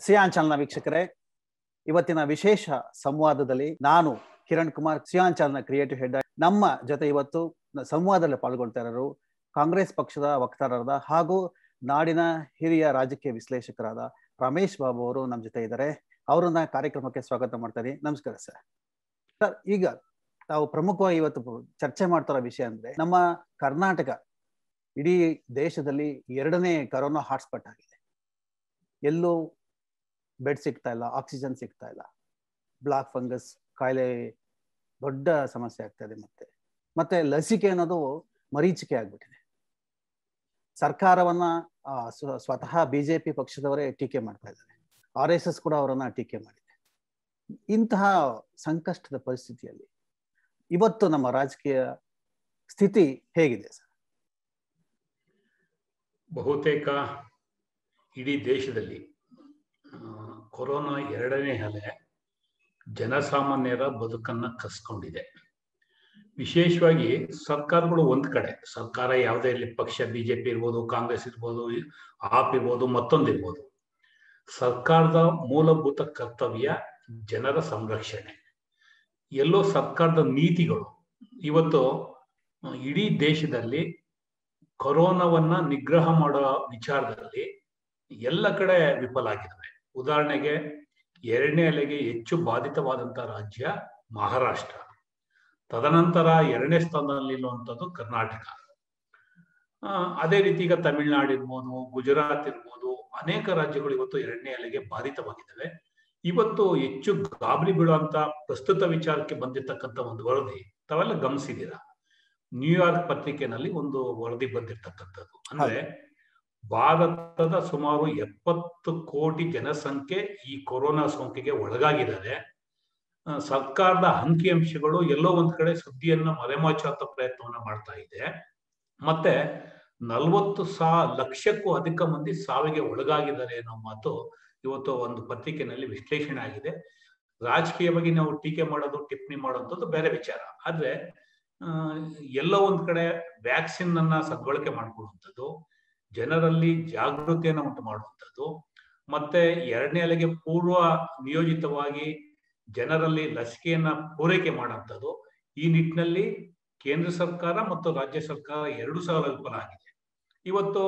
Xi'an ಚಾನಲ್ನ ವೀಕ್ಷಕರೇ ಇವತ್ತಿನ ವಿಶೇಷ ಸಂವಾದದಲ್ಲಿ ನಾನು ಕಿರಣ್ ಕುಮಾರ್ ಸಿಯಾನ್ ಚಾನಲ್ನ ಕ್ರಿಯೇಟಿವ್ ಹೆಡ್ ನಮ್ಮ ಜೊತೆ ಇವತ್ತು ಸಂವಾದದಲ್ಲಿ ಪಾಲ್ಗೊಳ್ತಾ ಇರೋರು ಕಾಂಗ್ರೆಸ್ ಪಕ್ಷದ ವಕ್ತಾರರಾದ ಹಾಗೂ ನಾಡಿನ ಹಿರಿಯ ರಾಜಕೀಯ ವಿಶ್ಲೇಷಕರಾದ ರಮೇಶ್ ಬಾಬು ಅವರು ನಮ್ಮ ಜೊತೆ ಇದ್ದಾರೆ ಅವರನ್ನ ಕಾರ್ಯಕ್ರಮಕ್ಕೆ ಸ್ವಾಗತ ಮಾಡ್ತಾರೆ ನಮಸ್ಕಾರ ಸರ್ ಸರ್ ಈಗ ತಾವು ಪ್ರಮುಖವಾಗಿ ಇವತ್ತು ಚರ್ಚೆ ಮಾಡ್ತಾರೋ ವಿಷಯ ಅಂದ್ರೆ ನಮ್ಮ ಕರ್ನಾಟಕ ಇಡೀ ದೇಶದಲ್ಲಿ ಎರಡನೇ ಕರೋನಾ ಹಾಟ್ಸ್ಪಾಟ್ ಆಗಿದೆ ಎಲ್ಲೂ ಬೆಡ್ ಸಿಗ್ತಾ ಇಲ್ಲ ಆಕ್ಸಿಜನ್ ಸಿಗ್ತಾ ಇಲ್ಲ ಬ್ಲಾಕ್ ಫಂಗಸ್ ಕಾಯಿಲೆ ದೊಡ್ಡ ಸಮಸ್ಯೆ ಆಗ್ತಾ ಇದೆ ಮತ್ತೆ ಮತ್ತೆ ಲಸಿಕೆ ಅನ್ನೋದು ಮರೀಚಿಕೆ ಆಗ್ಬಿಟ್ಟಿದೆ ಸರ್ಕಾರವನ್ನ ಸ್ವತಃ ಬಿಜೆಪಿ ಪಕ್ಷದವರೇ ಟೀಕೆ ಮಾಡ್ತಾ ಇದ್ದಾರೆ ಆರ್ ಎಸ್ ಎಸ್ ಕೂಡ ಅವರನ್ನ ಟೀಕೆ ಮಾಡಿದೆ ಇಂತಹ ಸಂಕಷ್ಟದ ಪರಿಸ್ಥಿತಿಯಲ್ಲಿ ಇವತ್ತು ನಮ್ಮ ರಾಜಕೀಯ ಸ್ಥಿತಿ ಹೇಗಿದೆ ಸರ್ ಬಹುತೇಕ ಇಡೀ ದೇಶದಲ್ಲಿ ಕೊರೋನಾ ಎರಡನೇ ಅಲೆ ಜನಸಾಮಾನ್ಯರ ಬದುಕನ್ನ ಕಸ್ಕೊಂಡಿದೆ ವಿಶೇಷವಾಗಿ ಸರ್ಕಾರಗಳು ಒಂದ್ ಕಡೆ ಸರ್ಕಾರ ಯಾವುದೇ ಇರಲಿ ಪಕ್ಷ ಬಿಜೆಪಿ ಇರ್ಬೋದು ಕಾಂಗ್ರೆಸ್ ಇರ್ಬೋದು ಆಪ್ ಇರ್ಬೋದು ಮತ್ತೊಂದಿರ್ಬೋದು ಸರ್ಕಾರದ ಮೂಲಭೂತ ಕರ್ತವ್ಯ ಜನರ ಸಂರಕ್ಷಣೆ ಎಲ್ಲೋ ಸರ್ಕಾರದ ನೀತಿಗಳು ಇವತ್ತು ಇಡೀ ದೇಶದಲ್ಲಿ ಕೊರೋನಾವನ್ನ ನಿಗ್ರಹ ಮಾಡೋ ವಿಚಾರದಲ್ಲಿ ಎಲ್ಲ ಕಡೆ ವಿಫಲ ಆಗಿದ್ದಾವೆ ಉದಾಹರಣೆಗೆ ಎರಡನೇ ಅಲೆಗೆ ಹೆಚ್ಚು ಬಾಧಿತವಾದಂತಹ ರಾಜ್ಯ ಮಹಾರಾಷ್ಟ್ರ ತದನಂತರ ಎರಡನೇ ಸ್ಥಾನದಲ್ಲಿ ಇರುವಂಥದ್ದು ಕರ್ನಾಟಕ ಅದೇ ರೀತಿ ಈಗ ತಮಿಳುನಾಡು ಇರ್ಬೋದು ಗುಜರಾತ್ ಇರ್ಬೋದು ಅನೇಕ ರಾಜ್ಯಗಳು ಇವತ್ತು ಎರಡನೇ ಅಲೆಗೆ ಬಾಧಿತವಾಗಿದ್ದಾವೆ ಇವತ್ತು ಹೆಚ್ಚು ಗಾಬರಿ ಬೀಳುವಂತ ಪ್ರಸ್ತುತ ವಿಚಾರಕ್ಕೆ ಬಂದಿರತಕ್ಕಂಥ ಒಂದು ವರದಿ ತಾವೆಲ್ಲ ಗಮನಿಸಿದ್ದೀರಾ ನ್ಯೂಯಾರ್ಕ್ ಪತ್ರಿಕೆನಲ್ಲಿ ಒಂದು ವರದಿ ಬಂದಿರತಕ್ಕಂಥದ್ದು ಅಂದ್ರೆ ಭಾರತದ ಸುಮಾರು ಎಪ್ಪತ್ತು ಕೋಟಿ ಜನಸಂಖ್ಯೆ ಈ ಕೊರೋನಾ ಸೋಂಕಿಗೆ ಒಳಗಾಗಿದ್ದಾರೆ ಸರ್ಕಾರದ ಅಂಕಿಅಂಶಗಳು ಎಲ್ಲೋ ಒಂದ್ ಕಡೆ ಸುದ್ದಿಯನ್ನ ಮರೆಮಾಚುವಂತ ಪ್ರಯತ್ನವನ್ನ ಮಾಡ್ತಾ ಇದೆ ಮತ್ತೆ ನಲ್ವತ್ತು ಸಾ ಲಕ್ಷಕ್ಕೂ ಅಧಿಕ ಮಂದಿ ಸಾವಿಗೆ ಒಳಗಾಗಿದ್ದಾರೆ ಅನ್ನೋ ಮಾತು ಇವತ್ತು ಒಂದು ಪತ್ರಿಕೆನಲ್ಲಿ ವಿಶ್ಲೇಷಣೆ ಆಗಿದೆ ರಾಜಕೀಯವಾಗಿ ನಾವು ಟೀಕೆ ಮಾಡೋದು ಟಿಪ್ಪಣಿ ಮಾಡೋದು ಬೇರೆ ವಿಚಾರ ಆದ್ರೆ ಎಲ್ಲೋ ಒಂದ್ ಕಡೆ ವ್ಯಾಕ್ಸಿನ್ ಅನ್ನ ಸದ್ಬಳಕೆ ಮಾಡ್ಕೊಳ್ಳುವಂಥದ್ದು ಜನರಲ್ಲಿ ಜಾಗೃತಿಯನ್ನು ಉಂಟು ಮಾಡುವಂಥದ್ದು ಮತ್ತೆ ಎರಡನೇ ಅಲೆಗೆ ಪೂರ್ವ ನಿಯೋಜಿತವಾಗಿ ಜನರಲ್ಲಿ ಲಸಿಕೆಯನ್ನ ಪೂರೈಕೆ ಮಾಡುವಂಥದ್ದು ಈ ನಿಟ್ಟಿನಲ್ಲಿ ಕೇಂದ್ರ ಸರ್ಕಾರ ಮತ್ತು ರಾಜ್ಯ ಸರ್ಕಾರ ಎರಡು ಸಹ ವಿಫಲ ಆಗಿದೆ ಇವತ್ತು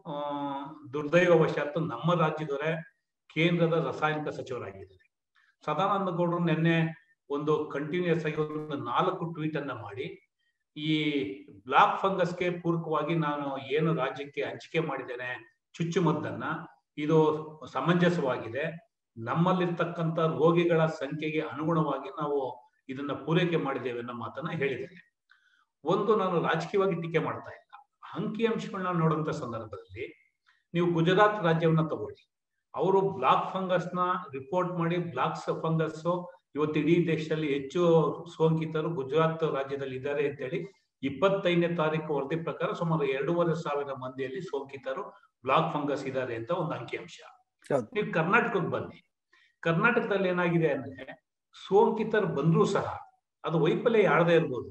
ದುರ್ದೈವವಶಾತ್ ನಮ್ಮ ರಾಜ್ಯದವರೇ ಕೇಂದ್ರದ ರಾಸಾಯನಿಕ ಸಚಿವರಾಗಿದ್ದಾರೆ ಸದಾನಂದ ಗೌಡರು ನಿನ್ನೆ ಒಂದು ಕಂಟಿನ್ಯೂಸ್ ಆಗಿ ಒಂದು ನಾಲ್ಕು ಟ್ವೀಟ್ ಅನ್ನ ಮಾಡಿ ಈ ಬ್ಲಾಕ್ ಫಂಗಸ್ಗೆ ಪೂರಕವಾಗಿ ನಾನು ಏನು ರಾಜ್ಯಕ್ಕೆ ಹಂಚಿಕೆ ಮಾಡಿದ್ದೇನೆ ಚುಚ್ಚುಮದ್ದನ್ನ ಇದು ಸಮಂಜಸವಾಗಿದೆ ನಮ್ಮಲ್ಲಿರ್ತಕ್ಕಂಥ ರೋಗಿಗಳ ಸಂಖ್ಯೆಗೆ ಅನುಗುಣವಾಗಿ ನಾವು ಇದನ್ನ ಪೂರೈಕೆ ಮಾಡಿದ್ದೇವೆ ಅನ್ನೋ ಮಾತನ್ನ ಹೇಳಿದ್ದೇನೆ ಒಂದು ನಾನು ರಾಜಕೀಯವಾಗಿ ಟೀಕೆ ಮಾಡ್ತಾ ಇಲ್ಲ ಅಂಕಿಅಂಶಗಳನ್ನ ನೋಡುವಂತ ಸಂದರ್ಭದಲ್ಲಿ ನೀವು ಗುಜರಾತ್ ರಾಜ್ಯವನ್ನ ತಗೊಳ್ಳಿ ಅವರು ಬ್ಲಾಕ್ ಫಂಗಸ್ ನ ರಿಪೋರ್ಟ್ ಮಾಡಿ ಬ್ಲಾಕ್ ಫಂಗಸ್ ಇವತ್ತು ಇಡೀ ದೇಶದಲ್ಲಿ ಹೆಚ್ಚು ಸೋಂಕಿತರು ಗುಜರಾತ್ ರಾಜ್ಯದಲ್ಲಿ ಇದ್ದಾರೆ ಅಂತೇಳಿ ಇಪ್ಪತ್ತೈದನೇ ತಾರೀಕು ವರದಿ ಪ್ರಕಾರ ಸುಮಾರು ಎರಡೂವರೆ ಸಾವಿರ ಮಂದಿಯಲ್ಲಿ ಸೋಂಕಿತರು ಬ್ಲಾಕ್ ಫಂಗಸ್ ಇದ್ದಾರೆ ಅಂತ ಒಂದು ಅಂಕಿಅಂಶ ನೀವು ಕರ್ನಾಟಕಕ್ಕೆ ಬನ್ನಿ ಕರ್ನಾಟಕದಲ್ಲಿ ಏನಾಗಿದೆ ಅಂದ್ರೆ ಸೋಂಕಿತರು ಬಂದ್ರೂ ಸಹ ಅದು ವೈಫಲ್ಯ ಯಾರದೇ ಇರ್ಬೋದು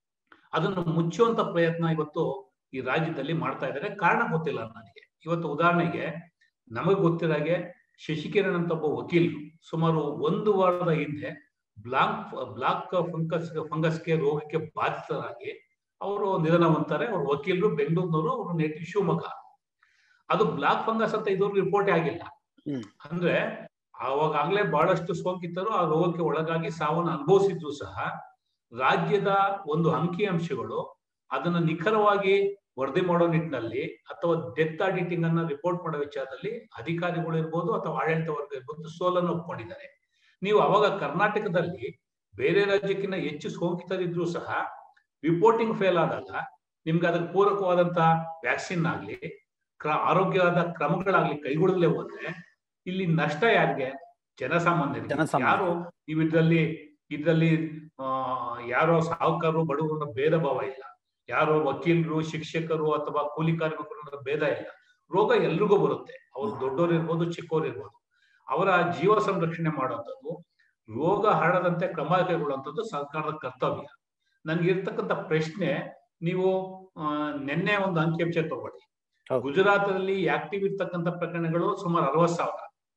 ಅದನ್ನು ಮುಚ್ಚುವಂತ ಪ್ರಯತ್ನ ಇವತ್ತು ಈ ರಾಜ್ಯದಲ್ಲಿ ಮಾಡ್ತಾ ಇದ್ದಾರೆ ಕಾರಣ ಗೊತ್ತಿಲ್ಲ ನನಗೆ ಇವತ್ತು ಉದಾಹರಣೆಗೆ ನಮಗೆ ಗೊತ್ತಿರಾಗೆ ಶಶಿಕಿರಣ್ ಅಂತ ಒಬ್ಬ ವಕೀಲರು ಸುಮಾರು ಒಂದು ವಾರದ ಹಿಂದೆ ಬ್ಲಾಕ್ ಬ್ಲಾಕ್ ಫಂಗಸ್ ಫಂಗಸ್ಗೆ ರೋಗಕ್ಕೆ ಬಾಧಿತರಾಗಿ ಅವರು ನಿಧನ ಹೊಂತಾರೆ ಅವ್ರ ವಕೀಲರು ಬೆಂಗಳೂರಿನವರು ಅವರು ನೇಟಿವ್ ಶಿವಮೊಗ್ಗ ಅದು ಬ್ಲಾಕ್ ಫಂಗಸ್ ಅಂತ ಇದುವರೆಗೂ ರಿಪೋರ್ಟೇ ಆಗಿಲ್ಲ ಅಂದ್ರೆ ಅವಾಗಲೇ ಬಹಳಷ್ಟು ಸೋಂಕಿತರು ಆ ರೋಗಕ್ಕೆ ಒಳಗಾಗಿ ಸಾವನ್ನು ಅನುಭವಿಸಿದ್ರು ಸಹ ರಾಜ್ಯದ ಒಂದು ಅಂಕಿಅಂಶಗಳು ಅದನ್ನ ನಿಖರವಾಗಿ ವರದಿ ಮಾಡೋ ನಿಟ್ಟಿನಲ್ಲಿ ಅಥವಾ ಡೆತ್ ಆಡಿಟಿಂಗ್ ಅನ್ನ ರಿಪೋರ್ಟ್ ಮಾಡೋ ವಿಚಾರದಲ್ಲಿ ಅಧಿಕಾರಿಗಳು ಇರ್ಬೋದು ಅಥವಾ ಆಡಳಿತ ವರ್ಗ ಇರ್ಬೋದು ಸೋಲನ್ನು ಒಪ್ಕೊಂಡಿದ್ದಾರೆ ನೀವು ಅವಾಗ ಕರ್ನಾಟಕದಲ್ಲಿ ಬೇರೆ ರಾಜ್ಯಕ್ಕಿಂತ ಹೆಚ್ಚು ಸೋಂಕಿತರಿದ್ರು ಸಹ ರಿಪೋರ್ಟಿಂಗ್ ಫೇಲ್ ಆದಾಗ ನಿಮ್ಗೆ ಅದಕ್ಕೆ ಪೂರಕವಾದಂತ ವ್ಯಾಕ್ಸಿನ್ ಆಗ್ಲಿ ಕ್ರ ಆರೋಗ್ಯವಾದ ಕ್ರಮಗಳಾಗ್ಲಿ ಕೈಗೊಳ್ಳಲೇ ಹೋದ್ರೆ ಇಲ್ಲಿ ನಷ್ಟ ಯಾರಿಗೆ ಜನಸಾಮಾನ್ಯರಿಗೆ ಯಾರು ನೀವು ಇದ್ರಲ್ಲಿ ಇದ್ರಲ್ಲಿ ಆ ಯಾರೋ ಸಾಹುಕಾರರು ಬಡವರು ಭೇದ ಭಾವ ಇಲ್ಲ ಯಾರೋ ವಕೀಲರು ಶಿಕ್ಷಕರು ಅಥವಾ ಕೂಲಿ ಕಾರ್ಮಿಕರು ಭೇದ ಇಲ್ಲ ರೋಗ ಎಲ್ರಿಗೂ ಬರುತ್ತೆ ಅವ್ರು ದೊಡ್ಡೋರು ಇರ್ಬೋದು ಚಿಕ್ಕವ್ರು ಇರ್ಬೋದು ಅವರ ಜೀವ ಸಂರಕ್ಷಣೆ ಮಾಡುವಂಥದ್ದು ರೋಗ ಹರಡದಂತೆ ಕ್ರಮ ಕೈಗೊಳ್ಳುವಂಥದ್ದು ಸರ್ಕಾರದ ಕರ್ತವ್ಯ ನನ್ಗೆ ಇರ್ತಕ್ಕಂಥ ಪ್ರಶ್ನೆ ನೀವು ನಿನ್ನೆ ಒಂದು ಅಂಕಿಅಂಶ ತಗೊಳ್ಳಿ ಗುಜರಾತ್ ಅಲ್ಲಿ ಆಕ್ಟಿವ್ ಇರ್ತಕ್ಕಂಥ ಪ್ರಕರಣಗಳು ಸುಮಾರು ಅರವತ್ ಸಾವಿರ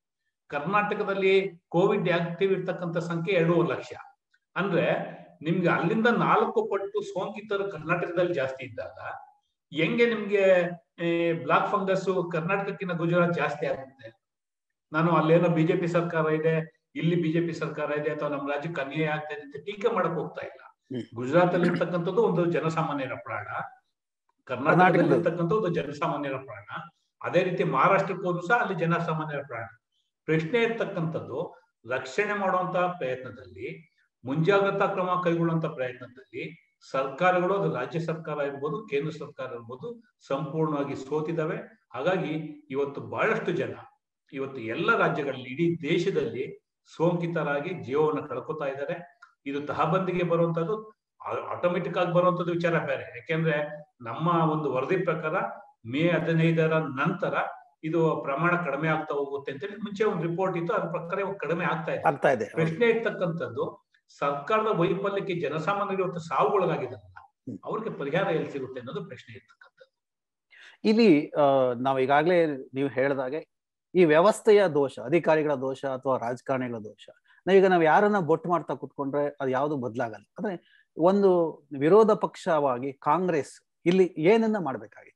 ಕರ್ನಾಟಕದಲ್ಲಿ ಕೋವಿಡ್ ಆಕ್ಟಿವ್ ಇರ್ತಕ್ಕಂಥ ಸಂಖ್ಯೆ ಎರಡೂವರೆ ಲಕ್ಷ ಅಂದ್ರೆ ನಿಮ್ಗೆ ಅಲ್ಲಿಂದ ನಾಲ್ಕು ಪಟ್ಟು ಸೋಂಕಿತರು ಕರ್ನಾಟಕದಲ್ಲಿ ಜಾಸ್ತಿ ಇದ್ದಾಗ ಹೆಂಗೆ ನಿಮ್ಗೆ ಬ್ಲಾಕ್ ಫಂಗಸ್ ಕರ್ನಾಟಕಕ್ಕಿಂತ ಗುಜರಾತ್ ಜಾಸ್ತಿ ಆಗುತ್ತೆ ನಾನು ಅಲ್ಲೇನೋ ಬಿಜೆಪಿ ಸರ್ಕಾರ ಇದೆ ಇಲ್ಲಿ ಬಿಜೆಪಿ ಸರ್ಕಾರ ಇದೆ ಅಥವಾ ನಮ್ಮ ರಾಜ್ಯಕ್ಕೆ ಅನ್ಯಾಯ ಆಗ್ತಾ ಇದೆ ಅಂತ ಟೀಕೆ ಮಾಡಕ್ ಹೋಗ್ತಾ ಇಲ್ಲ ಹ್ಮ್. ಗುಜರಾತ್ ಅಲ್ಲಿ ಇರ್ತಕ್ಕಂಥದ್ದು ಒಂದು ಜನಸಾಮಾನ್ಯರ ಪ್ರಾಣ ಕರ್ನಾಟಕದಲ್ಲಿ ಇರ್ತಕ್ಕಂಥ ಒಂದು ಜನಸಾಮಾನ್ಯರ ಪ್ರಾಣ ಅದೇ ರೀತಿ ಮಹಾರಾಷ್ಟ್ರಕ್ಕೆ ಹೋದ್ರು ಸಹ ಅಲ್ಲಿ ಜನಸಾಮಾನ್ಯರ ಪ್ರಾಣ ಪ್ರಶ್ನೆ ಇರ್ತಕ್ಕಂಥದ್ದು ರಕ್ಷಣೆ ಮಾಡುವಂತ ಪ್ರಯತ್ನದಲ್ಲಿ ಮುಂಜಾಗ್ರತಾ ಕ್ರಮ ಕೈಗೊಳ್ಳುವಂತ ಪ್ರಯತ್ನದಲ್ಲಿ ಸರ್ಕಾರಗಳು ಅದು ರಾಜ್ಯ ಸರ್ಕಾರ ಇರ್ಬೋದು ಕೇಂದ್ರ ಸರ್ಕಾರ ಇರ್ಬೋದು ಸಂಪೂರ್ಣವಾಗಿ ಸೋತಿದ್ದಾವೆ ಹಾಗಾಗಿ ಇವತ್ತು ಬಹಳಷ್ಟು ಜನ ಇವತ್ತು ಎಲ್ಲ ರಾಜ್ಯಗಳಲ್ಲಿ ಇಡೀ ದೇಶದಲ್ಲಿ ಸೋಂಕಿತರಾಗಿ ಜೀವವನ್ನು ಕಳ್ಕೊತಾ ಇದ್ದಾರೆ ಇದು ತಹಬಂದಿಗೆ ಬರುವಂತದ್ದು ಆಟೋಮೆಟಿಕ್ ಆಗಿ ಬರುವಂತದ್ದು ವಿಚಾರ ಬೇರೆ ಯಾಕೆಂದ್ರೆ ನಮ್ಮ ಒಂದು ವರದಿ ಪ್ರಕಾರ ಮೇ ಹದಿನೈದರ ನಂತರ ಇದು ಪ್ರಮಾಣ ಕಡಿಮೆ ಆಗ್ತಾ ಹೋಗುತ್ತೆ ಅಂತೇಳಿ ಮುಂಚೆ ಒಂದು ರಿಪೋರ್ಟ್ ಇತ್ತು ಅದ್ರ ಪ್ರಕಾರ ಇವಾಗ ಕಡಿಮೆ ಆಗ್ತಾ ಇದೆ ಆಗ್ತಾ ಇದೆ ಪ್ರಶ್ನೆ ಇರ್ತಕ್ಕಂಥದ್ದು ಸರ್ಕಾರದ ವೈಫಲ್ಯಕ್ಕೆ ಜನಸಾಮಾನ್ಯರು ಇವತ್ತು ಸಾವುಗೊಳಗಾಗಿದ್ದಾರಲ್ಲ ಹ್ಮ್. ಅವ್ರಿಗೆ ಪರಿಹಾರ ಎಲ್ಲಿ ಸಿಗುತ್ತೆ ಅನ್ನೋದು ಪ್ರಶ್ನೆ ಇರ್ತಕ್ಕಂಥದ್ದು ಇಲ್ಲಿ ಆ, ನಾವು ಈಗಾಗಲೇ ನೀವು ಹೇಳಿದಾಗೆ ಈ ವ್ಯವಸ್ಥೆಯ ದೋಷ ಅಧಿಕಾರಿಗಳ ದೋಷ ಅಥವಾ ರಾಜಕಾರಣಿಗಳ ದೋಷ ನಾವೀಗ ನಾವು ಯಾರನ್ನ ಬೊಟ್ಟು ಮಾಡ್ತಾ ಕುತ್ಕೊಂಡ್ರೆ ಅದು ಯಾವುದು ಬದಲಾಗಲ್ಲ ಅಂದ್ರೆ ಒಂದು ವಿರೋಧ ಪಕ್ಷವಾಗಿ ಕಾಂಗ್ರೆಸ್ ಇಲ್ಲಿ ಏನನ್ನ ಮಾಡ್ಬೇಕಾಗಿತ್ತು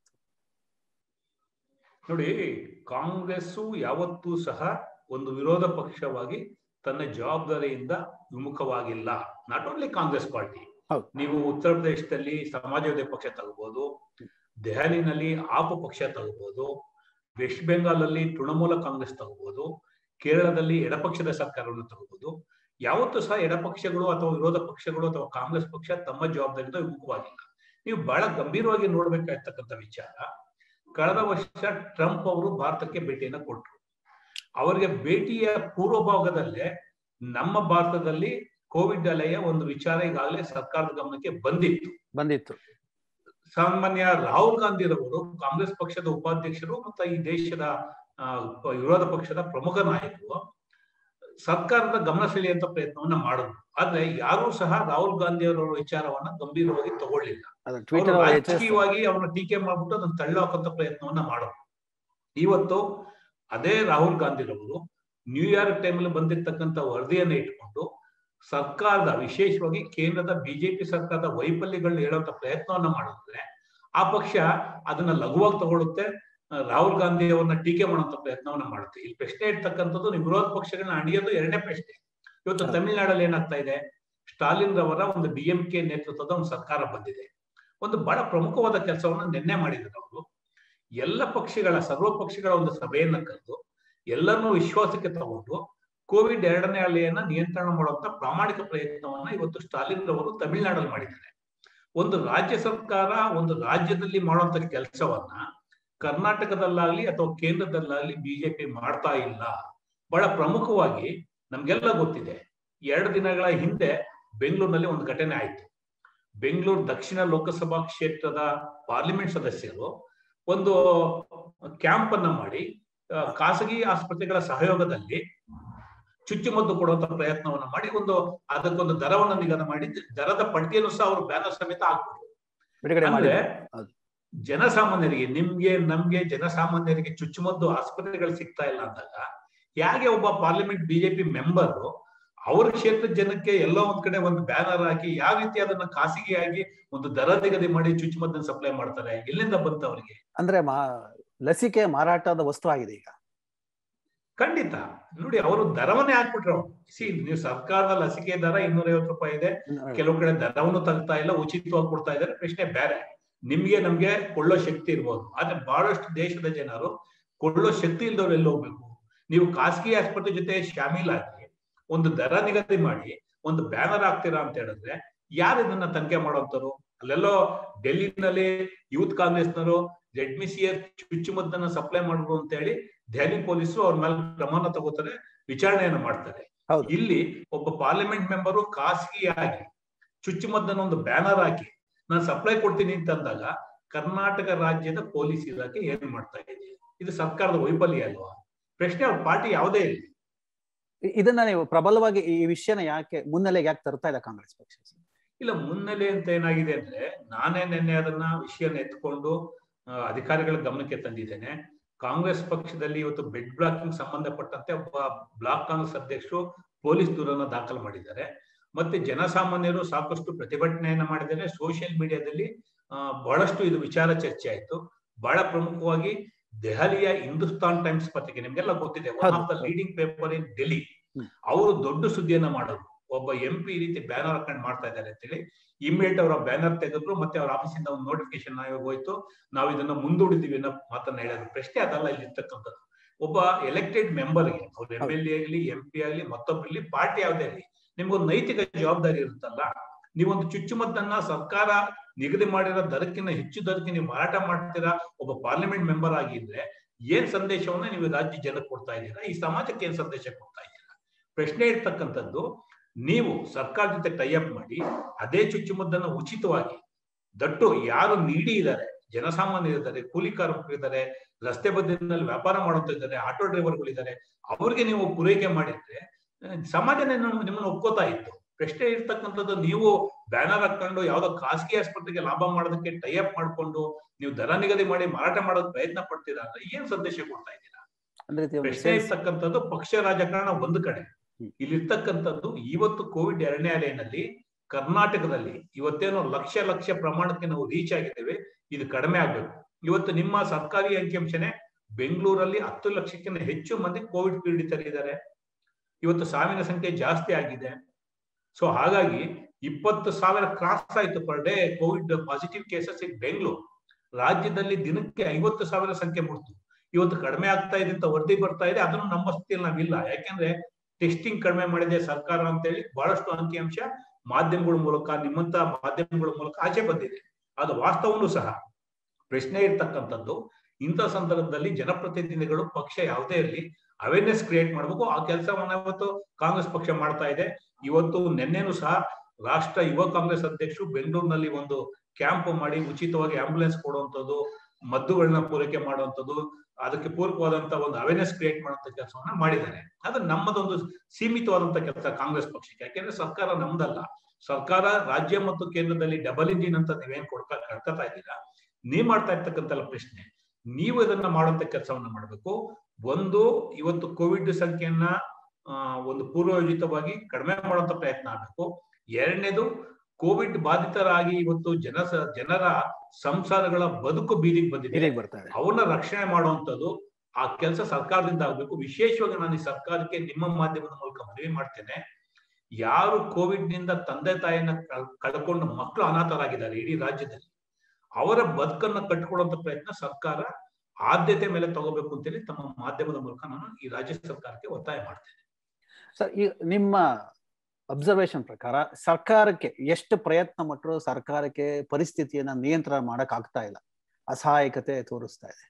ನೋಡಿ ಕಾಂಗ್ರೆಸ್ಸು ಯಾವತ್ತೂ ಸಹ ಒಂದು ವಿರೋಧ ಪಕ್ಷವಾಗಿ ತನ್ನ ಜವಾಬ್ದಾರಿಯಿಂದ ವಿಮುಖವಾಗಿಲ್ಲ ನಾಟ್ ಓನ್ಲಿ ಕಾಂಗ್ರೆಸ್ ಪಾರ್ಟಿ ಹೌದು. ನೀವು ಉತ್ತರ ಪ್ರದೇಶದಲ್ಲಿ ಸಮಾಜವಾದಿ ಪಕ್ಷ ತಗೋಬಹುದು ದೆಹಲಿನಲ್ಲಿ ಆಪ ಪಕ್ಷ ತಗೋಬಹುದು ವೆಸ್ಟ್ ಬೆಂಗಾಲ್ ಅಲ್ಲಿ ತೃಣಮೂಲ ಕಾಂಗ್ರೆಸ್ ತಗೋಬಹುದು ಕೇರಳದಲ್ಲಿ ಎಡಪಕ್ಷದ ಸರ್ಕಾರವನ್ನು ತಗೋಬಹುದು ಯಾವತ್ತೂ ಸಹ ಎಡಪಕ್ಷಗಳು ಅಥವಾ ವಿರೋಧ ಪಕ್ಷಗಳು ಅಥವಾ ಕಾಂಗ್ರೆಸ್ ಪಕ್ಷ ತಮ್ಮ ಜವಾಬ್ದಾರಿಯಿಂದ ವಿಮುಖವಾಗಿಲ್ಲ ನೀವು ಬಹಳ ಗಂಭೀರವಾಗಿ ನೋಡ್ಬೇಕಾಗಿರ್ತಕ್ಕಂಥ ವಿಚಾರ ಕಳೆದ ವರ್ಷ ಟ್ರಂಪ್ ಅವರು ಭಾರತಕ್ಕೆ ಭೇಟಿಯನ್ನ ಕೊಟ್ಟರು ಅವರಿಗೆ ಭೇಟಿಯ ಪೂರ್ವ ಭಾಗದಲ್ಲೇ ನಮ್ಮ ಭಾರತದಲ್ಲಿ ಕೋವಿಡ್ ಅಲೆಯ ಒಂದು ವಿಚಾರ ಈಗಾಗಲೇ ಸರ್ಕಾರದ ಗಮನಕ್ಕೆ ಬಂದಿತ್ತು ಬಂದಿತ್ತು ಸಾಮಾನ್ಯ ರಾಹುಲ್ ಗಾಂಧಿರವರು ಕಾಂಗ್ರೆಸ್ ಪಕ್ಷದ ಉಪಾಧ್ಯಕ್ಷರು ಮತ್ತು ಈ ದೇಶದ ಆ, ವಿರೋಧ ಪಕ್ಷದ ಪ್ರಮುಖ ನಾಯಕರು ಸರ್ಕಾರದ ಗಮನ ಸೆಳೆಯುವಂತ ಪ್ರಯತ್ನವನ್ನ ಮಾಡಿದ್ರು ಆದ್ರೆ ಯಾರೂ ಸಹ ರಾಹುಲ್ ಗಾಂಧಿ ಅವರ ವಿಚಾರವನ್ನ ಗಂಭೀರವಾಗಿ ತಗೊಳ್ಳಿಲ್ಲ ಅದು ಅವರು ಟ್ವಿಟರ್ ರಾಜಕೀಯವಾಗಿ ಅವ್ರನ್ನ ಟೀಕೆ ಮಾಡ್ಬಿಟ್ಟು ಅದನ್ನ ತಳ್ಳಿ ಹಾಕುವಂತ ಪ್ರಯತ್ನವನ್ನ ಮಾಡೋದು ಇವತ್ತು ಅದೇ ರಾಹುಲ್ ಗಾಂಧಿರವರು ನ್ಯೂಯಾರ್ಕ್ ಟೈಮಲ್ಲಿ ಬಂದಿರ್ತಕ್ಕಂಥ ವರದಿಯನ್ನ ಇಟ್ಕೊಂಡು ಸರ್ಕಾರದ ವಿಶೇಷವಾಗಿ ಕೇಂದ್ರದ ಬಿಜೆಪಿ ಸರ್ಕಾರದ ವೈಫಲ್ಯಗಳನ್ನ ಹೇಳುವಂತ ಪ್ರಯತ್ನವನ್ನ ಮಾಡಿದ್ರೆ ಆ ಪಕ್ಷ ಅದನ್ನ ಲಘುವಾಗಿ ತಗೊಳುತ್ತೆ ಆ, ರಾಹುಲ್ ಗಾಂಧಿ ಅವ್ರನ್ನ ಟೀಕೆ ಮಾಡುವಂತ ಪ್ರಯತ್ನವನ್ನ ಮಾಡುತ್ತೆ ಇಲ್ಲಿ ಪ್ರಶ್ನೆ ಇರ್ತಕ್ಕಂಥದ್ದು ನೀವು ವಿರೋಧ ಪಕ್ಷಗಳನ್ನ ಅಣಿಯೋದು ಎರಡನೇ ಪ್ರಶ್ನೆ ಇವತ್ತು ತಮಿಳುನಾಡಲ್ಲಿ ಏನಾಗ್ತಾ ಇದೆ ಸ್ಟಾಲಿನ್ ರವರ ಒಂದು ಡಿ ಎಂ ಕೆ ನೇತೃತ್ವದ ಒಂದು ಸರ್ಕಾರ ಬಂದಿದೆ ಒಂದು ಬಹಳ ಪ್ರಮುಖವಾದ ಕೆಲಸವನ್ನ ನಿನ್ನೆ ಮಾಡಿದ್ರು ಅವರು ಎಲ್ಲ ಪಕ್ಷಗಳ ಸರ್ವ ಪಕ್ಷಗಳ ಒಂದು ಸಭೆಯನ್ನ ಕರೆದು ಎಲ್ಲರನ್ನೂ ವಿಶ್ವಾಸಕ್ಕೆ ತಗೊಂಡು ಕೋವಿಡ್ ಎರಡನೇ ಅಲೆಯನ್ನ ನಿಯಂತ್ರಣ ಮಾಡುವಂತ ಪ್ರಾಮಾಣಿಕ ಪ್ರಯತ್ನವನ್ನ ಇವತ್ತು ಸ್ಟಾಲಿನ್ ರವರು ತಮಿಳುನಾಡಲ್ಲಿ ಮಾಡಿದ್ದಾರೆ ಒಂದು ರಾಜ್ಯ ಸರ್ಕಾರ ಒಂದು ರಾಜ್ಯದಲ್ಲಿ ಮಾಡುವಂತ ಕೆಲಸವನ್ನ ಕರ್ನಾಟಕದಲ್ಲಾಗ್ಲಿ ಅಥವಾ ಕೇಂದ್ರದಲ್ಲಾಗ್ಲಿ ಬಿಜೆಪಿ ಮಾಡ್ತಾ ಇಲ್ಲ ಬಹಳ ಪ್ರಮುಖವಾಗಿ ನಮ್ಗೆಲ್ಲ ಗೊತ್ತಿದೆ ಎರಡು ದಿನಗಳ ಹಿಂದೆ ಬೆಂಗಳೂರಿನಲ್ಲಿ ಒಂದು ಘಟನೆ ಆಯ್ತು ಬೆಂಗಳೂರು ದಕ್ಷಿಣ ಲೋಕಸಭಾ ಕ್ಷೇತ್ರದ ಪಾರ್ಲಿಮೆಂಟ್ ಸದಸ್ಯರು ಒಂದು ಕ್ಯಾಂಪ್ ಅನ್ನ ಮಾಡಿ ಆ, ಖಾಸಗಿ ಆಸ್ಪತ್ರೆಗಳ ಸಹಯೋಗದಲ್ಲಿ ಚುಚ್ಚುಮದ್ದು ಕೊಡುವಂತ ಪ್ರಯತ್ನವನ್ನ ಮಾಡಿ ಒಂದು ಅದಕ್ಕೊಂದು ದರವನ್ನು ನಿಗದಿ ಮಾಡಿ ದರದ ಪಟ್ಟಿಯನ್ನು ಸಹ ಅವರು ಬ್ಯಾನರ್ ಸಮೇತ ಹಾಕ್ಬಿಟ್ರು ಬಿಡುಗಡೆ ಮಾಡಿ ಅಂದ್ರೆ ಹೌದು. ಜನಸಾಮಾನ್ಯರಿಗೆ ನಿಮ್ಗೆ ನಮ್ಗೆ ಜನಸಾಮಾನ್ಯರಿಗೆ ಚುಚ್ಚುಮದ್ದು ಆಸ್ಪತ್ರೆಗಳು ಸಿಗ್ತಾ ಇಲ್ಲ ಅಂದಾಗ ಹೇಗೆ ಒಬ್ಬ ಪಾರ್ಲಿಮೆಂಟ್ ಬಿಜೆಪಿ ಮೆಂಬರ್ ಅವ್ರ ಕ್ಷೇತ್ರದ ಜನಕ್ಕೆ ಎಲ್ಲೋ ಒಂದ್ ಕಡೆ ಒಂದು ಬ್ಯಾನರ್ ಹಾಕಿ ಯಾವ ರೀತಿ ಅದನ್ನ ಖಾಸಗಿಯಾಗಿ ಒಂದು ದರ ನಿಗದಿ ಮಾಡಿ ಚುಚ್ಚುಮದ್ದನ್ನ ಸಪ್ಲೈ ಮಾಡ್ತಾರೆ ಎಲ್ಲಿಂದ ಬಂತ ಅವರಿಗೆ ಅಂದ್ರೆ ಮಾ ಲಸಿಕೆ ಮಾರಾಟದ ವಸ್ತು ಆಗಿದೆ ಈಗ ಖಂಡಿತ ನೋಡಿ ಅವರು ದರವನ್ನೇ ಹಾಕ್ಬಿಟ್ರು ಸಿ ನೀವು ಸರ್ಕಾರದ ಲಸಿಕೆ ದರ ಇನ್ನೂರ ಐವತ್ತು ರೂಪಾಯಿ ಇದೆ ಕೆಲವು ಕಡೆ ದರವನ್ನು ತಗ್ತಾ ಇಲ್ಲ ಉಚಿತವಾಗಿ ಕೊಡ್ತಾ ಇದ್ದಾರೆ ಪ್ರಶ್ನೆ ಬೇರೆ ನಿಮ್ಗೆ ನಮ್ಗೆ ಕೊಳ್ಳೋ ಶಕ್ತಿ ಇರ್ಬೋದು ಆದ್ರೆ ಬಹಳಷ್ಟು ದೇಶದ ಜನರು ಕೊಳ್ಳೋ ಶಕ್ತಿ ಇಲ್ದವ್ರು ಎಲ್ಲಿ ಹೋಗ್ಬೇಕು ನೀವು ಖಾಸಗಿ ಆಸ್ಪತ್ರೆ ಜೊತೆ ಶಾಮೀಲಾಗಿ ಒಂದು ದರ ನಿಗದಿ ಮಾಡಿ ಒಂದು ಬ್ಯಾನರ್ ಹಾಕ್ತೀರಾ ಅಂತ ಹೇಳಿದ್ರೆ ಯಾರು ಇದನ್ನ ತನಿಖೆ ಮಾಡೋಂಥವ್ರು ಅಲ್ಲೆಲ್ಲೋ ಡೆಲ್ಲಿನಲ್ಲಿ ಯೂತ್ ಕಾಂಗ್ರೆಸ್ನವರು ರೆಡ್ಮಿಸಿಯರ್ ಚುಚ್ಚುಮದ್ದನ್ನ ಸಪ್ಲೈ ಮಾಡಿದ್ರು ಅಂತ ಹೇಳಿ ದೆಹಲಿ ಪೊಲೀಸರು ಅವ್ರ ಮೇಲೆ ಕ್ರಮನ ತಗೋತಾರೆ ವಿಚಾರಣೆಯನ್ನು ಮಾಡ್ತಾರೆ ಹೌದು. ಇಲ್ಲಿ ಒಬ್ಬ ಪಾರ್ಲಿಮೆಂಟ್ ಮೆಂಬರು ಖಾಸಗಿಯಾಗಿ ಚುಚ್ಚುಮದ್ದನ್ನ ಒಂದು ಬ್ಯಾನರ್ ಹಾಕಿ ನಾನು ಸಪ್ಲೈ ಕೊಡ್ತೀನಿ ಅಂತ ಅಂದಾಗ ಕರ್ನಾಟಕ ರಾಜ್ಯದ ಪೊಲೀಸ್ ಇಲಾಖೆ ಏನ್ ಮಾಡ್ತಾ ಇದೆ ಇದು ಸರ್ಕಾರದ ವೈಫಲ್ಯ ಅಲ್ವಾ ಪ್ರಶ್ನೆ ಅವ್ರ ಪಾರ್ಟಿ ಯಾವುದೇ ಇಲ್ಲ ಇ- ಇದನ್ನ ನೀವು ಪ್ರಬಲವಾಗಿ ಈ ವಿಷಯನ ಯಾಕೆ ಮುನ್ನೆಲೆಗೆ ಯಾಕೆ ತರ್ತಾ ಇಲ್ಲ ಕಾಂಗ್ರೆಸ್ ಪಕ್ಷ ಇಲ್ಲ ಮುನ್ನೆಲೆ ಅಂತ ಏನಾಗಿದೆ ಅಂದ್ರೆ ನಾನೇ ನಿನ್ನೆ ಅದನ್ನ ವಿಷಯನ ಎತ್ಕೊಂಡು ಆ, ಅಧಿಕಾರಿಗಳ ಗಮನಕ್ಕೆ ತಂದಿದ್ದೇನೆ ಕಾಂಗ್ರೆಸ್ ಪಕ್ಷದಲ್ಲಿ ಇವತ್ತು ಬೆಡ್ ಬ್ಲಾಕಿಂಗ್ ಸಂಬಂಧಪಟ್ಟಂತೆ ಒಬ್ಬ ಬ್ಲಾಕ್ ಕಾಂಗ್ರೆಸ್ ಅಧ್ಯಕ್ಷರು ಪೊಲೀಸ್ ದೂರನ್ನ ದಾಖಲು ಮಾಡಿದ್ದಾರೆ ಮತ್ತೆ ಜನಸಾಮಾನ್ಯರು ಸಾಕಷ್ಟು ಪ್ರತಿಭಟನೆಯನ್ನ ಮಾಡಿದ್ದಾರೆ ಸೋಷಿಯಲ್ ಮೀಡಿಯಾದಲ್ಲಿ ಬಹಳಷ್ಟು ಇದು ವಿಚಾರ ಚರ್ಚೆ ಆಯ್ತು ಬಹಳ ಪ್ರಮುಖವಾಗಿ ದೆಹಲಿಯ ಹಿಂದೂಸ್ತಾನ್ ಟೈಮ್ಸ್ ಪತ್ರಿಕೆ ನಿಮ್ಗೆಲ್ಲ ಗೊತ್ತಿದೆ one of the leading paper in Delhi ಅವರು ದೊಡ್ಡ ಸುದ್ದಿಯನ್ನ ಮಾಡೋರು ಒಬ್ಬ ಎಂ ಪಿ ರೀತಿ ಬ್ಯಾನರ್ ಹಾಕೊಂಡು ಮಾಡ್ತಾ ಇದ್ದಾರೆ ಅಂತೇಳಿ ಇಮಿಡಿಯೇಟ್ ಅವರ ಬ್ಯಾನರ್ ತೆಗೆದ್ರು ಮತ್ತೆ ಅವ್ರ ಆಫೀಸಿಂದ ಒಂದು ನೋಟಿಫಿಕೇಶನ್ ಹೋಯ್ತು ನಾವು ಇದನ್ನ ಮುಂದೂಡಿದೀವಿ ಅನ್ನೋ ಮಾತನ್ನ ಹೇಳಿದ್ರು ಪ್ರಶ್ನೆ ಅದಲ್ಲ ಇಲ್ಲಿ ಇರ್ತಕ್ಕಂಥದ್ದು ಒಬ್ಬ ಎಲೆಕ್ಟೆಡ್ ಮೆಂಬರ್ಗೆ ಅವ್ರ ಎಂ ಎಲ್ ಎ ಆಗಲಿ ಎಂ ಪಿ ಆಗಲಿ ಮತ್ತೊಬ್ಬರಲ್ಲಿ ಪಾರ್ಟಿ ಯಾವುದೇ ಆಗಲಿ ನಿಮ್ಗೊಂದು ನೈತಿಕ ಜವಾಬ್ದಾರಿ ಇರುತ್ತಲ್ಲ ನೀವೊಂದು ಚುಚ್ಚುಮದ್ದನ್ನ ಸರ್ಕಾರ ನಿಗದಿ ಮಾಡಿರೋ ದರಕ್ಕಿಂತ ಹೆಚ್ಚು ದರಕ್ಕೆ ನೀವು ಮಾರಾಟ ಮಾಡ್ತೀರಾ ಒಬ್ಬ ಪಾರ್ಲಿಮೆಂಟ್ ಮೆಂಬರ್ ಆಗಿದ್ರೆ ಏನ್ ಸಂದೇಶವನ್ನ ನೀವು ರಾಜ್ಯ ಜನಕ್ಕೆ ಕೊಡ್ತಾ ಇದ್ದೀರಾ ಈ ಸಮಾಜಕ್ಕೆ ಏನ್ ಸಂದೇಶ ಕೊಡ್ತಾ ಇದ್ದೀರಾ ಪ್ರಶ್ನೆ ಇರ್ತಕ್ಕಂಥದ್ದು ನೀವು ಸರ್ಕಾರ ಜೊತೆ ಟೈಅಪ್ ಮಾಡಿ ಅದೇ ಚುಚ್ಚುಮದ್ದನ್ನ ಉಚಿತವಾಗಿ ದಟ್ಟು ಯಾರು ನೀಡಿ ಇದ್ದಾರೆ ಜನಸಾಮಾನ್ಯರು ಇದ್ದಾರೆ ಕೂಲಿ ಕಾರ್ಮಿಕರಿದ್ದಾರೆ ರಸ್ತೆ ಬದಿನಲ್ಲಿ ವ್ಯಾಪಾರ ಮಾಡುತ್ತಾ ಇದ್ದಾರೆ ಆಟೋ ಡ್ರೈವರ್ಗಳಿದ್ದಾರೆ ಅವ್ರಿಗೆ ನೀವು ಪೂರೈಕೆ ಮಾಡಿದ್ರೆ ಸಮಾಜ ನಿಮ್ಮನ್ನು ಒಪ್ಕೋತಾ ಇತ್ತು ಪ್ರಶ್ನೆ ಇರ್ತಕ್ಕಂಥದ್ದು ನೀವು ಬ್ಯಾನರ್ ಹಾಕೊಂಡು ಯಾವ್ದೋ ಖಾಸಗಿ ಆಸ್ಪತ್ರೆಗೆ ಲಾಭ ಮಾಡೋದಕ್ಕೆ ಟೈಅಪ್ ಮಾಡ್ಕೊಂಡು ನೀವು ದರ ನಿಗದಿ ಮಾಡಿ ಮಾರಾಟ ಮಾಡೋದ್ ಪ್ರಯತ್ನ ಪಡ್ತೀರಾ ಅಂದ್ರೆ ಏನ್ ಸಂದೇಶ ಕೊಡ್ತಾ ಇದ್ದೀರಾ ಪ್ರಶ್ನೆ ಇರ್ತಕ್ಕಂಥದ್ದು ಪಕ್ಷ ರಾಜಕಾರಣ ಒಂದು ಕಡೆ ಇಲ್ಲಿರ್ತಕ್ಕಂಥದ್ದು ಇವತ್ತು ಕೋವಿಡ್ ಎರಡನೇ ಅಲೆಯಲ್ಲಿ ಕರ್ನಾಟಕದಲ್ಲಿ ಇವತ್ತೇನೋ ಲಕ್ಷ ಲಕ್ಷ ಪ್ರಮಾಣಕ್ಕೆ ನಾವು ರೀಚ್ ಆಗಿದ್ದೇವೆ ಇದು ಕಡಿಮೆ ಆಗ್ಬೇಕು ಇವತ್ತು ನಿಮ್ಮ ಸರ್ಕಾರಿ ಅಂಕಿಅಂಶನೇ ಬೆಂಗಳೂರಲ್ಲಿ ಹತ್ತು ಲಕ್ಷಕ್ಕಿಂತ ಹೆಚ್ಚು ಮಂದಿ ಕೋವಿಡ್ ಪೀಡಿತರಿದ್ದಾರೆ ಇವತ್ತು ಸಾವಿನ ಸಂಖ್ಯೆ ಜಾಸ್ತಿ ಆಗಿದೆ ಸೊ ಹಾಗಾಗಿ ಇಪ್ಪತ್ತು ಸಾವಿರ ಕ್ರಾಸ್ ಆಯ್ತು per day covid positive cases in Bengaluru ರಾಜ್ಯದಲ್ಲಿ ದಿನಕ್ಕೆ ಐವತ್ತು ಸಾವಿರ ಸಂಖ್ಯೆ ಮುಟ್ತು ಇವತ್ತು ಕಡಿಮೆ ಆಗ್ತಾ ಇದೆ ಅಂತ ವರದಿ ಬರ್ತಾ ಇದೆ ಅದನ್ನು ನಮ್ಮ ಸ್ಥಿತಿಯಲ್ಲಿ ನಾವಿಲ್ಲ ಯಾಕೆಂದ್ರೆ ಟೆಸ್ಟಿಂಗ್ ಕಡಿಮೆ ಮಾಡಿದೆ ಸರ್ಕಾರ ಅಂತೇಳಿ ಬಹಳಷ್ಟು ಅಂಕಿಅಂಶ ಮಾಧ್ಯಮಗಳ ಮೂಲಕ ನಿಮ್ಮಂತ ಮಾಧ್ಯಮಗಳ ಮೂಲಕ ಆಚೆ ಬಂದಿದೆ ಅದು ವಾಸ್ತವನು ಸಹ ಪ್ರಶ್ನೆ ಇರ್ತಕ್ಕಂಥದ್ದು ಇಂಥ ಸಂದರ್ಭದಲ್ಲಿ ಜನಪ್ರತಿನಿಧಿಗಳು ಪಕ್ಷ ಯಾವುದೇ ಇರಲಿ ಅವೇರ್ನೆಸ್ ಕ್ರಿಯೇಟ್ ಮಾಡಬೇಕು ಆ ಕೆಲಸವನ್ನ ಇವತ್ತು ಕಾಂಗ್ರೆಸ್ ಪಕ್ಷ ಮಾಡ್ತಾ ಇದೆ ಇವತ್ತು ನಿನ್ನೆನೂ ಸಹ ರಾಷ್ಟ್ರ ಯುವ ಕಾಂಗ್ರೆಸ್ ಅಧ್ಯಕ್ಷರು ಬೆಂಗಳೂರಿನಲ್ಲಿ ಒಂದು ಕ್ಯಾಂಪ್ ಮಾಡಿ ಉಚಿತವಾಗಿ ಆಂಬುಲೆನ್ಸ್ ಕೊಡುವಂಥದ್ದು ಮದ್ದುಗಳನ್ನ ಪೂರೈಕೆ ಮಾಡುವಂಥದ್ದು ಅದಕ್ಕೆ ಪೂರಕವಾದಂತ ಒಂದು ಅವೇರ್ನೆಸ್ ಕ್ರಿಯೇಟ್ ಮಾಡುವಂತ ಕೆಲಸವನ್ನ ಮಾಡಿದ್ದಾರೆ ಅದು ನಮ್ಮದೊಂದು ಸೀಮಿತವಾದಂತ ಕೆಲಸ ಕಾಂಗ್ರೆಸ್ ಪಕ್ಷಕ್ಕೆ ಯಾಕೆಂದ್ರೆ ಸರ್ಕಾರ ನಮ್ದಲ್ಲ ಸರ್ಕಾರ ರಾಜ್ಯ ಮತ್ತು ಕೇಂದ್ರದಲ್ಲಿ ಡಬಲ್ ಇಂಜಿನ್ ಅಂತ ನೀವೇನ್ ಕೊಡ್ತಾ ಕಳ್ಕೊತಾ ಇದ್ದೀರಾ ನೀವ್ ಮಾಡ್ತಾ ಇರ್ತಕ್ಕಂಥ ಪ್ರಶ್ನೆ ನೀವು ಇದನ್ನ ಮಾಡುವಂತ ಕೆಲಸವನ್ನ ಮಾಡಬೇಕು ಒಂದು ಇವತ್ತು ಕೋವಿಡ್ ಸಂಖ್ಯೆಯನ್ನ ಒಂದು ಪೂರ್ವಯೋಜಿತವಾಗಿ ಕಡಿಮೆ ಮಾಡುವಂತ ಪ್ರಯತ್ನ ಆಗಬೇಕು ಎರಡನೇದು ಕೋವಿಡ್ ಬಾಧಿತರಾಗಿ ಇವತ್ತು ಜನ ಜನರ ಸಂಸಾರಗಳ ಬದುಕು ಬೀದಿಗೆ ಬಂದಿದೆ ಅವನ್ನ ರಕ್ಷಣೆ ಮಾಡುವಂತದ್ದು ಆ ಕೆಲಸ ಸರ್ಕಾರದಿಂದ ಆಗ್ಬೇಕು ವಿಶೇಷವಾಗಿ ನಾನು ಈ ಸರ್ಕಾರಕ್ಕೆ ನಿಮ್ಮ ಮಾಧ್ಯಮದ ಮೂಲಕ ಮನವಿ ಮಾಡ್ತೇನೆ ಯಾರು ಕೋವಿಡ್ ನಿಂದ ತಂದೆ ತಾಯಿಯನ್ನ ಕಳ್ಕೊಂಡು ಮಕ್ಕಳು ಅನಾಥರಾಗಿದ್ದಾರೆ ಇಡೀ ರಾಜ್ಯದಲ್ಲಿ ಅವರ ಬದುಕನ್ನ ಕಟ್ಕೊಡುವಂತ ಪ್ರಯತ್ನ ಸರ್ಕಾರ ಆದ್ಯತೆ ಮೇಲೆ ತಗೋಬೇಕು ಅಂತೇಳಿ ತಮ್ಮ ಮಾಧ್ಯಮದ ಮೂಲಕ ನಾನು ಈ ರಾಜ್ಯ ಸರ್ಕಾರಕ್ಕೆ ಒತ್ತಾಯ ಮಾಡ್ತೇನೆ ಸರ್ ಈ ನಿಮ್ಮ ಅಬ್ಸರ್ವೇಷನ್ ಪ್ರಕಾರ ಸರ್ಕಾರಕ್ಕೆ ಎಷ್ಟು ಪ್ರಯತ್ನ ಮಟ್ಟರು ಸರ್ಕಾರಕ್ಕೆ ಪರಿಸ್ಥಿತಿಯನ್ನ ನಿಯಂತ್ರಣ ಮಾಡಕ್ ಆಗ್ತಾ ಇಲ್ಲ ಅಸಹಾಯಕತೆ ತೋರಿಸ್ತಾ ಇದೆ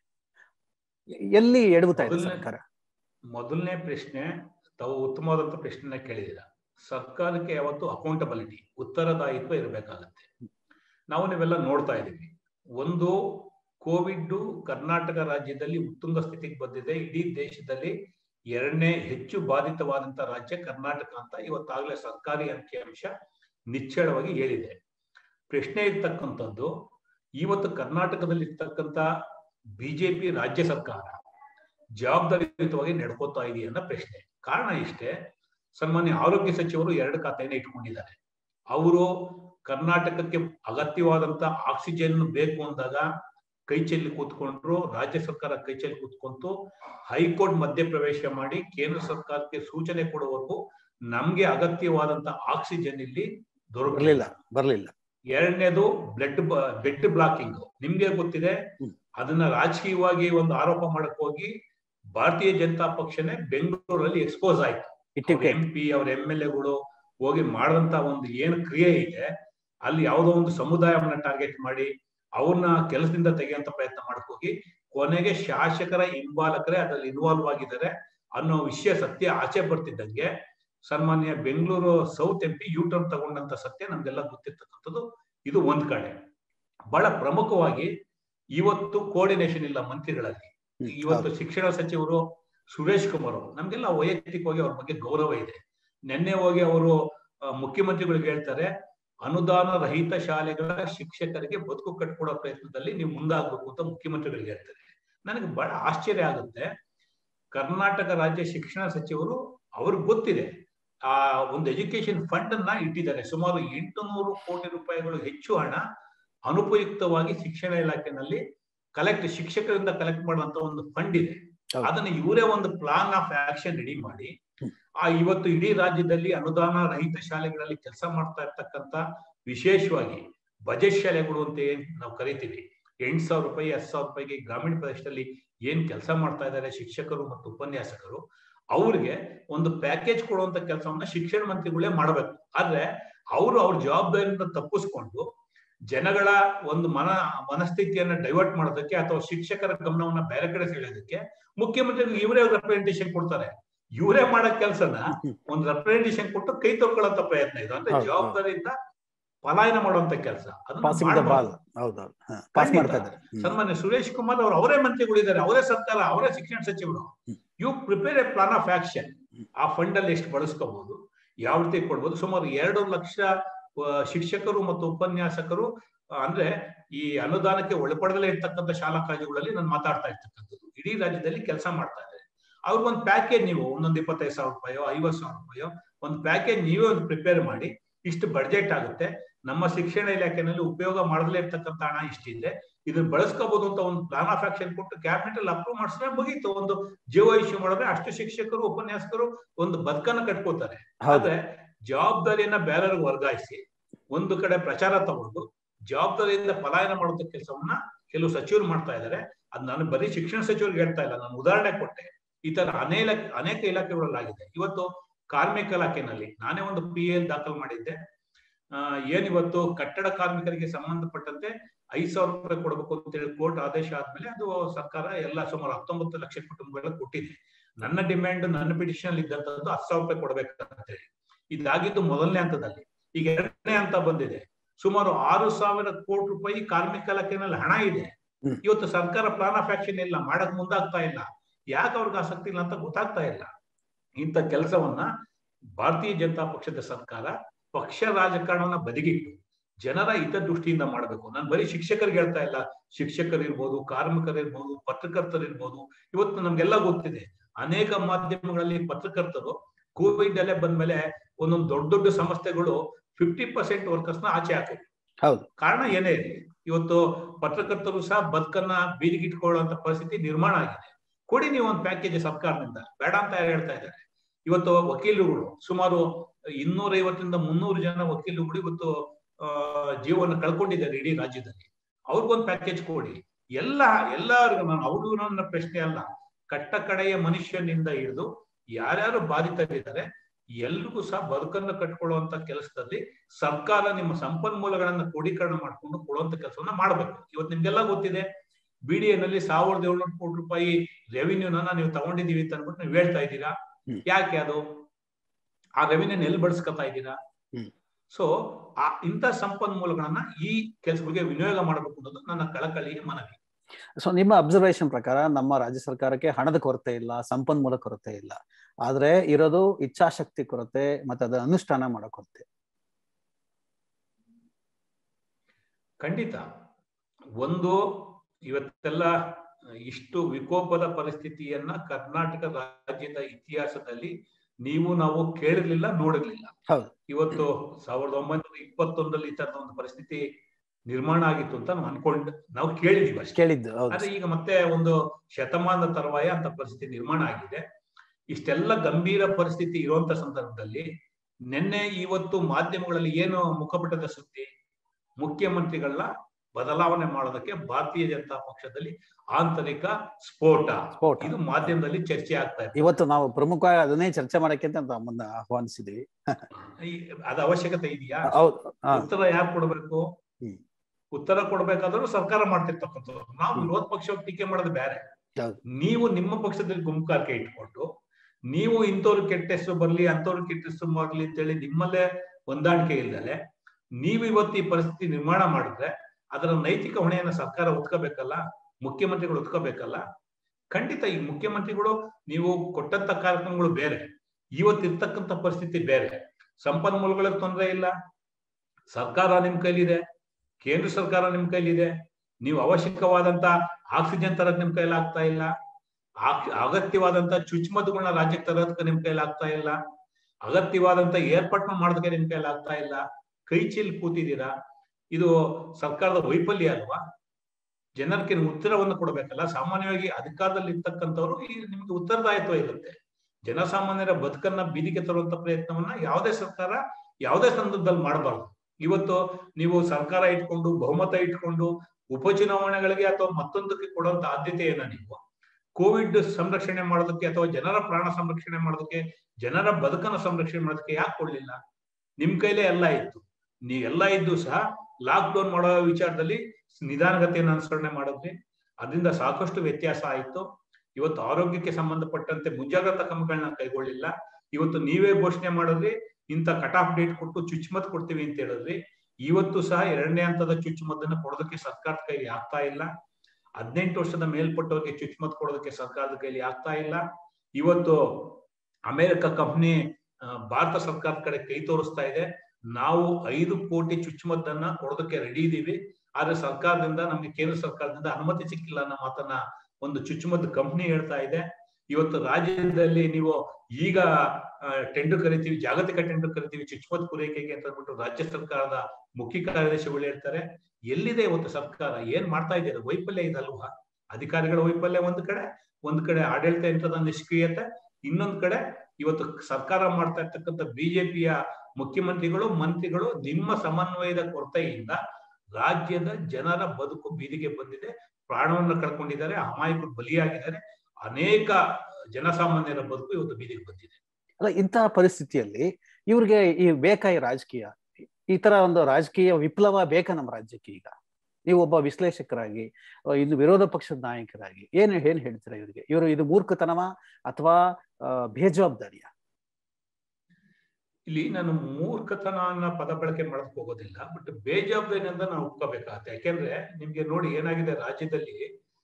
ಎಲ್ಲಿ ಎಡವುತ್ತಾ ಇದೆ ಸರ್ಕಾರ ಮೊದಲನೇ ಪ್ರಶ್ನೆ ತಾವು ಉತ್ತಮವಾದಂತ ಪ್ರಶ್ನೆನ ಕೇಳಿದಿರ ಸರ್ಕಾರಕ್ಕೆ ಯಾವತ್ತು ಅಕೌಂಟಬಿಲಿಟಿ ಉತ್ತರದಾಯಿತ್ವ ಇರಬೇಕಾಗತ್ತೆ ನಾವು ನೀವೆಲ್ಲ ನೋಡ್ತಾ ಇದ್ದೀವಿ ಒಂದು ಕೋವಿಡ್ ಕರ್ನಾಟಕ ರಾಜ್ಯದಲ್ಲಿ ಉತ್ತುಂಗ ಸ್ಥಿತಿಗೆ ಬಂದಿದೆ ಇಡೀ ದೇಶದಲ್ಲಿ ಎರಡನೇ ಹೆಚ್ಚು ಬಾಧಿತವಾದಂತ ರಾಜ್ಯ ಕರ್ನಾಟಕ ಅಂತ ಇವತ್ತಾಗಲೇ ಸರ್ಕಾರಿ ಅಂಕಿಅಂಶ ನಿಚ್ಚಳವಾಗಿ ಹೇಳಿದೆ ಪ್ರಶ್ನೆ ಇರ್ತಕ್ಕಂಥದ್ದು ಇವತ್ತು ಕರ್ನಾಟಕದಲ್ಲಿ ಇರ್ತಕ್ಕಂಥ ಬಿಜೆಪಿ ರಾಜ್ಯ ಸರ್ಕಾರ ಜವಾಬ್ದಾರಿಯುತವಾಗಿ ನಡ್ಕೋತಾ ಇದೆಯಾ ಅನ್ನೋ ಪ್ರಶ್ನೆ ಕಾರಣ ಇಷ್ಟೇ ಸನ್ಮಾನ್ಯ ಆರೋಗ್ಯ ಸಚಿವರು ಎರಡು ಖಾತೆಯನ್ನು ಇಟ್ಕೊಂಡಿದ್ದಾರೆ ಅವರು ಕರ್ನಾಟಕಕ್ಕೆ ಅಗತ್ಯವಾದಂತ ಆಕ್ಸಿಜನ್ ಬೇಕು ಅಂದಾಗ ಕೈ ಚೆಲ್ಲಿ ಕೂತ್ಕೊಂಡ್ರು ರಾಜ್ಯ ಸರ್ಕಾರ ಕೈ ಚೆಲ್ಲಿ ಕೂತ್ಕೊಂತು ಹೈಕೋರ್ಟ್ ಮಧ್ಯಪ್ರವೇಶ ಮಾಡಿ ಕೇಂದ್ರ ಸರ್ಕಾರಕ್ಕೆ ಸೂಚನೆ ಕೊಡುವವರೆಗೂ ನಮ್ಗೆ ಅಗತ್ಯವಾದಂತ ಆಕ್ಸಿಜನ್ ಇಲ್ಲಿ ದೊರಕಲಿಲ್ಲ ಬರಲಿಲ್ಲ ಎರಡನೇದು ಬ್ಲಡ್ ಬೆಡ್ ಬ್ಲಾಕಿಂಗ್ ನಿಮ್ಗೆ ಗೊತ್ತಿದೆ ಅದನ್ನ ರಾಜಕೀಯವಾಗಿ ಒಂದು ಆರೋಪ ಮಾಡಕ್ ಹೋಗಿ ಭಾರತೀಯ ಜನತಾ ಪಕ್ಷನೇ ಬೆಂಗಳೂರಲ್ಲಿ ಎಕ್ಸ್ಪೋಸ್ ಆಯ್ತು ಎಂ ಪಿ ಅವ್ರ ಎಂ ಎಲ್ ಎಗಳು ಹೋಗಿ ಮಾಡದಂತ ಒಂದು ಏನು ಕ್ರಿಯೆ ಇದೆ ಅಲ್ಲಿ ಯಾವುದೋ ಒಂದು ಸಮುದಾಯವನ್ನ ಟಾರ್ಗೆಟ್ ಮಾಡಿ ಅವ್ರನ್ನ ಕೆಲಸದಿಂದ ತೆಗೆಯುವಂತ ಪ್ರಯತ್ನ ಮಾಡಕ್ ಹೋಗಿ ಕೊನೆಗೆ ಶಾಸಕರ ಹಿಂಬಾಲಕರೇ ಅದ್ರಲ್ಲಿ ಇನ್ವಾಲ್ವ್ ಆಗಿದ್ದಾರೆ ಅನ್ನೋ ವಿಷಯ ಸತ್ಯ ಆಚೆ ಬರ್ತಿದ್ದಂಗೆ ಸನ್ಮಾನ್ಯ Bengaluru south M P U turn ತಗೊಂಡಂತ ಸತ್ಯ ನಮ್ಗೆಲ್ಲ ಗೊತ್ತಿರ್ತಕ್ಕಂಥದ್ದು ಇದು ಒಂದ್ ಕಡೆ ಬಹಳ ಪ್ರಮುಖವಾಗಿ ಇವತ್ತು ಕೋಆರ್ಡಿನೇಷನ್ ಇಲ್ಲ ಮಂತ್ರಿಗಳಲ್ಲಿ ಇವತ್ತು ಶಿಕ್ಷಣ ಸಚಿವರು ಸುರೇಶ್ ಕುಮಾರ್ ಅವರು ನಮ್ಗೆಲ್ಲ ವೈಯಕ್ತಿಕವಾಗಿ ಅವ್ರ ಬಗ್ಗೆ ಗೌರವ ಇದೆ ನಿನ್ನೆ ಹೋಗಿ ಅವರು ಮುಖ್ಯಮಂತ್ರಿಗಳಿಗೆ ಹೇಳ್ತಾರೆ ಅನುದಾನ ರಹಿತ ಶಾಲೆಗಳ ಶಿಕ್ಷಕರಿಗೆ ಬದುಕು ಕಟ್ಕೊಡೋ ಪ್ರಯತ್ನದಲ್ಲಿ ನೀವು ಮುಂದಾಗಬೇಕು ಅಂತ ಮುಖ್ಯಮಂತ್ರಿಗಳಿಗೆ ಹೇಳ್ತಾರೆ ನನಗೆ ಬಹಳ ಆಶ್ಚರ್ಯ ಆಗುತ್ತೆ ಕರ್ನಾಟಕ ರಾಜ್ಯ ಶಿಕ್ಷಣ ಸಚಿವರು ಅವ್ರಿಗೆ ಗೊತ್ತಿದೆ ಆ ಒಂದು ಎಜುಕೇಶನ್ ಫಂಡ್ ಅನ್ನ ಇಟ್ಟಿದ್ದಾರೆ ಸುಮಾರು ಎಂಟು ನೂರು ಕೋಟಿ ರೂಪಾಯಿಗಳು ಹೆಚ್ಚು ಹಣ ಅನುಪಯುಕ್ತವಾಗಿ ಶಿಕ್ಷಣ ಇಲಾಖೆನಲ್ಲಿ ಕಲೆಕ್ಟ್ ಶಿಕ್ಷಕರಿಂದ ಕಲೆಕ್ಟ್ ಮಾಡುವಂತ ಒಂದು ಫಂಡ್ ಇದೆ ಹೌದು. ಅದನ್ನ ಇವರೇ ಒಂದು ಪ್ಲಾನ್ ಆಫ್ ಆಕ್ಷನ್ ರೆಡಿ ಮಾಡಿ ಆ ಇವತ್ತು ಇಡೀ ರಾಜ್ಯದಲ್ಲಿ ಅನುದಾನ ರಹಿತ ಶಾಲೆಗಳಲ್ಲಿ ಕೆಲಸ ಮಾಡ್ತಾ ಇರ್ತಕ್ಕಂತ ವಿಶೇಷವಾಗಿ ಬಜೆಟ್ ಶಾಲೆಗಳು ಅಂತ ಏನ್ ನಾವು ಕರಿತೀವಿ ಎಂಟ್ ಸಾವಿರ ರೂಪಾಯಿ ಹತ್ತು ಸಾವಿರ ರೂಪಾಯಿಗೆ ಗ್ರಾಮೀಣ ಪ್ರದೇಶದಲ್ಲಿ ಏನ್ ಕೆಲಸ ಮಾಡ್ತಾ ಇದ್ದಾರೆ ಶಿಕ್ಷಕರು ಮತ್ತು ಉಪನ್ಯಾಸಕರು ಅವ್ರಿಗೆ ಒಂದು ಪ್ಯಾಕೇಜ್ ಕೊಡುವಂತ ಕೆಲಸವನ್ನ ಶಿಕ್ಷಣ ಮಂತ್ರಿಗಳೇ ಮಾಡಬೇಕು ಆದ್ರೆ ಅವರು ಅವ್ರ ಜವಾಬ್ದಾರಿಯಿಂದ ತಪ್ಪಿಸ್ಕೊಂಡು ಜನಗಳ ಒಂದು ಮನ ಮನಸ್ಥಿತಿಯನ್ನ ಡೈವರ್ಟ್ ಮಾಡೋದಕ್ಕೆ ಅಥವಾ ಶಿಕ್ಷಕರ ಗಮನವನ್ನ ಬೇರೆ ಕಡೆ ಸೆಳೆಯೋದಕ್ಕೆ ಮುಖ್ಯಮಂತ್ರಿಗಳು ಇವರೇ ರೆಪ್ರೆಸೆಂಟೇಷನ್ ಕೊಡ್ತಾರೆ ಇವರೇ ಮಾಡೋ ಕೆಲಸನ ಒಂದು ರೆಪ್ರೆಸೆಂಟೇಷನ್ ಕೊಟ್ಟು ಕೈ ತೊಳ್ಕೊಳ್ಳೋಂತ ಪ್ರಯತ್ನ ಇದು ಅಂದ್ರೆ ಹೌದು, ಹೌದು. ಜವಾಬ್ದಾರಿಯಿಂದ ಪಲಾಯನ ಮಾಡುವಂತ ಕೆಲಸ ಪಾಸಿಂಗ್ ದ ಬಾಲ್ ಹೌದೌದು ಪಾಸ್ ಖಂಡಿತ. ಮಾಡ್ತಾ ಇದ್ದಾರೆ ಹ್ಮ್. ಸನ್ಮಾನ್ಯ ಸುರೇಶ್ ಕುಮಾರ್ ಅವರು ಅವರೇ ಮಂತ್ರಿಗಳಿದ್ದಾರೆ ಅವರೇ ಸರ್ಕಾರ ಅವರೇ ಶಿಕ್ಷಣ ಸಚಿವರು ಹ್ಮ್. You prepare a plan of action ಹ್ಮ್. ಆ ಫಂಡ್ ಅಲ್ಲಿ ಎಷ್ಟು ಬಳಸ್ಕೋಬಹುದು ಯಾವ ರೀತಿ ಕೊಡ್ಬೋದು ಸುಮಾರು ಎರಡು ಲಕ್ಷ ಆ, ಶಿಕ್ಷಕರು ಮತ್ತು ಉಪನ್ಯಾಸಕರು ಆ, ಅಂದ್ರೆ ಈ ಅನುದಾನಕ್ಕೆ ಒಳಪಡದಲ್ಲೇ ಇರ್ತಕ್ಕಂಥ ಶಾಲಾ ಕಾಲೇಜುಗಳಲ್ಲಿ ನಾನು ಮಾತಾಡ್ತಾ ಇರ್ತಕ್ಕಂಥದ್ದು ಇಡೀ ರಾಜ್ಯದಲ್ಲಿ ಕೆಲಸ ಮಾಡ್ತಾ ಇದ್ದಾರೆ ಅವ್ರಿಗೊಂದು ಪ್ಯಾಕೇಜ್ ನೀವು ಒಂದೊಂದು ಇಪ್ಪತ್ತೈದು ಸಾವಿರ ರೂಪಾಯೋ ಐವತ್ತು ಸಾವಿರ ರೂಪಾಯೋ ಒಂದು ಪ್ಯಾಕೇಜ್ ನೀವೇ ಒಂದು ಪ್ರಿಪೇರ್ ಮಾಡಿ ಇಷ್ಟು ಬಡ್ಜೆಟ್ ಆಗುತ್ತೆ ನಮ್ಮ ಶಿಕ್ಷಣ ಇಲಾಖೆನಲ್ಲಿ ಉಪಯೋಗ ಮಾಡದಲ್ಲೇ ಇರ್ತಕ್ಕಂಥ ಹಣ ಇಷ್ಟಿದೆ ಇದನ್ನ ಬಳಸ್ಕೋಬಹುದು ಅಂತ ಒಂದು ಪ್ಲಾನ್ ಆಫ್ ಆಕ್ಷನ್ ಕೊಟ್ಟು ಕ್ಯಾಬಿನೆಟ್ ಅಲ್ಲಿ ಅಪ್ರೂವ್ ಮಾಡಿಸಿದ್ರೆ ಮುಗೀತು ಒಂದು ಜೀವ ಇಶ್ಯೂ ಮಾಡಿದ್ರೆ ಅಷ್ಟು ಶಿಕ್ಷಕರು ಉಪನ್ಯಾಸಕರು ಒಂದು ಬದುಕನ್ನ ಕಟ್ಕೋತಾರೆ ಹೌದು ಆದ್ರೆ ಜವಾಬ್ದಾರಿಯನ್ನ ಬೇರೆಯವ್ರಿಗೆ ವರ್ಗಾಯಿಸಿ ಒಂದು ಕಡೆ ಪ್ರಚಾರ ತಗೊಂಡು ಜವಾಬ್ದಾರಿಯಿಂದ ಪಲಾಯನ ಮಾಡುವಂತ ಕೆಲಸವನ್ನ ಕೆಲವು ಸಚಿವರು ಮಾಡ್ತಾ ಇದ್ದಾರೆ ಅದ್ ನಾನು ಬರೀ ಶಿಕ್ಷಣ ಸಚಿವರಿಗೆ ಹೇಳ್ತಾ ಇಲ್ಲ ನಾನು ಉದಾಹರಣೆ ಕೊಟ್ಟೆ ಈ ತರ ಅನೇಕ ಅನೇಕ ಇಲಾಖೆಗಳಲ್ಲಾಗಿದೆ ಇವತ್ತು ಕಾರ್ಮಿಕ ಇಲಾಖೆನಲ್ಲಿ ನಾನೇ ಒಂದು ಪಿ ಎಲ್ ದಾಖಲು ಮಾಡಿದ್ದೆ ಆ, ಏನಿವತ್ತು ಕಟ್ಟಡ ಕಾರ್ಮಿಕರಿಗೆ ಸಂಬಂಧಪಟ್ಟಂತೆ ಐದ್ ಸಾವಿರ ರೂಪಾಯಿ ಕೊಡಬೇಕು ಅಂತ ಹೇಳಿ ಕೋರ್ಟ್ ಆದೇಶ ಆದ್ಮೇಲೆ ಅದು ಸರ್ಕಾರ ಎಲ್ಲ ಸುಮಾರು ಹತ್ತೊಂಬತ್ತು ಲಕ್ಷ ಕುಟುಂಬಗಳಿಗೆ ಕೊಟ್ಟಿದೆ ನನ್ನ ಡಿಮ್ಯಾಂಡ್ ನನ್ನ ಪಿಟಿಷನ್ ಅಲ್ಲಿ ಇದ್ದಂತದ್ದು ಹತ್ತು ಸಾವಿರ ರೂಪಾಯಿ ಕೊಡಬೇಕಂತ ಹೇಳಿ ಇದಾಗಿದ್ದು ಮೊದಲನೇ ಹಂತದಲ್ಲಿ ಈಗ ಎರಡನೇ ಹಂತ ಬಂದಿದೆ ಸುಮಾರು ಆರು ಸಾವಿರ ಕೋಟಿ ರೂಪಾಯಿ ಕಾರ್ಮಿಕ ಇಲಾಖೆನಲ್ಲಿ ಹಣ ಇದೆ ಹ್ಮ್. ಇವತ್ತು ಸರ್ಕಾರ ಪ್ಲಾನ್ ಆಫ್ ಆಕ್ಷನ್ ಇಲ್ಲ ಮಾಡಕ್ ಮುಂದಾಗ್ತಾ ಇಲ್ಲ ಯಾಕೆ ಅವ್ರಿಗೆ ಆಸಕ್ತಿ ಇಲ್ಲ ಅಂತ ಗೊತ್ತಾಗ್ತಾ ಇಲ್ಲ ಇಂಥ ಕೆಲಸವನ್ನ ಭಾರತೀಯ ಜನತಾ ಪಕ್ಷದ ಸರ್ಕಾರ ಪಕ್ಷ ರಾಜಕಾರಣವನ್ನ ಬದಿಗಿಟ್ಟು ಜನರ ಹಿತದೃಷ್ಟಿಯಿಂದ ಮಾಡಬೇಕು ನಾನು ಬರೀ ಶಿಕ್ಷಕರಿಗೆ ಹೇಳ್ತಾ ಇಲ್ಲ ಶಿಕ್ಷಕರಿರ್ಬೋದು ಕಾರ್ಮಿಕರಿರ್ಬೋದು ಪತ್ರಕರ್ತರಿರ್ಬೋದು ಇವತ್ತು ನಮ್ಗೆಲ್ಲ ಗೊತ್ತಿದೆ ಅನೇಕ ಮಾಧ್ಯಮಗಳಲ್ಲಿ ಪತ್ರಕರ್ತರು ಕೋವಿಡ್ ಅಲ್ಲೇ ಬಂದ್ಮೇಲೆ ಒಂದೊಂದು ದೊಡ್ಡ ದೊಡ್ಡ ಸಂಸ್ಥೆಗಳು ಫಿಫ್ಟಿ ಪರ್ಸೆಂಟ್ ವರ್ಕರ್ಸ್ ನ ಆಚೆ ಹಾಕಿದ್ರು ಹೌದು ಕಾರಣ ಏನೇ ಇರಲಿ ಇವತ್ತು ಪತ್ರಕರ್ತರು ಸಹ ಬದುಕನ್ನ ಬೀದಿಗಿಟ್ಕೊಳ್ಳುವಂತ ಪರಿಸ್ಥಿತಿ ನಿರ್ಮಾಣ ಆಗಿದೆ ಕೊಡಿ ನೀವು ಒಂದು ಪ್ಯಾಕೇಜ್ ಸರ್ಕಾರದಿಂದ ಬೇಡ ಅಂತ ಯಾರು ಹೇಳ್ತಾ ಇದ್ದಾರೆ ಇವತ್ತು ವಕೀಲರುಗಳು ಸುಮಾರು ಇನ್ನೂರೈವತ್ತರಿಂದ ಮುನ್ನೂರು ಜನ ವಕೀಲರುಗಳು ಇವತ್ತು ಆ ಜೀವನ ಕಳ್ಕೊಂಡಿದ್ದಾರೆ ಇಡೀ ರಾಜ್ಯದಲ್ಲಿ ಅವ್ರಿಗೊಂದು ಪ್ಯಾಕೇಜ್ ಕೊಡಿ ಎಲ್ಲ ಎಲ್ಲರಿಗೂ ನಾನು ಅವ್ರಿಗೂ ನನ್ನ ಪ್ರಶ್ನೆ ಅಲ್ಲ ಕಟ್ಟ ಕಡೆಯ ಮನುಷ್ಯನಿಂದ ಹಿಡಿದು ಯಾರ್ಯಾರು ಬಾಧಿತರಿದ್ದಾರೆ ಎಲ್ರಿಗೂ ಸಹ ಬದುಕನ್ನ ಕಟ್ಕೊಳ್ಳುವಂತ ಕೆಲಸದಲ್ಲಿ ಸರ್ಕಾರ ನಿಮ್ಮ ಸಂಪನ್ಮೂಲಗಳನ್ನ ಕ್ರೋಢೀಕರಣ ಮಾಡ್ಕೊಂಡು ಕೊಡುವಂತ ಕೆಲಸವನ್ನ ಮಾಡ್ಬೇಕು ಇವತ್ತು ನಿಮ್ಗೆಲ್ಲ ಗೊತ್ತಿದೆ ಬಿಡಿಎನಲ್ಲಿ ಸಾವಿರದ ಏಳ್ನೂರು ಕೋಟಿ ರೂಪಾಯಿ ರೆವಿನ್ಯೂನ ನೀವು ತಗೊಂಡಿದೀವಿ ಅಂತ ಅನ್ಬಿಟ್ಟು ನೀವು ಹೇಳ್ತಾ ಇದ್ದೀರಾ ಹ್ಮ್. ಯಾಕೆ ಅದು ಆ ರೆವಿನ್ಯೂ ಎಲ್ಲಿ ಬಳಸ್ಕೊತಾ ಇದ್ದೀರಾ ಹ್ಮ್. ಸೊ ಆ ಇಂಥ ಸಂಪನ್ಮೂಲಗಳನ್ನ ಈ ಕೆಲಸಗಳಿಗೆ ವಿನಿಯೋಗ ಮಾಡಬೇಕು ಅನ್ನೋದು ನನ್ನ ಕಳಕಳಿಯ ಮನವಿ ಸೊ ನಿಮ್ಮ ಅಬ್ಸರ್ವೇಷನ್ ಪ್ರಕಾರ ನಮ್ಮ ರಾಜ್ಯ ಸರ್ಕಾರಕ್ಕೆ ಹಣದ ಕೊರತೆ ಇಲ್ಲ ಸಂಪನ್ಮೂಲ ಕೊರತೆ ಇಲ್ಲ ಆದ್ರೆ ಇರೋದು ಇಚ್ಛಾಶಕ್ತಿ ಕೊರತೆ ಮತ್ತೆ ಅದರ ಅನುಷ್ಠಾನ ಮಾಡೋ ಕೊರತೆ ಖಂಡಿತ ಒಂದು ಇವತ್ತೆಲ್ಲ ಇಷ್ಟು ವಿಕೋಪದ ಪರಿಸ್ಥಿತಿಯನ್ನ ಕರ್ನಾಟಕ ರಾಜ್ಯದ ಇತಿಹಾಸದಲ್ಲಿ ನೀವು ನಾವು ಕೇಳಿರ್ಲಿಲ್ಲ ನೋಡಿರ್ಲಿಲ್ಲ ಹೌದು. ಇವತ್ತು ಸಾವಿರದ ಒಂಬೈನೂರ ಇಪ್ಪತ್ತೊಂದರಲ್ಲಿ ಈ ತರದ ಒಂದು ಪರಿಸ್ಥಿತಿ ನಿರ್ಮಾಣ ಆಗಿತ್ತು ಅಂತ ನಾವು ಅನ್ಕೊಂಡ್ ನಾವು ಕೇಳಿದೀವಿ ಅಷ್ಟೇ ಕೇಳಿದ್ದು ಹೌದು ಆದ್ರೆ ಈಗ ಮತ್ತೆ ಒಂದು ಶತಮಾನದ ತರುವಾಯ ಅಂತ ಪರಿಸ್ಥಿತಿ ನಿರ್ಮಾಣ ಆಗಿದೆ ಇಷ್ಟೆಲ್ಲ ಗಂಭೀರ ಪರಿಸ್ಥಿತಿ ಇರುವಂತ ಸಂದರ್ಭದಲ್ಲಿ ನಿನ್ನೆ ಇವತ್ತು ಮಾಧ್ಯಮಗಳಲ್ಲಿ ಏನು ಮುಖಪಟ್ಟದ ಸುದ್ದಿ ಮುಖ್ಯಮಂತ್ರಿಗಳನ್ನ ಬದಲಾವಣೆ ಮಾಡೋದಕ್ಕೆ ಭಾರತೀಯ ಜನತಾ ಪಕ್ಷದಲ್ಲಿ ಆಂತರಿಕ ಸ್ಫೋಟ ಸ್ಫೋಟ ಇದು ಮಾಧ್ಯಮದಲ್ಲಿ ಚರ್ಚೆ ಆಗ್ತಾ ಇದೆ ಇವತ್ತು ನಾವು ಪ್ರಮುಖವಾಗಿ ಅದನ್ನೇ ಚರ್ಚೆ ಮಾಡಕ್ಕೆ ಅಂತ ತಮ್ಮನ್ನ ಆಹ್ವಾನಿಸಿದೀವಿ ಈ- ಅದ ಅವಶ್ಯಕತೆ ಇದೆಯಾ ಹೌದು ಹಾ. ಉತ್ತರ ಯಾರು ಕೊಡಬೇಕು ಹ್ಮ್. ಉತ್ತರ ಕೊಡ್ಬೇಕಾದ್ರೂ ಸರ್ಕಾರ ಮಾಡ್ತಿರ್ತಕ್ಕಂಥದ್ದು ನಾವು ವಿರೋಧ ಪಕ್ಷ ಟೀಕೆ ಮಾಡೋದು ಬೇರೆ ಹೌದು. ನೀವು ನಿಮ್ಮ ಪಕ್ಷದಲ್ಲಿ ಗುಂಪುಗಾರಿಕೆ ಇಟ್ಕೊಂಡು ನೀವು ಇಂಥವ್ರು ಕೆಟ್ಟ ಹೆಸರು ಬರ್ಲಿ ಅಂತವ್ರು ಕೆಟ್ಟ ಹೆಸರು ಬರ್ಲಿ ಅಂತೇಳಿ ನಿಮ್ಮಲ್ಲೇ ಹೊಂದಾಣಿಕೆ ಇಲ್ದಲೆ ನೀವು ಇವತ್ತು ಈ ಪರಿಸ್ಥಿತಿ ನಿರ್ಮಾಣ ಮಾಡಿದ್ರೆ ಅದರ ನೈತಿಕ ಹೊಣೆಯನ್ನ ಸರ್ಕಾರ ಒತ್ಕೋಬೇಕಲ್ಲ ಮುಖ್ಯಮಂತ್ರಿಗಳು ಒತ್ಕೋಬೇಕಲ್ಲ ಖಂಡಿತ ಈ ಮುಖ್ಯಮಂತ್ರಿಗಳು ನೀವು ಕೊಟ್ಟಂತ ಕಾರ್ಯಕ್ರಮಗಳು ಬೇರೆ ಇವತ್ತಿರ್ತಕ್ಕಂಥ ಪರಿಸ್ಥಿತಿ ಬೇರೆ ಸಂಪನ್ಮೂಲಗಳಿಗೆ ತೊಂದರೆ ಇಲ್ಲ ಸರ್ಕಾರ ನಿಮ್ ಕೈಲಿದೆ ಕೇಂದ್ರ ಸರ್ಕಾರ ನಿಮ್ ಕೈಲಿದೆ ನೀವು ಅವಶ್ಯಕವಾದಂತ ಆಕ್ಸಿಜನ್ ತರಕ್ ನಿಮ್ ಕೈಲಿ ಆಗ್ತಾ ಇಲ್ಲ ಅಗತ್ಯವಾದಂತ ಚುಚ್ಚುಮದ್ದುಗಳನ್ನ ರಾಜ್ಯಕ್ಕೆ ತರೋದಕ್ಕೆ ನಿಮ್ ಕೈಲಿ ಆಗ್ತಾ ಇಲ್ಲ ಅಗತ್ಯವಾದಂತ ಏರ್ಪಾಟ್ ಮಾಡೋದಕ್ಕೆ ನಿಮ್ ಕೈಲಿ ಆಗ್ತಾ ಇಲ್ಲ ಕೈ ಚೀಲ್ ಕೂತಿದ್ದೀರಾ ಇದು ಸರ್ಕಾರದ ವೈಫಲ್ಯ ಅಲ್ವಾ ಜನರಿಗೆ ಉತ್ತರವನ್ನು ಕೊಡಬೇಕಲ್ಲ ಸಾಮಾನ್ಯವಾಗಿ ಅಧಿಕಾರದಲ್ಲಿ ಇರ್ತಕ್ಕಂಥವ್ರು ಈ ನಿಮ್ಗೆ ಉತ್ತರದಾಯಿತ್ವ ಇರುತ್ತೆ ಜನಸಾಮಾನ್ಯರ ಬದುಕನ್ನ ಬೀದಿಗೆ ತರುವಂತ ಪ್ರಯತ್ನವನ್ನ ಯಾವುದೇ ಸರ್ಕಾರ ಯಾವುದೇ ಸಂದರ್ಭದಲ್ಲಿ ಮಾಡಬಾರ್ದು ಇವತ್ತು ನೀವು ಸರ್ಕಾರ ಇಟ್ಕೊಂಡು ಬಹುಮತ ಇಟ್ಕೊಂಡು ಉಪಚುನಾವಣೆಗಳಿಗೆ ಅಥವಾ ಮತ್ತೊಂದಕ್ಕೆ ಕೊಡುವಂತ ಆದ್ಯತೆಯನ್ನ ನೀವು ಕೋವಿಡ್ ಸಂರಕ್ಷಣೆ ಮಾಡೋದಕ್ಕೆ ಅಥವಾ ಜನರ ಪ್ರಾಣ ಸಂರಕ್ಷಣೆ ಮಾಡೋದಕ್ಕೆ ಜನರ ಬದುಕನ್ನ ಸಂರಕ್ಷಣೆ ಮಾಡೋದಕ್ಕೆ ಯಾಕೆ ಕೊಡ್ಲಿಲ್ಲ ನಿಮ್ ಕೈಲೇ ಎಲ್ಲ ಇತ್ತು ನೀ ಎಲ್ಲ ಇದ್ದು ಸಹ ಲಾಕ್ ಡೌನ್ ಮಾಡೋ ವಿಚಾರದಲ್ಲಿ ನಿಧಾನಗತಿಯನ್ನು ಅನುಸರಣೆ ಮಾಡಿದ್ರಿ ಅದರಿಂದ ಸಾಕಷ್ಟು ವ್ಯತ್ಯಾಸ ಆಯಿತು ಇವತ್ತು ಆರೋಗ್ಯಕ್ಕೆ ಸಂಬಂಧಪಟ್ಟಂತೆ ಮುಂಜಾಗ್ರತಾ ಕ್ರಮಗಳನ್ನ ಕೈಗೊಳ್ಳಿಲ್ಲ ಇವತ್ತು ನೀವೇ ಘೋಷಣೆ ಮಾಡಿದ್ರಿ ಇಂಥ ಕಟ್ ಆಫ್ ಡೇಟ್ ಕೊಟ್ಟು ಚುಚ್ಚುಮದ್ದು ಕೊಡ್ತೀವಿ ಅಂತ ಹೇಳಿದ್ರಿ ಇವತ್ತು ಸಹ ಎರಡನೇ ಹಂತದ ಚುಚ್ಚುಮದ್ದನ್ನ ಕೊಡೋದಕ್ಕೆ ಸರ್ಕಾರದ ಕೈಲಿ ಆಗ್ತಾ ಇಲ್ಲ ಹದಿನೆಂಟು ವರ್ಷದ ಮೇಲ್ಪಟ್ಟವರಿಗೆ ಚುಚ್ಚುಮದ್ದು ಕೊಡೋದಕ್ಕೆ ಸರ್ಕಾರದ ಕೈಲಿ ಆಗ್ತಾ ಇಲ್ಲ ಇವತ್ತು ಅಮೆರಿಕ ಕಂಪ್ನಿ ಭಾರತ ಸರ್ಕಾರದ ಕಡೆ ಕೈ ತೋರಿಸ್ತಾ ಇದೆ ನಾವು ಐದು ಕೋಟಿ ಚುಚ್ಚುಮದ್ದನ್ನ ಕೊಡೋದಕ್ಕೆ ರೆಡಿ ಇದೀವಿ ಆದ್ರೆ ಸರ್ಕಾರದಿಂದ ನಮ್ಗೆ ಕೇಂದ್ರ ಸರ್ಕಾರದಿಂದ ಅನುಮತಿ ಸಿಕ್ಕಿಲ್ಲ ಅನ್ನೋ ಮಾತನ್ನ ಒಂದು ಚುಚ್ಚುಮದ್ದು ಕಂಪ್ನಿ ಹೇಳ್ತಾ ಇದೆ ಇವತ್ತು ರಾಜ್ಯದಲ್ಲಿ ನೀವು ಈಗ ಟೆಂಡರ್ ಕರಿತೀವಿ ಜಾಗತಿಕ ಟೆಂಡರ್ ಕರಿತೀವಿ ಚುಚ್ಚುಮದ್ದು ಪೂರೈಕೆಗೆ ಅಂತ ಅಂದ್ಬಿಟ್ಟು ರಾಜ್ಯ ಸರ್ಕಾರದ ಮುಖ್ಯ ಕಾರ್ಯದರ್ಶಿಗಳು ಹೇಳ್ತಾರೆ ಎಲ್ಲಿದೆ ಇವತ್ತು ಸರ್ಕಾರ ಏನ್ ಮಾಡ್ತಾ ಇದ್ದಾರೆ ವೈಫಲ್ಯ ಇದಲ್ವಾ ಅಧಿಕಾರಿಗಳ ವೈಫಲ್ಯ ಒಂದ್ ಕಡೆ ಒಂದ್ ಕಡೆ ಆಡಳಿತ ಯಂತ್ರದ ನಿಷ್ಕ್ರಿಯತೆ ಇನ್ನೊಂದ್ ಕಡೆ ಇವತ್ತು ಸರ್ಕಾರ ಮಾಡ್ತಾ ಇರ್ತಕ್ಕಂಥ ಬಿಜೆಪಿಯ ಮುಖ್ಯಮಂತ್ರಿಗಳು ಮಂತ್ರಿಗಳು ನಿಮ್ಮ ಸಮನ್ವಯದ ಕೊರತೆಯಿಂದ ರಾಜ್ಯದ ಜನರ ಬದುಕು ಬೀದಿಗೆ ಬಂದಿದೆ ಪ್ರಾಣವನ್ನು ಕಳ್ಕೊಂಡಿದ್ದಾರೆ ಅಮಾಯಕರು ಬಲಿಯಾಗಿದ್ದಾರೆ ಅನೇಕ ಜನಸಾಮಾನ್ಯರ ಬದುಕು ಇವತ್ತು ಬೀದಿಗೆ ಬಂದಿದೆ ಅಲ್ಲ ಇಂತಹ ಪರಿಸ್ಥಿತಿಯಲ್ಲಿ ಇವ್ರಿಗೆ ಈ ಬೇಕಾ ಈ ರಾಜಕೀಯ ಈ ತರ ಒಂದು ರಾಜಕೀಯ ವಿಪ್ಲವ ಬೇಕಾ ನಮ್ಮ ರಾಜ್ಯಕ್ಕೆ ಈಗ ನೀವು ಒಬ್ಬ ವಿಶ್ಲೇಷಕರಾಗಿ ಇನ್ನು ವಿರೋಧ ಪಕ್ಷದ ನಾಯಕರಾಗಿ ಏನ್ ಏನ್ ಹೇಳ್ತೀರಾ ಇವರಿಗೆ ಇವರು ಇದು ಮೂರ್ಖತನವ ಅಥವಾ ಬೇಜವಾಬ್ದಾರಿಯ ಇಲ್ಲಿ ನಾನು ಮೂರ್ಖತನ ಅನ್ನೋ ಪದ ಬಳಕೆ ಮಾಡಕ್ ಹೋಗೋದಿಲ್ಲ ಬಟ್ ಬೇಜವಾಬ್ದಾರಿ ಅಂತ ನಾವು ಒಪ್ಕೋಬೇಕಾಗತ್ತೆ ಯಾಕೆಂದ್ರೆ ನಿಮ್ಗೆ ನೋಡಿ ಏನಾಗಿದೆ ರಾಜ್ಯದಲ್ಲಿ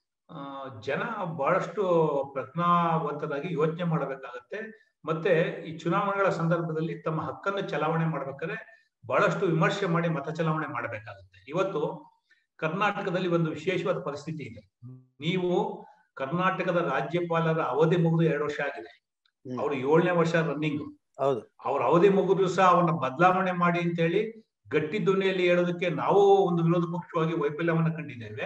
ಆ ಜನ ಬಹಳಷ್ಟು ಪ್ರಜ್ಞಾವಂತರಾಗಿ ಯೋಚನೆ ಮಾಡಬೇಕಾಗತ್ತೆ ಮತ್ತೆ ಈ ಚುನಾವಣೆಗಳ ಸಂದರ್ಭದಲ್ಲಿ ತಮ್ಮ ಹಕ್ಕನ್ನು ಚಲಾವಣೆ ಮಾಡ್ಬೇಕಾದ್ರೆ ಬಹಳಷ್ಟು ವಿಮರ್ಶೆ ಮಾಡಿ ಮತ ಚಲಾವಣೆ ಮಾಡಬೇಕಾಗುತ್ತೆ ಇವತ್ತು ಕರ್ನಾಟಕದಲ್ಲಿ ಒಂದು ವಿಶೇಷವಾದ ಪರಿಸ್ಥಿತಿ ಇದೆ ನೀವು ಕರ್ನಾಟಕದ ರಾಜ್ಯಪಾಲರ ಅವಧಿ ಮುಗಿದು ಎರಡು ವರ್ಷ ಆಗಿದೆ ಅವ್ರು ಏಳನೇ ವರ್ಷ ರನ್ನಿಂಗ್ ಹೌದು ಅವ್ರ ಅವಧಿ ಮುಗಿದ್ರು ಸಹ ಅವನ್ನ ಬದಲಾವಣೆ ಮಾಡಿ ಅಂತ ಹೇಳಿ ಗಟ್ಟಿ ಧ್ವನಿಯಲ್ಲಿ ಹೇಳೋದಕ್ಕೆ ನಾವು ಒಂದು ವಿರೋಧ ಪಕ್ಷವಾಗಿ ವೈಫಲ್ಯವನ್ನ ಕಂಡಿದ್ದೇವೆ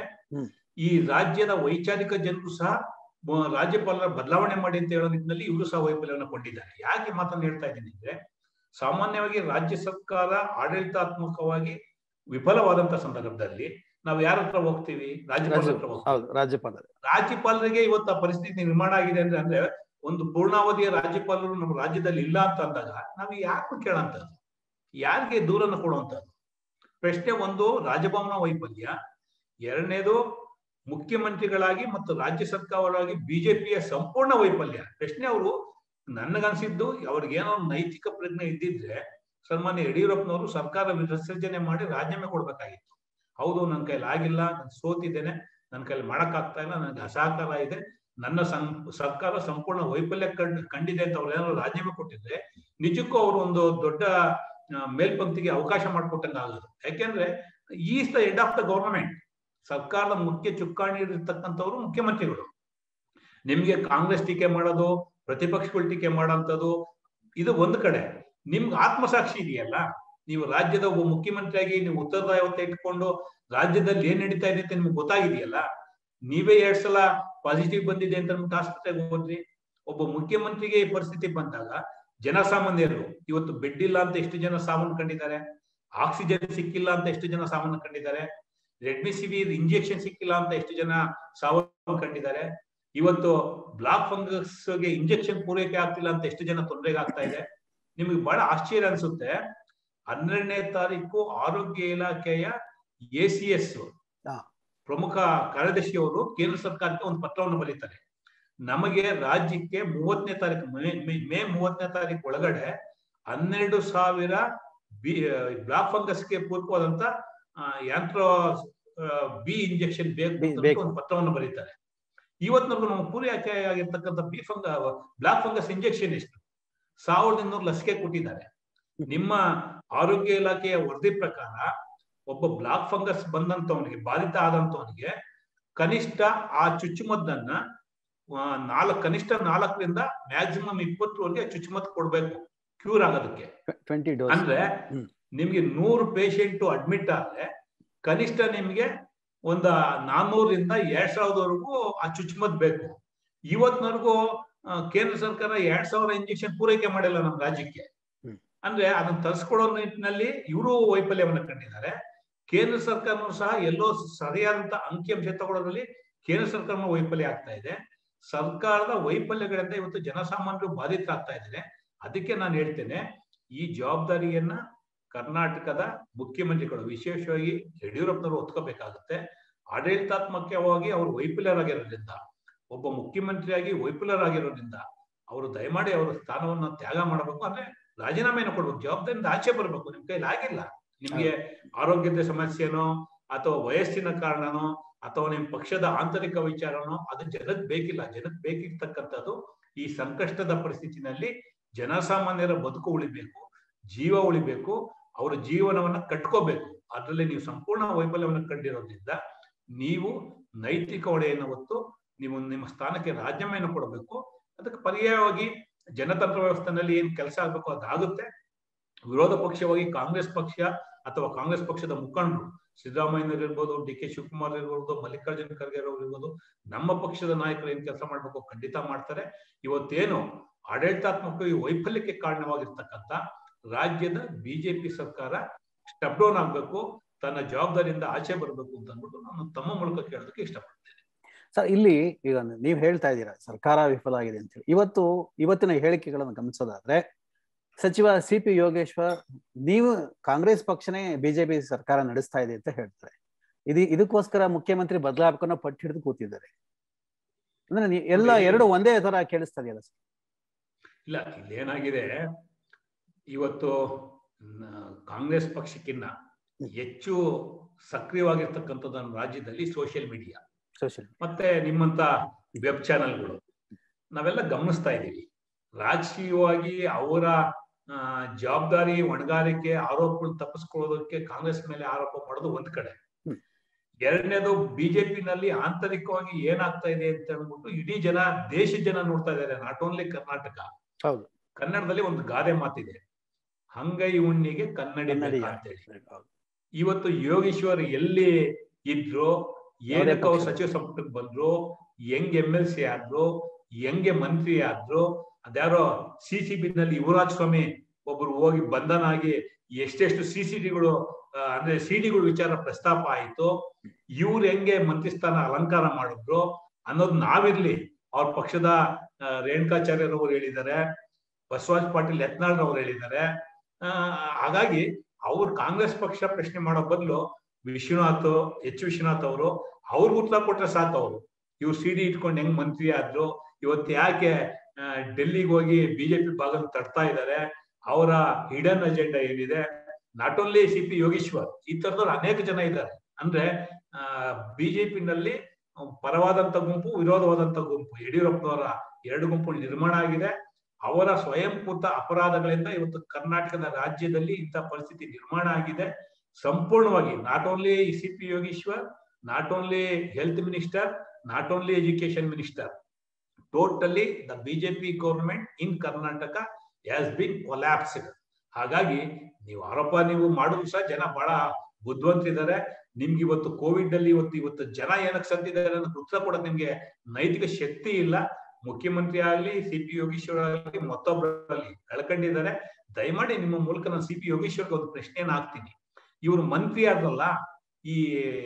ಈ ರಾಜ್ಯದ ವೈಚಾರಿಕ ಜನರು ಸಹ ರಾಜ್ಯಪಾಲರ ಬದಲಾವಣೆ ಮಾಡಿ ಅಂತ ಹೇಳೋ ನಿಟ್ಟಿನಲ್ಲಿ ಇವರು ಸಹ ವೈಫಲ್ಯವನ್ನು ಕೊಂಡಿದ್ದಾರೆ ಯಾಕೆ ಮಾತನ್ನು ಹೇಳ್ತಾ ಇದ್ದೀನಿ ಅಂದ್ರೆ ಸಾಮಾನ್ಯವಾಗಿ ರಾಜ್ಯ ಸರ್ಕಾರ ಆಡಳಿತಾತ್ಮಕವಾಗಿ ವಿಫಲವಾದಂತ ಸಂದರ್ಭದಲ್ಲಿ ನಾವು ಯಾರ ಹತ್ರ ಹೋಗ್ತೀವಿ ರಾಜ್ಯಪಾಲರ ಹತ್ರ ಹೋಗ್ತೀವಿ ರಾಜ್ಯಪಾಲ ರಾಜ್ಯಪಾಲರಿಗೆ ಇವತ್ತು ಆ ಪರಿಸ್ಥಿತಿ ನಿರ್ಮಾಣ ಆಗಿದೆ ಅಂದ್ರೆ ಅಂದ್ರೆ ಒಂದು ಪೂರ್ಣಾವಧಿಯ ರಾಜ್ಯಪಾಲರು ನಮ್ಮ ರಾಜ್ಯದಲ್ಲಿ ಇಲ್ಲ ಅಂತ ಅಂದಾಗ ನಾವು ಯಾರು ಕೇಳಂತದ್ದು ಯಾರಿಗೆ ದೂರನ್ನು ಕೊಡುವಂತದ್ದು ಪ್ರಶ್ನೆ ಒಂದು ರಾಜಭವನ ವೈಫಲ್ಯ ಎರಡನೇದು ಮುಖ್ಯಮಂತ್ರಿಗಳಾಗಿ ಮತ್ತು ರಾಜ್ಯ ಸರ್ಕಾರವಾಗಿ ಬಿಜೆಪಿಯ ಸಂಪೂರ್ಣ ವೈಫಲ್ಯ ಪ್ರಶ್ನೆ ಅವರು ನನಗನ್ಸಿದ್ದು ಅವ್ರಿಗೇನೋ ನೈತಿಕ ಪ್ರಜ್ಞೆ ಇದ್ದಿದ್ರೆ ಸನ್ಮಾನ್ಯ ಯಡಿಯೂರಪ್ಪನವರು ಸರ್ಕಾರ ವಿಸರ್ಜನೆ ಮಾಡಿ ರಾಜೀನಾಮೆ ಕೊಡ್ಬೇಕಾಗಿತ್ತು ಹೌದು ನನ್ನ ಕೈಲಿ ಆಗಿಲ್ಲ ನಾನು ಸೋತಿದ್ದೇನೆ ನನ್ನ ಕೈಲಿ ಮಾಡಕ್ಕಾಗ್ತಾ ಇಲ್ಲ ನನಗೆ ಅಸಹಕಾರ ಇದೆ ನನ್ನ ಸಂ ಸರ್ಕಾರ ಸಂಪೂರ್ಣ ವೈಫಲ್ಯ ಕಂಡ್ ಕಂಡಿದೆ ಅಂತ ಅವ್ರು ಏನಾದ್ರು ರಾಜೀನಾಮೆ ಕೊಟ್ಟಿದ್ರೆ ನಿಜಕ್ಕೂ ಅವರು ಒಂದು ದೊಡ್ಡ ಮೇಲ್ಪಂಕ್ತಿಗೆ ಅವಕಾಶ ಮಾಡಿಕೊಟ್ಟಂಗೆ ಆಗೋದು ಯಾಕೆಂದ್ರೆ is the head of the government ಸರ್ಕಾರದ ಮುಖ್ಯ ಚುಕ್ಕಾಣಿ ಇರ್ತಕ್ಕಂಥವ್ರು ಮುಖ್ಯಮಂತ್ರಿಗಳು ನಿಮ್ಗೆ ಕಾಂಗ್ರೆಸ್ ಟೀಕೆ ಮಾಡೋದು ಪ್ರತಿಪಕ್ಷಗಳು ಟೀಕೆ ಮಾಡೋಂಥದ್ದು ಇದು ಒಂದು ಕಡೆ ನಿಮ್ಗೆ ಆತ್ಮಸಾಕ್ಷಿ ಇದೆಯಲ್ಲ ನೀವು ರಾಜ್ಯದ ಒಬ್ಬ ಮುಖ್ಯಮಂತ್ರಿಯಾಗಿ ನೀವು ಉತ್ತರದಾಯವತ್ತೆ ಇಟ್ಕೊಂಡು ರಾಜ್ಯದಲ್ಲಿ ಏನ್ ನಡೀತಾ ಇದೆ ಅಂತ ನಿಮ್ಗೆ ಗೊತ್ತಾಗಿದೆಯಲ್ಲ ನೀವೇ ಎರಡ್ ಸಲ ಪಾಸಿಟಿವ್ ಬಂದಿದೆ ಅಂತ ನಮ್ಗೆ ಆಸ್ಪತ್ರೆಗೆ ಹೋದ್ರಿ ಒಬ್ಬ ಮುಖ್ಯಮಂತ್ರಿಗೆ ಈ ಪರಿಸ್ಥಿತಿ ಬಂದಾಗ ಜನಸಾಮಾನ್ಯರು ಇವತ್ತು ಬೆಡ್ ಇಲ್ಲ ಅಂತ ಎಷ್ಟು ಜನ ಸಾವನ್ನು ಕಂಡಿದ್ದಾರೆ ಆಕ್ಸಿಜನ್ ಸಿಕ್ಕಿಲ್ಲ ಅಂತ ಎಷ್ಟು ಜನ ಸಾವನ್ನು ಕಂಡಿದ್ದಾರೆ ರೆಡ್ಮಿಸಿವಿರ್ ಇಂಜೆಕ್ಷನ್ ಸಿಕ್ಕಿಲ್ಲ ಅಂತ ಎಷ್ಟು ಜನ ಸಾವನ್ನು ಕಂಡಿದ್ದಾರೆ ಇವತ್ತು ಬ್ಲಾಕ್ ಫಂಗಸ್ಗೆ ಇಂಜೆಕ್ಷನ್ ಪೂರೈಕೆ ಆಗ್ತಿಲ್ಲ ಅಂತ ಎಷ್ಟು ಜನ ತೊಂದರೆಗೆ ಆಗ್ತಾ ಇದೆ ನಿಮಗೆ ಬಹಳ ಆಶ್ಚರ್ಯ ಅನ್ಸುತ್ತೆ ಹನ್ನೆರಡನೇ ತಾರೀಕು ಆರೋಗ್ಯ ಇಲಾಖೆಯ ಎ ಸಿ ಎಸ್ ಪ್ರಮುಖ ಕಾರ್ಯದರ್ಶಿಯವರು ಕೇಂದ್ರ ಸರ್ಕಾರಕ್ಕೆ ಒಂದು ಪತ್ರವನ್ನು ಬರೀತಾರೆ ನಮಗೆ ರಾಜ್ಯಕ್ಕೆ ಮೂವತ್ತನೇ ತಾರೀಕು ಮೇ ಮೂವತ್ತನೇ ತಾರೀಕು ಒಳಗಡೆ ಹನ್ನೆರಡು ಸಾವಿರ ಬಿ ಬ್ಲಾಕ್ ಫಂಗಸ್ಗೆ ಪೂರಕವಾದಂತ ಯಂತ್ರ ಬಿ ಇಂಜೆಕ್ಷನ್ ಬೇಕು ಒಂದು ಪತ್ರವನ್ನು ಬರೀತಾರೆ ಇವತ್ತಿನವರೆಗೂ ನಮ್ಮ ಪೂರೈಕೆ ಆಗಿರ್ತಕ್ಕಂಥ ಬಿ ಫಂಗ ಬ್ಲಾಕ್ ಫಂಗಸ್ ಇಂಜೆಕ್ಷನ್ ಎಷ್ಟು ಸಾವಿರದ ಇನ್ನೂರು ಲಸಿಕೆ ಕೊಟ್ಟಿದ್ದಾರೆ ನಿಮ್ಮ ಆರೋಗ್ಯ ಇಲಾಖೆಯ ವರದಿ ಪ್ರಕಾರ ಒಬ್ಬ ಬ್ಲಾಕ್ ಫಂಗಸ್ ಬಂದಂತವನಿಗೆ ಬಾಧಿತ ಆದಂತವನಿಗೆ ಕನಿಷ್ಠ ಆ ಚುಚ್ಚುಮದ್ದನ್ನ ನಾಲ್ಕು ಕನಿಷ್ಠ ನಾಲ್ಕರಿಂದ ಮ್ಯಾಕ್ಸಿಮಮ್ ಇಪ್ಪತ್ತರವರೆಗೆ ಚುಚ್ಚುಮದ್ದು ಕೊಡ್ಬೇಕು ಕ್ಯೂರ್ ಆಗೋದಕ್ಕೆ ಟ್ವೆಂಟಿ ಡೋಸ್ ಅಂದ್ರೆ ಹ್ಮ್. ನಿಮ್ಗೆ ನೂರು ಪೇಷಂಟ್ ಅಡ್ಮಿಟ್ ಆದ್ರೆ ಕನಿಷ್ಠ ನಿಮ್ಗೆ ಒಂದ ನಾನ್ನೂರಿಂದ ಎರಡ್ ಸಾವಿರದವರೆಗೂ ಆ ಚುಚ್ಚುಮದ್ದು ಬೇಕು ಇವತ್ತಿನವರೆಗೂ ಆ, ಕೇಂದ್ರ ಸರ್ಕಾರ ಎರಡ್ ಸಾವಿರ ಇಂಜೆಕ್ಷನ್ ಪೂರೈಕೆ ಮಾಡಿಲ್ಲ ನಮ್ಮ ರಾಜ್ಯಕ್ಕೆ ಹ್ಮ್. ಅಂದ್ರೆ ಅದನ್ನ ತರಿಸ್ಕೊಡೋ ನಿಟ್ಟಿನಲ್ಲಿ ಇವರು ವೈಫಲ್ಯವನ್ನ ಕಂಡಿದ್ದಾರೆ ಕೇಂದ್ರ ಸರ್ಕಾರನೂ ಸಹ ಎಲ್ಲೋ ಸರಿಯಾದಂತ ಅಂಕಿಅಂಶ ತಗೊಳ್ಳೋದ್ರಲ್ಲಿ ಕೇಂದ್ರ ಸರ್ಕಾರ ವೈಫಲ್ಯ ಆಗ್ತಾ ಇದೆ ಸರ್ಕಾರದ ವೈಫಲ್ಯಗಳಿಂದ ಇವತ್ತು ಜನಸಾಮಾನ್ಯರು ಬಾಧಿತರಾಗ್ತಾ ಇದ್ದಾರೆ ಅದಕ್ಕೆ ನಾನು ಹೇಳ್ತೇನೆ ಈ ಜವಾಬ್ದಾರಿಯನ್ನ ಕರ್ನಾಟಕದ ಮುಖ್ಯಮಂತ್ರಿಗಳು ವಿಶೇಷವಾಗಿ ಯಡಿಯೂರಪ್ಪನವರು ಹೊತ್ಕೋಬೇಕಾಗುತ್ತೆ ಆಡಳಿತಾತ್ಮಕವಾಗಿ ಅವರು ವೈಫಲ್ಯರಾಗಿರೋದ್ರಿಂದ ಒಬ್ಬ ಮುಖ್ಯಮಂತ್ರಿಯಾಗಿ ವೈಫಲ್ಯರಾಗಿರೋದ್ರಿಂದ ಅವರು ದಯಮಾಡಿ ಅವರ ಸ್ಥಾನವನ್ನ ತ್ಯಾಗ ಮಾಡಬೇಕು ಅಂದ್ರೆ ರಾಜೀನಾಮೆಯನ್ನು ಕೊಡ್ಬೇಕು ಜವಾಬ್ದಾರಿಯಿಂದ ಆಚೆ ಬರಬೇಕು ನಿಮ್ ಕೈಲಿ ಆಗಿಲ್ಲ ನಿಮ್ಗೆ ಆರೋಗ್ಯದ ಸಮಸ್ಯೆನೋ ಅಥವಾ ವಯಸ್ಸಿನ ಕಾರಣನೋ ಅಥವಾ ನಿಮ್ ಪಕ್ಷದ ಆಂತರಿಕ ವಿಚಾರನೋ ಅದು ಜನಕ್ ಬೇಕಿಲ್ಲ ಜನಕ್ ಬೇಕಿರ್ತಕ್ಕಂಥದ್ದು ಈ ಸಂಕಷ್ಟದ ಪರಿಸ್ಥಿತಿನಲ್ಲಿ ಜನಸಾಮಾನ್ಯರ ಬದುಕು ಉಳಿಬೇಕು ಜೀವ ಉಳಿಬೇಕು ಅವರ ಜೀವನವನ್ನ ಕಟ್ಕೋಬೇಕು ಅದರಲ್ಲಿ ನೀವು ಸಂಪೂರ್ಣ ವೈಫಲ್ಯವನ್ನು ಕಂಡಿರೋದ್ರಿಂದ ನೀವು ನೈತಿಕ ಹೊಣೆಯನ್ನು ಹೊತ್ತು ನೀವು ನಿಮ್ಮ ಸ್ಥಾನಕ್ಕೆ ರಾಜೀನಾಮೆಯನ್ನು ಕೊಡಬೇಕು ಅದಕ್ಕೆ ಪರ್ಯಾಯವಾಗಿ ಜನತಂತ್ರ ವ್ಯವಸ್ಥೆನಲ್ಲಿ ಏನ್ ಕೆಲಸ ಆಗ್ಬೇಕು ಅದಾಗುತ್ತೆ ವಿರೋಧ ಪಕ್ಷವಾಗಿ ಕಾಂಗ್ರೆಸ್ ಪಕ್ಷ ಅಥವಾ ಕಾಂಗ್ರೆಸ್ ಪಕ್ಷದ ಮುಖಂಡರು ಸಿದ್ದರಾಮಯ್ಯನವರು ಇರ್ಬೋದು ಡಿ ಕೆ ಶಿವಕುಮಾರ್ ಇರ್ಬೋದು ಮಲ್ಲಿಕಾರ್ಜುನ ಖರ್ಗೆ ಅವರು ಇರ್ಬೋದು ನಮ್ಮ ಪಕ್ಷದ ನಾಯಕರು ಏನ್ ಕೆಲಸ ಮಾಡ್ಬೇಕು ಖಂಡಿತ ಮಾಡ್ತಾರೆ ಇವತ್ತೇನು ಆಡಳಿತಾತ್ಮಕ ಈ ವೈಫಲ್ಯಕ್ಕೆ ಕಾರಣವಾಗಿರ್ತಕ್ಕಂಥ ರಾಜ್ಯದ ಬಿಜೆಪಿ ಸರ್ಕಾರ ಸ್ಟೆಪ್ ಡೌನ್ ಆಗ್ಬೇಕು ತನ್ನ ಜವಾಬ್ದಾರಿಯಿಂದ ಆಚೆ ಬರಬೇಕು ಅಂತ ಅಂದ್ಬಿಟ್ಟು ನಾನು ತಮ್ಮ ಮೂಲಕ ಕೇಳೋದಕ್ಕೆ ಇಷ್ಟಪಡ್ತೇನೆ ಸರ್ ಇಲ್ಲಿ ಈಗ ನೀವು ಹೇಳ್ತಾ ಇದ್ದೀರಾ ಸರ್ಕಾರ ವಿಫಲ ಆಗಿದೆ ಅಂತ ಹೇಳಿ ಇವತ್ತು ಇವತ್ತಿನ ಹೇಳಿಕೆಗಳನ್ನು ಗಮನಿಸೋದಾದ್ರೆ ಸಚಿವ ಸಿ ಪಿ ಯೋಗೇಶ್ವರ್ ನೀವು ಕಾಂಗ್ರೆಸ್ ಪಕ್ಷನೇ ಬಿಜೆಪಿ ಸರ್ಕಾರ ನಡೆಸ್ತಾ ಇದೆ ಅಂತ ಹೇಳ್ತಾರೆ ಇದು ಇದಕ್ಕೋಸ್ಕರ ಮುಖ್ಯಮಂತ್ರಿ ಬದಲಾವಣೆ ಪಟ್ಟು ಹಿಡಿದು ಕೂತಿದ್ದಾರೆ ಅಂದ್ರೆ ನೀ- ಎಲ್ಲ ಎರಡು ಒಂದೇ ತರ ಕೇಳಿಸ್ತಾ ಇದೆಯಲ್ಲ ಸರ್ ಇಲ್ಲ ಇಲ್ಲೇನಾಗಿದೆ ಇವತ್ತು ನ- ಕಾಂಗ್ರೆಸ್ ಪಕ್ಷಕ್ಕಿನ್ನ ಹೆಚ್ಚು ಸಕ್ರಿಯವಾಗಿರ್ತಕ್ಕಂಥದ್ದು ನಮ್ಮ ರಾಜ್ಯದಲ್ಲಿ ಸೋಷಿಯಲ್ ಮೀಡಿಯಾ ಸೋಷಿಯಲ್ ಮತ್ತೆ ನಿಮ್ಮಂತ ವೆಬ್ ಚಾನೆಲ್ಗಳು ನಾವೆಲ್ಲ ಗಮನಿಸ್ತಾ ಇದ್ದೀವಿ ರಾಜಕೀಯವಾಗಿ ಅವರ ಆ, ಜವಾಬ್ದಾರಿ ಹೊಣೆಗಾರಿಕೆ ಆರೋಪಗಳು ತಪ್ಪಿಸ್ಕೊಳ್ಳೋದಕ್ಕೆ ಕಾಂಗ್ರೆಸ್ ಮೇಲೆ ಆರೋಪ ಮಾಡೋದು ಒಂದ್ ಕಡೆ ಹ್ಮ್. ಎರಡನೇದು ಬಿಜೆಪಿನಲ್ಲಿ ಆಂತರಿಕವಾಗಿ ಏನಾಗ್ತಾ ಇದೆ ಅಂತ ಹೇಳ್ಬಿಟ್ಟು ಇಡೀ ಜನ ದೇಶದ ಜನ ನೋಡ್ತಾ ಇದ್ದಾರೆ ನಾಟ್ ಓನ್ಲಿ ಕರ್ನಾಟಕ ಹೌದು ಕನ್ನಡದಲ್ಲಿ ಒಂದು ಗಾದೆ ಮಾತಿದೆ ಹಂಗೈ ಉಣ್ಣಿಗೆ ಕನ್ನಡಿ ಕನ್ನಡಿ ಬೇಕಾ ಅಂತೇಳಿ ಹೌದು. ಇವತ್ತು ಯೋಗೇಶ್ವರ್ ಎಲ್ಲಿ ಇದ್ರು ಏನಕ್ಕೆ ಅವ್ರು ಪಕ್ಷ. ಸಚಿವ ಸಂಪುಟಕ್ಕೆ ಬಂದ್ರು ಹೆಂಗ್ ಎಂ ಎಲ್ ಸಿ ಆದ್ರು ಹೆಂಗೆ ಮಂತ್ರಿ ಆದ್ರು ಅದ್ಯಾರೋ ಸಿ ಸಿ ಬಿ ನಲ್ಲಿ ಯುವರಾಜ್ ಸ್ವಾಮಿ ಒಬ್ರು ಹೋಗಿ ಬಂಧನ ಆಗಿ ಎಷ್ಟೆಷ್ಟು ಸಿ ಸಿ ಟಿಗಳು ಅಂದ್ರೆ ಸಿ ಡಿಗಳು ವಿಚಾರ ಪ್ರಸ್ತಾಪ ಆಯ್ತು ಇವ್ರು ಹೆಂಗೆ ಮಂತ್ರಿ ಸ್ಥಾನ ಅಲಂಕಾರ ಮಾಡಿದ್ರು ಅನ್ನೋದು ನಾವಿರ್ಲಿ ಅವ್ರ ಪಕ್ಷದ ಆ, ರೇಣುಕಾಚಾರ್ಯರವರು ಹೇಳಿದ್ದಾರೆ ಬಸವರಾಜ್ ಪಾಟೀಲ್ ಯತ್ನಾಳ್ ಅವ್ರು ಹೇಳಿದ್ದಾರೆ ಆ, ಹಾಗಾಗಿ ಅವ್ರು ಕಾಂಗ್ರೆಸ್ ಪಕ್ಷ ಪ್ರಶ್ನೆ ಮಾಡೋ ಬದಲು ವಿಶ್ವನಾಥ್ ಎಚ್ ವಿಶ್ವನಾಥ್ ಅವರು ಅವ್ರಿಗೆ ಉತ್ತರ ಕೊಟ್ರೆ ಸಾಕು ಅವರು ಇವ್ರು ಸಿ ಡಿ ಇಟ್ಕೊಂಡು ಹೆಂಗ್ ಮಂತ್ರಿ ಆದ್ರು ಇವತ್ತು ಯಾಕೆ ಆ, ಡೆಲ್ಲಿಗೆ ಹೋಗಿ ಬಿಜೆಪಿ ಭಾಗನ ತಡ್ತಾ ಇದ್ದಾರೆ ಅವರ ಹಿಡನ್ ಅಜೆಂಡಾ ಏನಿದೆ not only C P Yogeshwar ಈ ತರದವ್ರು ಅನೇಕ ಜನ ಇದ್ದಾರೆ ಅಂದ್ರೆ ಆ ಬಿಜೆಪಿನಲ್ಲಿ ಪರವಾದಂತ ಗುಂಪು ವಿರೋಧವಾದಂತ ಗುಂಪು ಯಡಿಯೂರಪ್ಪನವರ ಎರಡು ಗುಂಪು ನಿರ್ಮಾಣ ಆಗಿದೆ ಅವರ ಸ್ವಯಂಕೃತ ಅಪರಾಧಗಳಿಂದ ಇವತ್ತು ಕರ್ನಾಟಕದ ರಾಜ್ಯದಲ್ಲಿ ಇಂಥ ಪರಿಸ್ಥಿತಿ ನಿರ್ಮಾಣ ಆಗಿದೆ ಸಂಪೂರ್ಣವಾಗಿ not only C P Yogeshwar not only health minister not only education minister totally the BJP government in Karnataka has been collapsed ಹಾಗಾಗಿ ನೀವು ಆರೋಪ ನೀವು ಮಾಡೋದು ಸಹ ಜನ ಬಹಳ ಬುದ್ಧಿವಂತಿದ್ದಾರೆ ನಿಮ್ಗೆ ಇವತ್ತು ಕೋವಿಡ್ ಅಲ್ಲಿ ಇವತ್ತು ಇವತ್ತು ಜನ ಏನಕ್ಕೆ ಸತ್ತಿದ್ದಾರೆ ಅನ್ನೋದು ಉತ್ತರ ಕೊಡೋಕೆ ನಿಮ್ಗೆ ನೈತಿಕ ಶಕ್ತಿ ಇಲ್ಲ ಮುಖ್ಯಮಂತ್ರಿ ಆಗಲಿ ಸಿ ಪಿ ಯೋಗೇಶ್ವರ್ ಆಗಲಿ ಮತ್ತೊಬ್ಬರಲ್ಲಿ ಕಳ್ಕೊಂಡಿದ್ದಾರೆ ದಯಮಾಡಿ ನಿಮ್ಮ ಮೂಲಕ ನಾನು ಸಿ ಪಿ ಯೋಗೇಶ್ವರ್ಗೆ ಒಂದು ಪ್ರಶ್ನೆಯನ್ನ ಹಾಕ್ತೀನಿ ಇವರು ಮಂತ್ರಿ ಆದ್ರಲ್ಲ ಈ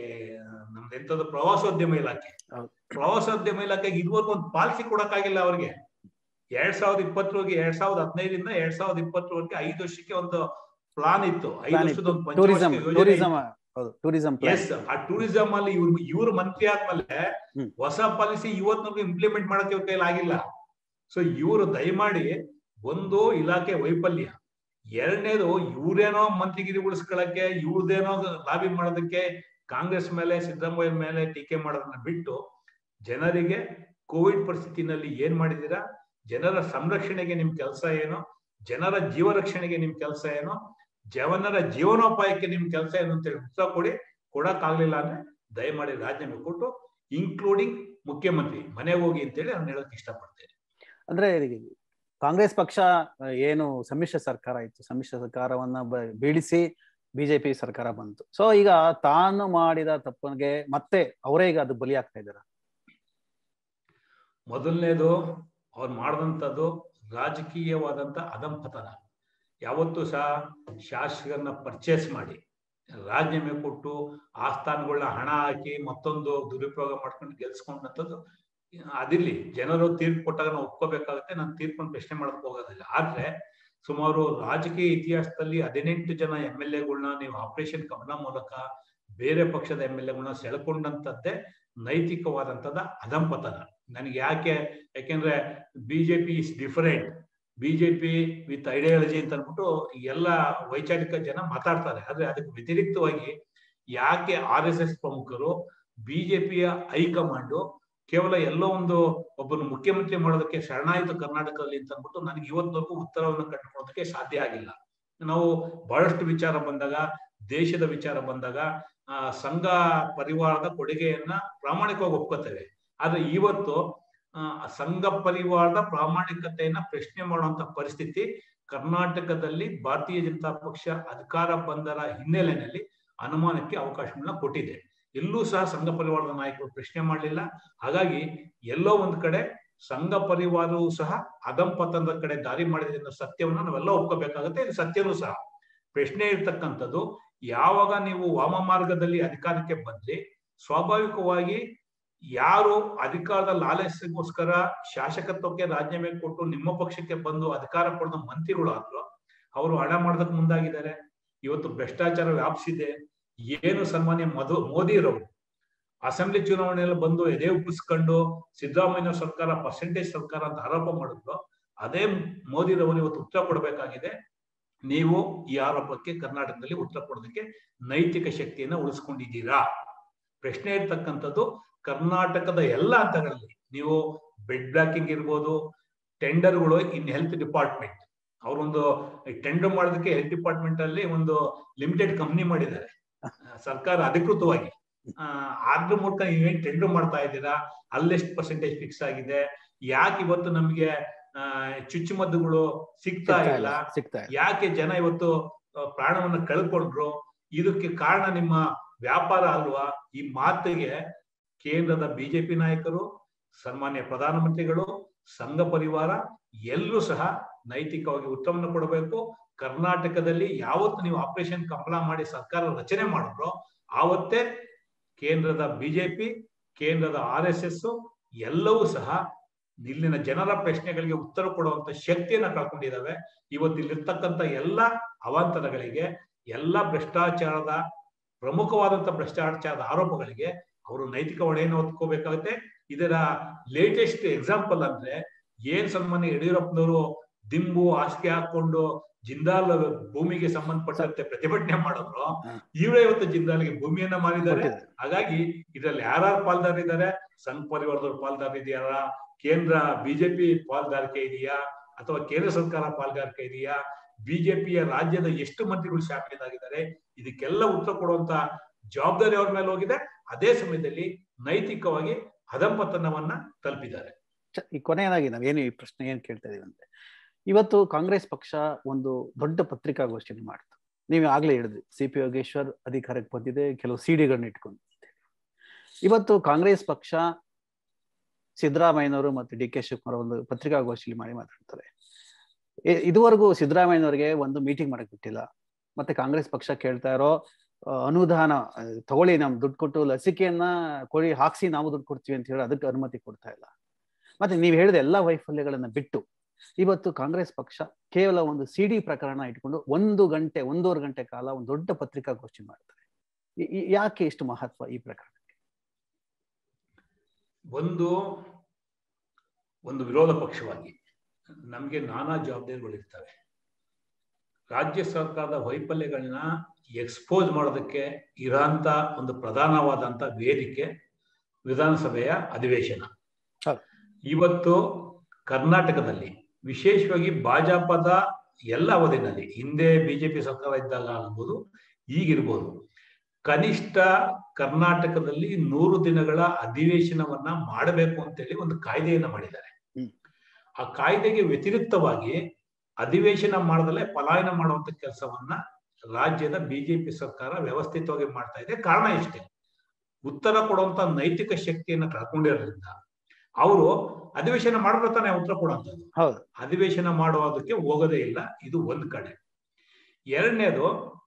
ನಮ್ದು ಎಂತದ್ದು ಪ್ರವಾಸೋದ್ಯಮ ಇಲಾಖೆ ಹೌದು. ಪ್ರವಾಸೋದ್ಯಮ ಇಲಾಖೆಗೆ ಇದುವರೆಗೂ ಒಂದು ಪಾಲಿಸಿ ಕೊಡಕ್ಕಾಗಿಲ್ಲ ಅವ್ರಿಗೆ ಎರಡ್ ಸಾವಿರದ ಇಪ್ಪತ್ತರವರೆಗೆ ಎರಡ್ ಸಾವಿರದ ಹದಿನೈದರಿಂದ ಎರಡ್ ಸಾವಿರದ ಇಪ್ಪತ್ತರವರೆಗೆ ಐದು ವರ್ಷಕ್ಕೆ ಒಂದು ಪ್ಲಾನ್ ಇತ್ತು ಐದು Plan ವರ್ಷದ ಒಂದು ಟೂರಿಸಂ ಪಂಚವಾರ್ಷಿಕ ಯೋಜನೆ ಟೂರಿಸಂ ಹೌದು ಟೂರಿಸಂ ಎಸ್ ಆ ಟೂರಿಸಂ ಅಲ್ಲಿ ಇವ್ರು ಇವ್ರು ಮಂತ್ರಿ ಆದ್ಮೇಲೆ ಹ್ಮ್. ಹೊಸ ಪಾಲಿಸಿ ಇವತ್ತಿನವರೆಗೂ ಇಂಪ್ಲಿಮೆಂಟ್ ಮಾಡಕ್ಕೆ ಇವ್ರ ಕೈಲಿ ಆಗಿಲ್ಲ ಸೊ ಇವರು ದಯಮಾಡಿ ಒಂದು ಇಲಾಖೆ ವೈಫಲ್ಯ ಎರಡನೇದು ಇವ್ರೇನೋ ಮಂತ್ರಿಗಿರಿ ಉಳಿಸ್ಕೊಳಕ್ಕೆ ಇವ್ರದೇನೋ ಲಾಬಿ ಮಾಡೋದಕ್ಕೆ ಕಾಂಗ್ರೆಸ್ ಮೇಲೆ ಸಿದ್ದರಾಮಯ್ಯ ಮೇಲೆ ಟೀಕೆ ಮಾಡೋದನ್ನ ಬಿಟ್ಟು ಜನರಿಗೆ ಕೋವಿಡ್ ಪರಿಸ್ಥಿತಿನಲ್ಲಿ ಏನ್ ಮಾಡಿದೀರಾ ಜನರ ಸಂರಕ್ಷಣೆಗೆ ನಿಮ್ ಕೆಲಸ ಏನು ಜನರ ಜೀವ ರಕ್ಷಣೆಗೆ ನಿಮ್ ಕೆಲಸ ಏನು ಜನರ ಜೀವನೋಪಾಯಕ್ಕೆ ನಿಮ್ ಕೆಲಸ ಏನು ಅಂತೇಳಿ ಉತ್ತರ ಕೊಡಿ ಕೊಡಕ್ಕಾಗ್ಲಿಲ್ಲ ಅಂದ್ರೆ ದಯಮಾಡಿ ರಾಜೀನಾಮೆ ಕೊಟ್ಟು ಇನ್ಕ್ಲೂಡಿಂಗ್ ಮುಖ್ಯಮಂತ್ರಿ ಮನೆಗೆ ಹೋಗಿ ಅಂತೇಳಿ ನಾನು ಹೇಳಕ್ ಇಷ್ಟಪಡ್ತೇನೆ ಅಂದ್ರೆ ಕಾಂಗ್ರೆಸ್ ಪಕ್ಷ ಏನು ಸಮ್ಮಿಶ್ರ ಸರ್ಕಾರ ಇತ್ತು ಸಮ್ಮಿಶ್ರ ಸರ್ಕಾರವನ್ನ ಬೀಳಿಸಿ ಬಿಜೆಪಿ ಸರ್ಕಾರ ಬಂತು ಸೊ ಈಗ ತಾನು ಮಾಡಿದ ತಪ್ಪಿಗೆ ಮತ್ತೆ ಅವರೇ ಈಗ ಅದು ಬಲಿ ಆಗ್ತಾ ಇದಾರ ಮೊದಲನೇದು ಅವ್ರು ಮಾಡಿದಂಥದ್ದು ರಾಜಕೀಯವಾದಂಥ ಅಧಂಪತನ ಯಾವತ್ತೂ ಸಹ ಶಾಸಕರನ್ನ ಪರ್ಚೇಸ್ ಮಾಡಿ ರಾಜೀನಾಮೆ ಕೊಟ್ಟು ಆಸ್ಥಾನಗಳನ್ನ ಹಣ ಹಾಕಿ ಮತ್ತೊಂದು ದುರುಪಯೋಗ ಮಾಡ್ಕೊಂಡು ಗೆಲ್ಸ್ಕೊಂಡಂಥದ್ದು ಅದಿರ್ಲಿ ಜನರು ತೀರ್ಪು ಕೊಟ್ಟಾಗ ನಾವು ಒಪ್ಕೋಬೇಕಾಗುತ್ತೆ ನಾನು ತೀರ್ಪನ್ನು ಪ್ರಶ್ನೆ ಮಾಡಕ್ ಹೋಗೋದಿಲ್ಲ ಆದ್ರೆ ಸುಮಾರು ರಾಜಕೀಯ ಇತಿಹಾಸದಲ್ಲಿ ಹದಿನೆಂಟು ಜನ ಎಂ ಎಲ್ ಎಗಳನ್ನ ನೀವು ಆಪರೇಷನ್ ಕಮಲ ಮೂಲಕ ಬೇರೆ ಪಕ್ಷದ ಎಂ ಎಲ್ ಎಗಳನ್ನ ಸೆಳ್ಕೊಂಡಂತದ್ದೇ ನೈತಿಕವಾದಂತದ ಅಧಂಪತನ ನನಗೆ ಯಾಕೆ ಯಾಕೆಂದ್ರೆ BJP is different BJP with ideology ಅಂತ ಅಂದ್ಬಿಟ್ಟು ಎಲ್ಲ ವೈಚಾರಿಕ ಜನ ಮಾತಾಡ್ತಾರೆ ಆದ್ರೆ ಅದಕ್ಕೆ ವ್ಯತಿರಿಕ್ತವಾಗಿ ಯಾಕೆ ಆರ್ ಎಸ್ ಎಸ್ ಪ್ರಮುಖರು ಬಿಜೆಪಿಯ ಹೈಕಮಾಂಡು ಕೇವಲ ಎಲ್ಲೋ ಒಂದು ಒಬ್ಬನು ಮುಖ್ಯಮಂತ್ರಿ ಮಾಡೋದಕ್ಕೆ ಶರಣಾಯಿತು ಕರ್ನಾಟಕದಲ್ಲಿ ಅಂತ ಅಂದ್ಬಿಟ್ಟು ನನಗೆ ಇವತ್ತವರೆಗೂ ಉತ್ತರವನ್ನು ಕಂಡುಕೊಳ್ಳೋದಕ್ಕೆ ಸಾಧ್ಯ ಆಗಿಲ್ಲ ನಾವು ಬಹಳಷ್ಟು ವಿಚಾರ ಬಂದಾಗ ದೇಶದ ವಿಚಾರ ಬಂದಾಗ ಆ ಸಂಘ ಪರಿವಾರದ ಕೊಡುಗೆಯನ್ನ ಪ್ರಾಮಾಣಿಕವಾಗಿ ಒಪ್ಕೋತೇವೆ ಆದ್ರೆ ಇವತ್ತು ಆ ಸಂಘ ಪರಿವಾರದ ಪ್ರಾಮಾಣಿಕತೆಯನ್ನ ಪ್ರಶ್ನೆ ಮಾಡುವಂತ ಪರಿಸ್ಥಿತಿ ಕರ್ನಾಟಕದಲ್ಲಿ ಭಾರತೀಯ ಜನತಾ ಪಕ್ಷ ಅಧಿಕಾರ ಬಂದರ ಹಿನ್ನೆಲೆಯಲ್ಲಿ ಅನುಮಾನಕ್ಕೆ ಅವಕಾಶಗಳನ್ನ ಕೊಟ್ಟಿದೆ ಎಲ್ಲೂ ಸಹ ಸಂಘ ಪರಿವಾರದ ನಾಯಕರು ಪ್ರಶ್ನೆ ಮಾಡಲಿಲ್ಲ ಹಾಗಾಗಿ ಎಲ್ಲೋ ಒಂದ್ ಕಡೆ ಸಂಘ ಪರಿವಾರವೂ ಸಹ ಅಧಂಪತನದ ಕಡೆ ದಾರಿ ಮಾಡಿದೆ ಅನ್ನೋ ಸತ್ಯವನ್ನ ನಾವೆಲ್ಲ ಒಪ್ಕೋಬೇಕಾಗುತ್ತೆ ಇದು ಸತ್ಯನೂ ಸಹ ಪ್ರಶ್ನೆ ಇರ್ತಕ್ಕಂಥದ್ದು ಯಾವಾಗ ನೀವು ವಾಮ ಮಾರ್ಗದಲ್ಲಿ ಅಧಿಕಾರಕ್ಕೆ ಬಂದ್ರಿ ಸ್ವಾಭಾವಿಕವಾಗಿ ಯಾರು ಅಧಿಕಾರದ ಲಾಲಸೆಗೋಸ್ಕರ ಶಾಸಕತ್ವಕ್ಕೆ ರಾಜೀನಾಮೆ ಕೊಟ್ಟು ನಿಮ್ಮ ಪಕ್ಷಕ್ಕೆ ಬಂದು ಅಧಿಕಾರ ಪಡೆದ ಮಂತ್ರಿಗಳು ಆದ್ರು ಅವರು ಹಣ ಮಾಡೋದಕ್ಕೆ ಮುಂದಾಗಿದ್ದಾರೆ ಇವತ್ತು ಭ್ರಷ್ಟಾಚಾರ ವ್ಯಾಪಿಸಿದೆ ಏನು ಸನ್ಮಾನ್ಯ ಮಧು ಮೋದಿರವರು ಅಸೆಂಬ್ಲಿ ಚುನಾವಣೆಯಲ್ಲಿ ಬಂದು ಎದೆ ಉಬ್ಬಿಸ್ಕೊಂಡು ಸಿದ್ದರಾಮಯ್ಯ ಸರ್ಕಾರ ಪರ್ಸೆಂಟೇಜ್ ಸರ್ಕಾರ ಅಂತ ಆರೋಪ ಮಾಡಿದ್ರು ಅದೇ ಮೋದಿರವರು ಇವತ್ತು ಉತ್ತರ ಕೊಡಬೇಕಾಗಿದೆ ನೀವು ಈ ಆರೋಪಕ್ಕೆ ಕರ್ನಾಟಕದಲ್ಲಿ ಉತ್ತರ ಕೊಡೋದಕ್ಕೆ ನೈತಿಕ ಶಕ್ತಿಯನ್ನ ಉಳಿಸ್ಕೊಂಡಿದ್ದೀರಾ ಪ್ರಶ್ನೆ ಇರ್ತಕ್ಕಂಥದ್ದು ಕರ್ನಾಟಕದ ಎಲ್ಲ ಹಂತಗಳಲ್ಲಿ ನೀವು ಬೆಡ್ ಬ್ಲಾಕಿಂಗ್ ಇರ್ಬೋದು ಟೆಂಡರ್ಗಳು ಇನ್ ಹೆಲ್ತ್ ಡಿಪಾರ್ಟ್ಮೆಂಟ್ ಅವರೊಂದು ಟೆಂಡರ್ ಮಾಡೋದಕ್ಕೆ ಹೆಲ್ತ್ ಡಿಪಾರ್ಟ್ಮೆಂಟ್ ಅಲ್ಲಿ ಒಂದು ಲಿಮಿಟೆಡ್ ಕಂಪ್ನಿ ಮಾಡಿದ್ದಾರೆ ಸರ್ಕಾರ ಅಧಿಕೃತವಾಗಿ ಅದ್ರ ಮೂಲಕ ನೀವೇನ್ ಟೆಂಡರ್ ಮಾಡ್ತಾ ಇದ್ದೀರಾ ಅಲ್ಲೆಷ್ಟು ಪರ್ಸೆಂಟೇಜ್ ಫಿಕ್ಸ್ ಆಗಿದೆ ಯಾಕೆ ಇವತ್ತು ನಮ್ಗೆ ಚುಚ್ಚುಮದ್ದುಗಳು ಸಿಗ್ತಾ ಇಲ್ಲ ಸಿಗ್ತಾ ಯಾಕೆ ಜನ ಇವತ್ತು ಪ್ರಾಣವನ್ನ ಕಳ್ಕೊಂಡ್ರು ಇದಕ್ಕೆ ಕಾರಣ ನಿಮ್ಮ ವ್ಯಾಪಾರ ಅಲ್ವಾ ಈ ಮಾತಿಗೆ ಕೇಂದ್ರದ ಬಿಜೆಪಿ ನಾಯಕರು ಸನ್ಮಾನ್ಯ ಪ್ರಧಾನಮಂತ್ರಿಗಳು ಸಂಘ ಪರಿವಾರ ಎಲ್ಲರೂ ಸಹ ನೈತಿಕವಾಗಿ ಉತ್ತರವನ್ನು ಕೊಡಬೇಕು ಕರ್ನಾಟಕದಲ್ಲಿ ಯಾವತ್ತು ನೀವು ಆಪರೇಷನ್ ಕಮಲ ಮಾಡಿ ಸರ್ಕಾರ ರಚನೆ ಮಾಡಿದ್ರೋ ಆವತ್ತೇ ಕೇಂದ್ರದ ಬಿಜೆಪಿ ಕೇಂದ್ರದ ಆರ್ ಎಸ್ ಎಸ್ ಎಲ್ಲವೂ ಸಹ ಇಲ್ಲಿನ ಜನರ ಪ್ರಶ್ನೆಗಳಿಗೆ ಉತ್ತರ ಕೊಡುವಂತ ಶಕ್ತಿಯನ್ನ ಕಳ್ಕೊಂಡಿದ್ದಾವೆ ಇವತ್ತು ಇಲ್ಲಿರ್ತಕ್ಕಂಥ ಎಲ್ಲ ಅವಾಂತರಗಳಿಗೆ ಎಲ್ಲ ಭ್ರಷ್ಟಾಚಾರದ ಪ್ರಮುಖವಾದಂತ ಭ್ರಷ್ಟಾಚಾರದ ಆರೋಪಗಳಿಗೆ ಅವರು ನೈತಿಕ ಹೊಣೆಯನ್ನು ಹೊತ್ಕೋಬೇಕಾಗುತ್ತೆ ಇದರ ಲೇಟೆಸ್ಟ್ ಎಕ್ಸಾಂಪಲ್ ಅಂದ್ರೆ ಏನ್ ಸನ್ಮಾನ್ಯ ಯಡಿಯೂರಪ್ಪನವರು ದಿಂಬು ಹಾಸಿಗೆ ಹಾಕೊಂಡು ಜಿಂದಾಲ್ ಭೂಮಿಗೆ ಸಂಬಂಧಪಟ್ಟಂತೆ ಪ್ರತಿಭಟನೆ ಮಾಡಿದ್ರು ಇವರೇ ಇವತ್ತು ಜಿಂದಾಲ್ಗೆ ಭೂಮಿಯನ್ನ ಮಾರಿದ್ದಾರೆ ಹಾಗಾಗಿ ಇದ್ರಲ್ಲಿ ಯಾರ್ಯಾರು ಪಾಲ್ದಾರ ಇದ್ದಾರೆ ಸಂಘ ಪರಿವಾರದವ್ರು ಪಾಲ್ದಾರ ಇದೆಯಾರ ಕೇಂದ್ರ ಬಿಜೆಪಿ ಪಾಲ್ದಾರಿಕೆ ಇದೆಯಾ ಅಥವಾ ಕೇಂದ್ರ ಸರ್ಕಾರ ಪಾಲ್ಗಾರಿಕೆ ಇದೆಯಾ ಬಿಜೆಪಿಯ ರಾಜ್ಯದ ಎಷ್ಟು ಮಂತ್ರಿಗಳು ಶಾಮೀಲಾಗಿದ್ದಾರೆ ಇದಕ್ಕೆಲ್ಲ ಉತ್ತರ ಕೊಡುವಂತ ಜವಾಬ್ದಾರಿ ಅವ್ರ ಮೇಲೆ ಹೋಗಿದೆ ಅದೇ ಸಮಯದಲ್ಲಿ ನೈತಿಕವಾಗಿ ಅಧಂಪತನವನ್ನ ತಲುಪಿದ್ದಾರೆ ಈ ಕೊನೆಯದಾಗಿ ನಾವೇನು ಈ ಪ್ರಶ್ನೆ ಏನ್ ಕೇಳ್ತಾ ಇದೀವಿ ಅಂದ್ರೆ ಇವತ್ತು ಕಾಂಗ್ರೆಸ್ ಪಕ್ಷ ಒಂದು ದೊಡ್ಡ ಪತ್ರಿಕಾಗೋಷ್ಠಿಯನ್ನು ಮಾಡ್ತು ನೀವು ಆಗ್ಲೇ ಹೇಳಿದ್ರಿ ಸಿ ಪಿ ಯೋಗೇಶ್ವರ್ ಅಧಿಕಾರಕ್ಕೆ ಬಂದಿದೆ ಕೆಲವು ಸಿಡಿಗಳನ್ನ ಇಟ್ಕೊಂಡು ಇವತ್ತು ಕಾಂಗ್ರೆಸ್ ಪಕ್ಷ ಸಿದ್ದರಾಮಯ್ಯನವರು ಮತ್ತು ಡಿ ಕೆ ಶಿವಕುಮಾರ್ ಒಂದು ಪತ್ರಿಕಾಗೋಷ್ಠಿಯಲ್ಲಿ ಮಾಡಿ ಮಾತಾಡ್ತಾರೆ ಇದುವರೆಗೂ ಸಿದ್ದರಾಮಯ್ಯನವರಿಗೆ ಒಂದು ಮೀಟಿಂಗ್ ಮಾಡಕ್ ಬಿಟ್ಟಿಲ್ಲ ಮತ್ತೆ ಕಾಂಗ್ರೆಸ್ ಪಕ್ಷ ಕೇಳ್ತಾ ಇರೋ ಅನುದಾನ ತಗೊಳ್ಳಿ ನಮ್ ದುಡ್ಡು ಕೊಟ್ಟು ಲಸಿಕೆಯನ್ನ ಕೊಡಿ ಹಾಕ್ಸಿ ನಾವು ದುಡ್ಡು ಕೊಡ್ತೀವಿ ಅಂತ ಹೇಳಿ ಅದಕ್ಕೆ ಅನುಮತಿ ಕೊಡ್ತಾ ಇಲ್ಲ ಮತ್ತೆ ನೀವು ಹೇಳಿದ ಎಲ್ಲಾ ವೈಫಲ್ಯಗಳನ್ನ ಬಿಟ್ಟು ಇವತ್ತು ಕಾಂಗ್ರೆಸ್ ಪಕ್ಷ ಕೇವಲ ಒಂದು ಸಿ ಡಿ ಪ್ರಕರಣ ಇಟ್ಕೊಂಡು ಒಂದು ಗಂಟೆ ಒಂದೂವರೆ ಗಂಟೆ ಕಾಲ ಒಂದು ದೊಡ್ಡ ಪತ್ರಿಕಾಗೋಷ್ಠಿ ಮಾಡ್ತಾರೆ ಯಾಕೆ ಇಷ್ಟು ಮಹತ್ವ ಈ ಪ್ರಕರಣಕ್ಕೆ ಒಂದು ಒಂದು ವಿರೋಧ ಪಕ್ಷವಾಗಿ ನಮ್ಗೆ ನಾನಾ ಜವಾಬ್ದಾರಿಗಳು ಇರ್ತವೆ ರಾಜ್ಯ ಸರ್ಕಾರದ ವೈಫಲ್ಯಗಳನ್ನ ಎಕ್ಸ್ಪೋಸ್ ಮಾಡೋದಕ್ಕೆ ಇರೋಂತ ಒಂದು ಪ್ರಧಾನವಾದಂತ ವೇದಿಕೆ ವಿಧಾನಸಭೆಯ ಅಧಿವೇಶನ ಇವತ್ತು ಕರ್ನಾಟಕದಲ್ಲಿ ವಿಶೇಷವಾಗಿ ಭಾಜಪದ ಎಲ್ಲ ಅವಧಿನಲ್ಲಿ ಹಿಂದೆ ಬಿಜೆಪಿ ಸರ್ಕಾರ ಇದ್ದಾಗ ಆಗ್ಬೋದು ಈಗಿರ್ಬೋದು ಕನಿಷ್ಠ ಕರ್ನಾಟಕದಲ್ಲಿ ನೂರು ದಿನಗಳ ಅಧಿವೇಶನವನ್ನ ಮಾಡಬೇಕು ಅಂತೇಳಿ ಒಂದು ಕಾಯ್ದೆಯನ್ನ ಮಾಡಿದ್ದಾರೆ ಹ್ಮ್. ಆ ಕಾಯ್ದೆಗೆ ವ್ಯತಿರಿಕ್ತವಾಗಿ ಅಧಿವೇಶನ ಮಾಡದಲ್ಲೇ ಪಲಾಯನ ಮಾಡುವಂತ ಕೆಲಸವನ್ನ ರಾಜ್ಯದ ಬಿಜೆಪಿ ಸರ್ಕಾರ ವ್ಯವಸ್ಥಿತವಾಗಿ ಮಾಡ್ತಾ ಇದೆ ಕಾರಣ ಇಷ್ಟೇ ಉತ್ತರ ಕೊಡುವಂತ ನೈತಿಕ ಶಕ್ತಿಯನ್ನ ಕಳ್ಕೊಂಡಿರೋದ್ರಿಂದ ಅವರು ಅಧಿವೇಶನ ಮಾಡಿದ್ರೆ ತಾನೇ ಉತ್ತರ ಕೊಡುವಂಥದ್ದು ಹೌದು ಅಧಿವೇಶನ ಮಾಡುವುದಕ್ಕೆ ಹೋಗೋದೇ ಇಲ್ಲ ಇದು ಒಂದ್ ಕಡೆ ಎರಡನೇದು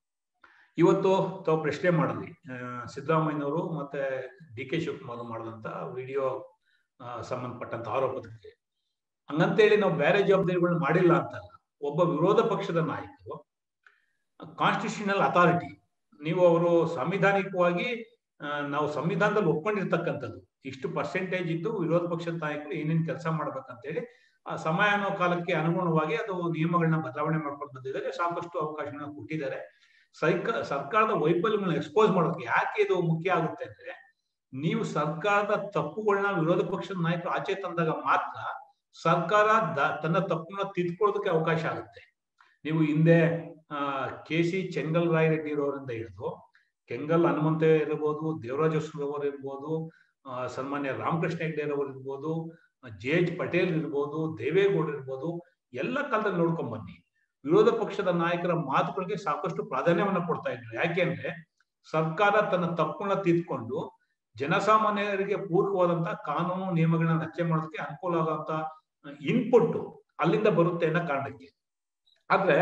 ಇವತ್ತು ತಾವು ಪ್ರಶ್ನೆ ಮಾಡಿದ್ರಿ ಆ, ಸಿದ್ದರಾಮಯ್ಯನವರು ಮತ್ತೆ ಡಿ ಕೆ ಶಿವಕುಮಾರ್ ಮಾಡಿದಂತ ವಿಡಿಯೋ ಸಂಬಂಧಪಟ್ಟಂತ ಆರೋಪದಕ್ಕೆ ಹಂಗಂತೇಳಿ ನಾವು ಬೇರೆ ಜವಾಬ್ದಾರಿಗಳನ್ನ ಮಾಡಿಲ್ಲ ಅಂತಲ್ಲ ಒಬ್ಬ ವಿರೋಧ ಪಕ್ಷದ ನಾಯಕರು ಕಾನ್ಸ್ಟಿಟ್ಯೂಷನಲ್ ಅಥಾರಿಟಿ ನೀವು ಅವರು ಸಾಂವಿಧಾನಿಕವಾಗಿ ಆ, ನಾವು ಸಂವಿಧಾನದಲ್ಲಿ ಒಪ್ಕೊಂಡಿರ್ತಕ್ಕಂಥದ್ದು ಇಷ್ಟು ಪರ್ಸೆಂಟೇಜ್ ಇದ್ದು ವಿರೋಧ ಪಕ್ಷದ ನಾಯಕರು ಏನೇನು ಕೆಲಸ ಮಾಡ್ಬೇಕಂತೇಳಿ ಆ ಸಮಯಾನು ಕಾಲಕ್ಕೆ ಅನುಗುಣವಾಗಿ ಅದು ನಿಯಮಗಳನ್ನ ಬದಲಾವಣೆ ಮಾಡ್ಕೊಂಡು ಬಂದಿದ್ದಾರೆ ಸಾಕಷ್ಟು ಅವಕಾಶಗಳನ್ನ ಕೊಟ್ಟಿದ್ದಾರೆ ಸೈಕ ಸರ್ಕಾರದ ವೈಫಲ್ಯಗಳನ್ನ ಎಕ್ಸ್ಪೋಸ್ ಮಾಡೋದಕ್ಕೆ ಯಾಕೆ ಇದು ಮುಖ್ಯ ಆಗುತ್ತೆ ಅಂದ್ರೆ ನೀವು ಸರ್ಕಾರದ ತಪ್ಪುಗಳನ್ನ ವಿರೋಧ ಪಕ್ಷದ ನಾಯಕರು ಆಚೆ ತಂದಾಗ ಮಾತ್ರ ಸರ್ಕಾರ ದ- ತನ್ನ ತಪ್ಪನ್ನ ತಿದ್ಕೊಳ್ಳೋದಕ್ಕೆ ಅವಕಾಶ ಆಗುತ್ತೆ ನೀವು ಹಿಂದೆ ಆ ಕೆ ಸಿ ಚೆಂಗಲ್ ರಾಯ್ ರೆಡ್ಡಿ ಇರೋರಿಂದ ಹಿಡಿದು ಕೆಂಗಲ್ ಹನುಮಂತ ಇರ್ಬೋದು ದೇವರಾಜ ಅವರು ಇರ್ಬೋದು ಆ, ಸನ್ಮಾನ್ಯ ರಾಮಕೃಷ್ಣ ಹೆಗ್ಡೆ ಅವರು ಇರ್ಬೋದು ಜೆ ಎಚ್ ಪಟೇಲ್ ಇರ್ಬೋದು ದೇವೇಗೌಡ ಇರ್ಬೋದು ಎಲ್ಲ ಕಾಲದಲ್ಲಿ ನೋಡ್ಕೊಂಡ್ ಬನ್ನಿ ವಿರೋಧ ಪಕ್ಷದ ನಾಯಕರ ಮಾತುಗಳಿಗೆ ಸಾಕಷ್ಟು ಪ್ರಾಧಾನ್ಯವನ್ನ ಕೊಡ್ತಾ ಇದ್ರು ಯಾಕೆಂದ್ರೆ ಸರ್ಕಾರ ತನ್ನ ತಪ್ಪುಗಳನ್ನ ತಿದ್ಕೊಂಡು ಜನಸಾಮಾನ್ಯರಿಗೆ ಪೂರಕವಾದಂತ ಕಾನೂನು ನಿಯಮಗಳನ್ನ ರಚನೆ ಮಾಡೋದಕ್ಕೆ ಅನುಕೂಲ ಆಗುವಂತ ಇನ್ಪುಟ್ ಅಲ್ಲಿಂದ ಬರುತ್ತೆ ಅನ್ನೋ ಕಾರಣಕ್ಕೆ ಆದ್ರೆ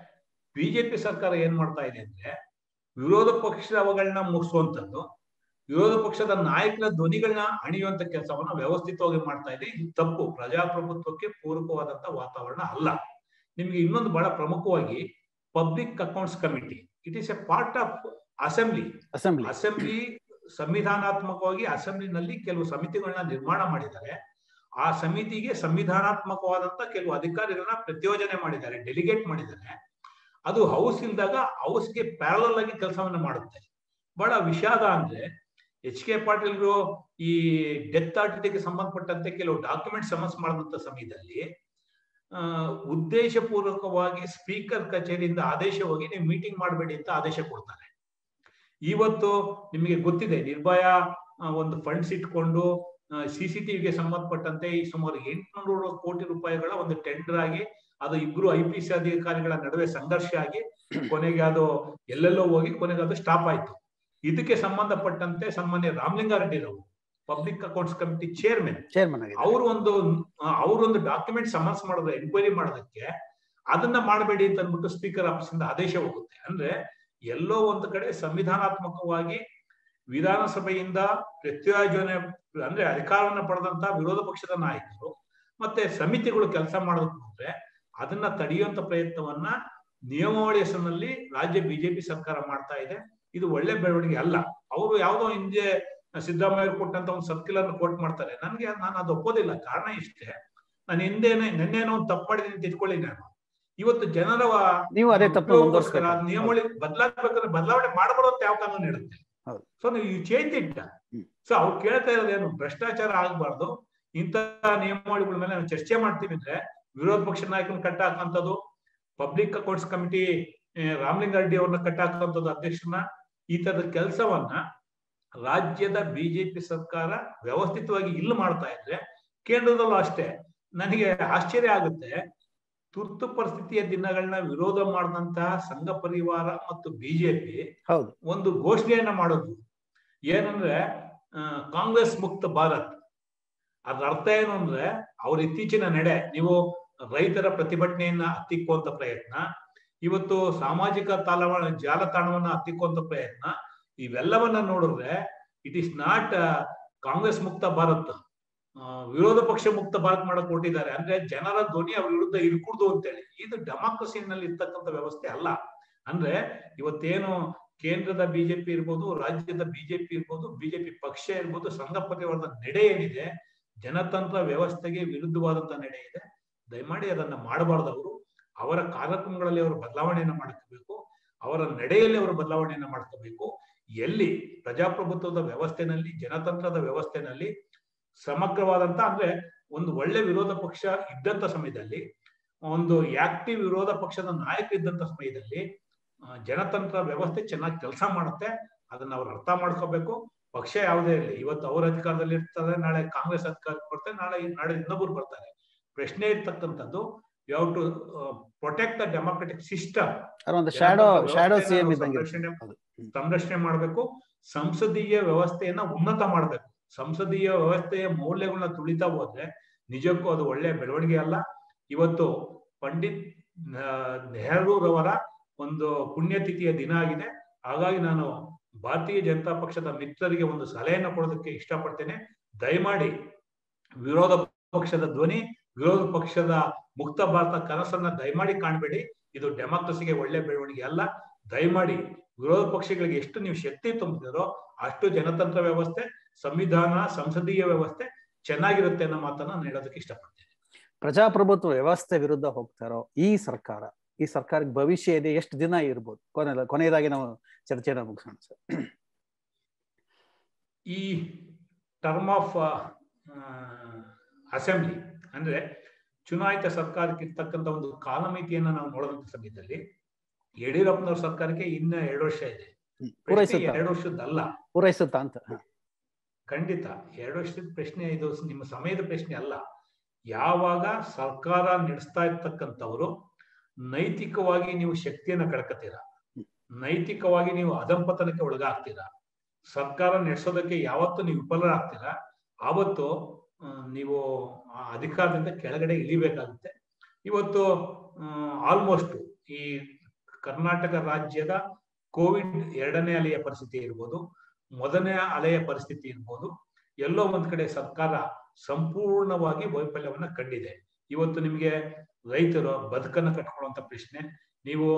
ಬಿಜೆಪಿ ಸರ್ಕಾರ ಏನ್ ಮಾಡ್ತಾ ಇದೆ ಅಂದ್ರೆ ವಿರೋಧ ಪಕ್ಷಗಳನ್ನ ಮುಗಿಸುವಂತದ್ದು ವಿರೋಧ ಪಕ್ಷದ ನಾಯಕರ ಧ್ವನಿಗಳನ್ನ ಅಣಿಯುವಂತ ಕೆಲಸವನ್ನ ವ್ಯವಸ್ಥಿತವಾಗಿ ಮಾಡ್ತಾ ಇದೆ ಇದು ತಪ್ಪು ಪ್ರಜಾಪ್ರಭುತ್ವಕ್ಕೆ ಪೂರಕವಾದಂತ ವಾತಾವರಣ ಅಲ್ಲ ನಿಮ್ಗೆ ಇನ್ನೊಂದು ಬಹಳ ಪ್ರಮುಖವಾಗಿ public accounts committee it is a part of assembly assembly assembly ಸಂವಿಧಾನಾತ್ಮಕವಾಗಿ ಅಸೆಂಬ್ಲಿನಲ್ಲಿ ಕೆಲವು ಸಮಿತಿಗಳನ್ನ ನಿರ್ಮಾಣ ಮಾಡಿದ್ದಾರೆ ಆ ಸಮಿತಿಗೆ ಸಂವಿಧಾನಾತ್ಮಕವಾದಂತ ಕೆಲವು ಅಧಿಕಾರಿಗಳನ್ನ ಪ್ರತಿಯೋಜನೆ ಮಾಡಿದ್ದಾರೆ ಡೆಲಿಗೇಟ್ ಮಾಡಿದ್ದಾರೆ ಅದು ಹೌಸ್ ಇಲ್ದಾಗ ಹೌಸ್ಗೆ ಪ್ಯಾರಲಲ್ ಆಗಿ ಕೆಲಸವನ್ನ ಮಾಡುತ್ತೆ ಬಹಳ ವಿಷಾದ ಅಂದ್ರೆ ಎಚ್ ಕೆ ಪಾಟೀಲ್ರು ಈ ಡೆತ್ ಆರ್ಟಿಟಿಗೆ ಸಂಬಂಧಪಟ್ಟಂತೆ ಕೆಲವು ಡಾಕ್ಯುಮೆಂಟ್ ಸಮನ್ಸ್ ಮಾಡಿದಂತ ಸಮಯದಲ್ಲಿ ಆ ಉದ್ದೇಶಪೂರ್ವಕವಾಗಿ ಸ್ಪೀಕರ್ ಕಚೇರಿಯಿಂದ ಆದೇಶ ಹೋಗಿ ನೀವು ಮೀಟಿಂಗ್ ಮಾಡಬೇಡಿ ಅಂತ ಆದೇಶ ಕೊಡ್ತಾರೆ ಇವತ್ತು ನಿಮಗೆ ಗೊತ್ತಿದೆ ನಿರ್ಭಯ ಆ, ಒಂದು ಫಂಡ್ಸ್ ಇಟ್ಕೊಂಡು ಸಿ ಸಿ ಟಿವಿಗೆ ಸಂಬಂಧಪಟ್ಟಂತೆ ಈ ಸುಮಾರು ಎಂಟುನೂರು ಕೋಟಿ ರೂಪಾಯಿಗಳ ಒಂದು ಟೆಂಡರ್ ಆಗಿ ಅದು ಇಬ್ರು ಐ ಪಿ ಸಿ ಅಧಿಕಾರಿಗಳ ನಡುವೆ ಸಂಘರ್ಷ ಆಗಿ ಕೊನೆಗೆ ಅದು ಎಲ್ಲೆಲ್ಲೋ ಹೋಗಿ ಕೊನೆಗೆ ಅದು ಸ್ಟಾಪ್ ಆಯ್ತು ಇದಕ್ಕೆ ಸಂಬಂಧಪಟ್ಟಂತೆ ಸನ್ಮಾನ್ಯ ರಾಮಲಿಂಗಾರೆಡ್ಡಿ ರವರು public accounts committee chairman chairman ಆಗಿದೆ ಅವರು ಒಂದು ಅವರೊಂದು ಡಾಕ್ಯುಮೆಂಟ್ ಸಮನ್ಸ್ ಮಾಡೋದು ಎನ್ಕ್ವೈರಿ ಮಾಡೋದಕ್ಕೆ ಅದನ್ನ ಮಾಡಬೇಡಿ ಅಂತ ಅಂದ್ಬಿಟ್ಟು ಸ್ಪೀಕರ್ ಆಫೀಸ್ ಇಂದ ಆದೇಶ ಹೋಗುತ್ತೆ ಅಂದ್ರೆ ಎಲ್ಲೋ ಒಂದು ಕಡೆ ಸಂವಿಧಾನಾತ್ಮಕವಾಗಿ ವಿಧಾನಸಭೆಯಿಂದ ಪ್ರತ್ಯೋಜನೆ ಅಂದ್ರೆ ಅಧಿಕಾರವನ್ನ ಪಡೆದಂತ ವಿರೋಧ ಪಕ್ಷದ ನಾಯಕರು ಮತ್ತೆ ಸಮಿತಿಗಳು ಕೆಲಸ ಮಾಡೋದಕ್ಕೆ ಹೋದ್ರೆ ಅದನ್ನ ತಡೆಯುವಂತ ಪ್ರಯತ್ನವನ್ನ ನಿಯಮಾವಳಿ ಹೆಸರಿನಲ್ಲಿ ರಾಜ್ಯ ಬಿಜೆಪಿ ಸರ್ಕಾರ ಮಾಡ್ತಾ ಇದೆ ಇದು ಒಳ್ಳೆ ಬೆಳವಣಿಗೆ ಅಲ್ಲ ಅವರು ಯಾವುದೋ ಹಿಂದೆ ಸಿದ್ದರಾಮಯ್ಯ ಕೊಟ್ಟಂತ ಒಂದು ಸರ್ಕ್ಯುಲರ್ ಕೋಟ್ ಮಾಡ್ತಾರೆ ನನ್ಗೆ ನಾನು ಅದು ಒಪ್ಪೋದಿಲ್ಲ ಕಾರಣ ಇಷ್ಟೇ ನಾನು ಹಿಂದೇನೆ ನಿನ್ನೇನೋ ಒಂದು ತಪ್ಪು ಮಾಡಿದೀನಿ ಅಂತ ಇಟ್ಕೊಳ್ಳಿ ನಾನು ಇವತ್ತು ಜನರ ನೀವು ಅದೇ ತಪ್ಪು ಉಪಯೋಗಕ್ಕೋಸ್ಕರ ಮುಂದುವರಿಸ್ಬೇಕು ನಿಯಮಾವಳಿ ಬದಲಾಗಬೇಕಾದ್ರೆ ಬದಲಾವಣೆ ಮಾಡಬಾರ್ದು ಅಂತ ಯಾವ ಕಾನೂನು ಹೇಳುತ್ತೆ ಹೌದು. ಸೊ ನೀವು ಚೇಂಜ್ ಇಟ್ಟ ಹ್ಮ್. ಸೊ ಅವ್ರು ಕೇಳ್ತಾ ಇರೋದೇನು ಭ್ರಷ್ಟಾಚಾರ ಆಗಬಾರ್ದು ಇಂಥ ನಿಯಮಾವಳಿಗಳ ಮೇಲೆ ನಾವು ಚರ್ಚೆ ಮಾಡ್ತೀವಿ ಅಂದ್ರೆ ವಿರೋಧ ಪಕ್ಷ ನಾಯಕರನ್ನ ಕಟ್ಟಾಕಂಥದ್ದು ಪಬ್ಲಿಕ್ ಅಕೌಂಟ್ಸ್ ಕಮಿಟಿ ರಾಮಲಿಂಗಾರೆಡ್ಡಿ ಅವ್ರನ್ನ ಕಟ್ಟಾಕಂಥದ್ದು ಅಧ್ಯಕ್ಷರನ್ನ ಈ ತರದ ಕೆಲಸವನ್ನ ರಾಜ್ಯದ ಬಿಜೆಪಿ ಸರ್ಕಾರ ವ್ಯವಸ್ಥಿತವಾಗಿ ಇಲ್ಲಿ ಮಾಡ್ತಾ ಇದ್ರೆ ಕೇಂದ್ರದಲ್ಲೂ ಅಷ್ಟೇ ನನಗೆ ಆಶ್ಚರ್ಯ ಆಗುತ್ತೆ ತುರ್ತು ಪರಿಸ್ಥಿತಿಯ ದಿನಗಳನ್ನ ವಿರೋಧ ಮಾಡಿದಂತಹ ಸಂಘ ಪರಿವಾರ ಮತ್ತು ಬಿಜೆಪಿ ಹೌದು ಒಂದು ಘೋಷಣೆಯನ್ನ ಮಾಡೋದು ಏನಂದ್ರೆ ಆ, ಕಾಂಗ್ರೆಸ್ ಮುಕ್ತ ಭಾರತ್ ಅದ್ರ ಅರ್ಥ ಏನು ಅಂದ್ರೆ ಅವ್ರ ಇತ್ತೀಚಿನ ನಡೆ ನೀವು ರೈತರ ಪ್ರತಿಭಟನೆಯನ್ನ ಹತ್ತಿಕ್ಕುವಂತ ಪ್ರಯತ್ನ ಇವತ್ತು ಸಾಮಾಜಿಕ ತಾಲವಾಣ ಜಾಲತಾಣವನ್ನ ಹತ್ತಿಕ್ಕುವಂತ ಪ್ರಯತ್ನ ಇವೆಲ್ಲವನ್ನ ನೋಡಿದ್ರೆ ಇಟ್ ಈಸ್ ನಾಟ್ ಕಾಂಗ್ರೆಸ್ ಮುಕ್ತ ಭಾರತ್ ಆ, ವಿರೋಧ ಪಕ್ಷ ಮುಕ್ತ ಭಾರತ್ ಮಾಡಕ್ ಕೊಟ್ಟಿದ್ದಾರೆ ಅಂದ್ರೆ ಜನರ ಧ್ವನಿ ಅವ್ರ ವಿರುದ್ಧ ಇರ್ಕೂಡ್ದು ಅಂತೇಳಿ ಇದು ಡೆಮಾಕ್ರಸಿನಲ್ಲಿ ಇರ್ತಕ್ಕಂಥ ವ್ಯವಸ್ಥೆ ಅಲ್ಲ ಅಂದ್ರೆ ಇವತ್ತೇನು ಕೇಂದ್ರದ ಬಿಜೆಪಿ ಇರ್ಬೋದು ರಾಜ್ಯದ ಬಿಜೆಪಿ ಇರ್ಬೋದು ಬಿಜೆಪಿ ಪಕ್ಷ ಇರ್ಬೋದು ಸಂಘ ಪರಿವಾರದ ನಡೆ ಏನಿದೆ ಜನತಂತ್ರ ವ್ಯವಸ್ಥೆಗೆ ವಿರುದ್ಧವಾದಂತ ನಡೆ ಇದೆ ದಯಮಾಡಿ ಅದನ್ನ ಮಾಡಬಾರ್ದು ಅವರು ಅವರ ಕಾರ್ಯಕ್ರಮಗಳಲ್ಲಿ ಅವರು ಬದಲಾವಣೆಯನ್ನ ಮಾಡ್ಕೋಬೇಕು ಅವರ ನಡೆಯಲ್ಲಿ ಅವರು ಬದಲಾವಣೆಯನ್ನ ಮಾಡ್ಕೋಬೇಕು ಎಲ್ಲಿ ಪ್ರಜಾಪ್ರಭುತ್ವದ ವ್ಯವಸ್ಥೆನಲ್ಲಿ ಜನತಂತ್ರದ ವ್ಯವಸ್ಥೆನಲ್ಲಿ ಸಮಗ್ರವಾದಂತ ಅಂದ್ರೆ ಒಂದು ಒಳ್ಳೆ ವಿರೋಧ ಪಕ್ಷ ಇದ್ದಂತ ಸಮಯದಲ್ಲಿ ಒಂದು ಆಕ್ಟಿವ್ ವಿರೋಧ ಪಕ್ಷದ ನಾಯಕ ಇದ್ದಂತ ಸಮಯದಲ್ಲಿ ಆ, ಜನತಂತ್ರ ವ್ಯವಸ್ಥೆ ಚೆನ್ನಾಗಿ ಕೆಲಸ ಮಾಡುತ್ತೆ ಅದನ್ನ ಅವ್ರು ಅರ್ಥ ಮಾಡ್ಕೋಬೇಕು ಪಕ್ಷ ಯಾವುದೇ ಇರಲಿ ಇವತ್ತು ಅವ್ರ ಅಧಿಕಾರದಲ್ಲಿ ಇರ್ತಾರೆ ನಾಳೆ ಕಾಂಗ್ರೆಸ್ ಅಧಿಕಾರಕ್ಕೆ ಬರ್ತಾರೆ ನಾಳೆ ನಾಳೆ ಇನ್ನೊಬ್ರು ಬರ್ತಾರೆ ಪ್ರಶ್ನೆ ಇರ್ತಕ್ಕಂಥದ್ದು ಯಾವ to protect the democratic system ಅವ್ರು ಒಂದು ಶಾಡೋ ಶಾಡೋ ಸಿ ಎಂ ಇದ್ದಂಗೆ ಸಂರಕ್ಷಣೆ ಹೌದು. ಹ್ಮ್. ಸಂರಕ್ಷಣೆ ಮಾಡಬೇಕು ಸಂಸದೀಯ ವ್ಯವಸ್ಥೆಯನ್ನ ಉನ್ನತ ಮಾಡಬೇಕು ಸಂಸದೀಯ ವ್ಯವಸ್ಥೆಯ ಮೌಲ್ಯಗಳನ್ನ ತುಳಿತಾ ಹೋದ್ರೆ ನಿಜಕ್ಕೂ ಅದು ಒಳ್ಳೆಯ ಬೆಳವಣಿಗೆ ಅಲ್ಲ ಇವತ್ತು ಪಂಡಿತ್ ಆ, ನೆಹರೂರವರ ಒಂದು ಪುಣ್ಯತಿಥಿಯ ದಿನ ಆಗಿದೆ ಹಾಗಾಗಿ ನಾನು ಭಾರತೀಯ ಜನತಾ ಪಕ್ಷದ ಮಿತ್ರರಿಗೆ ಒಂದು ಸಲಹೆಯನ್ನು ಕೊಡೋದಕ್ಕೆ ಇಷ್ಟಪಡ್ತೇನೆ ದಯಮಾಡಿ ವಿರೋಧ ಪಕ್ಷದ ಧ್ವನಿ ವಿರೋಧ ಪಕ್ಷದ ಮುಕ್ತ ಭಾರತ ಕನಸನ್ನ ದಯಮಾಡಿ ಕಾಣಬೇಡಿ ಇದು ಡೆಮಾಕ್ರಸಿಗೆ ಒಳ್ಳೆ ಬೆಳವಣಿಗೆ ಅಲ್ಲ ದಯಮಾಡಿ ವಿರೋಧ ಪಕ್ಷಗಳಿಗೆ ಎಷ್ಟು ನೀವು ಶಕ್ತಿ ತುಂಬಿದಿರೋ ಅಷ್ಟು ಜನತಂತ್ರ ವ್ಯವಸ್ಥೆ ಸಂವಿಧಾನ ಸಂಸದೀಯ ವ್ಯವಸ್ಥೆ ಚೆನ್ನಾಗಿರುತ್ತೆ ಅನ್ನೋ ಮಾತನ್ನ ನಾನು ಹೇಳೋದಕ್ಕೆ ಇಷ್ಟಪಡ್ತೇನೆ ಪ್ರಜಾಪ್ರಭುತ್ವ ವ್ಯವಸ್ಥೆ ವಿರುದ್ಧ ಹೋಗ್ತಾರೋ ಈ ಸರ್ಕಾರ ಈ ಸರ್ಕಾರಕ್ಕೆ ಭವಿಷ್ಯ ಇದೆ ಎಷ್ಟು ದಿನ ಇರ್ಬೋದು ಕೊನೆ ಕೊನೆಯದಾಗಿ ನಾವು ಚರ್ಚೆನ ಮುಗಿಸೋಣ ಸರ್ ಈ ಟರ್ಮ್ ಆಫ್ ಅಸೆಂಬ್ಲಿ ಅಂದ್ರೆ ಚುನಾಯಿತ ಸರ್ಕಾರಕ್ಕೆ ಇರ್ತಕ್ಕಂಥ ಒಂದು ಕಾಲಮಿತಿಯನ್ನ ನಾವು ನೋಡಿದಂತ ಸಮಯದಲ್ಲಿ ಯಡಿಯೂರಪ್ಪನವ್ರ ಸರ್ಕಾರಕ್ಕೆ ಇನ್ನ ಎರಡು ವರ್ಷ ಇದೆ ಹ್ಮ್. ಪ್ರಶ್ನೆ ಪೂರೈಸುತ್ತಾ ಎರಡು ವರ್ಷದ ಅಲ್ಲ ಪೂರೈಸುತ್ತಾ ಅಂತ ಹ. ಖಂಡಿತ ಎರಡು ವರ್ಷದ ಪ್ರಶ್ನೆ ಇದು ನಿಮ್ಮ ಸಮಯದ ಪ್ರಶ್ನೆ ಅಲ್ಲ ಯಾವಾಗ ಸರ್ಕಾರ ನಡೆಸ್ತಾ ಇರ್ತಕ್ಕಂಥವ್ರು ನೈತಿಕವಾಗಿ ನೀವು ಶಕ್ತಿಯನ್ನ ಕಳ್ಕತ್ತೀರಾ ನೈತಿಕವಾಗಿ ನೀವು ಅಧಂಪತನಕ್ಕೆ ಒಳಗಾಗ್ತೀರಾ ಸರ್ಕಾರ ನಡೆಸೋದಕ್ಕೆ ಯಾವತ್ತು ನೀವು ವಿಫಲರಾಗ್ತೀರಾ ಆವತ್ತು ಆ, ನೀವು ಆ ಅಧಿಕಾರದಿಂದ ಕೆಳಗಡೆ ಇಳಿಬೇಕಾಗುತ್ತೆ ಇವತ್ತು ಆಲ್ಮೋಸ್ಟ್ ಈ ಕರ್ನಾಟಕ ರಾಜ್ಯದ ಕೋವಿಡ್ ಎರಡನೇ ಅಲೆಯ ಪರಿಸ್ಥಿತಿ ಇರ್ಬೋದು ಮೊದಲನೇ ಅಲೆಯ ಪರಿಸ್ಥಿತಿ ಇರ್ಬೋದು ಎಲ್ಲೋ ಒಂದ್ ಕಡೆ ಸರ್ಕಾರ ಸಂಪೂರ್ಣವಾಗಿ ವೈಫಲ್ಯವನ್ನ ಕಂಡಿದೆ ಇವತ್ತು ನಿಮಗೆ ರೈತರು ಬದುಕನ್ನ ಕಟ್ಕೊಳ್ಳುವಂತ ಪ್ರಶ್ನೆ ನೀವು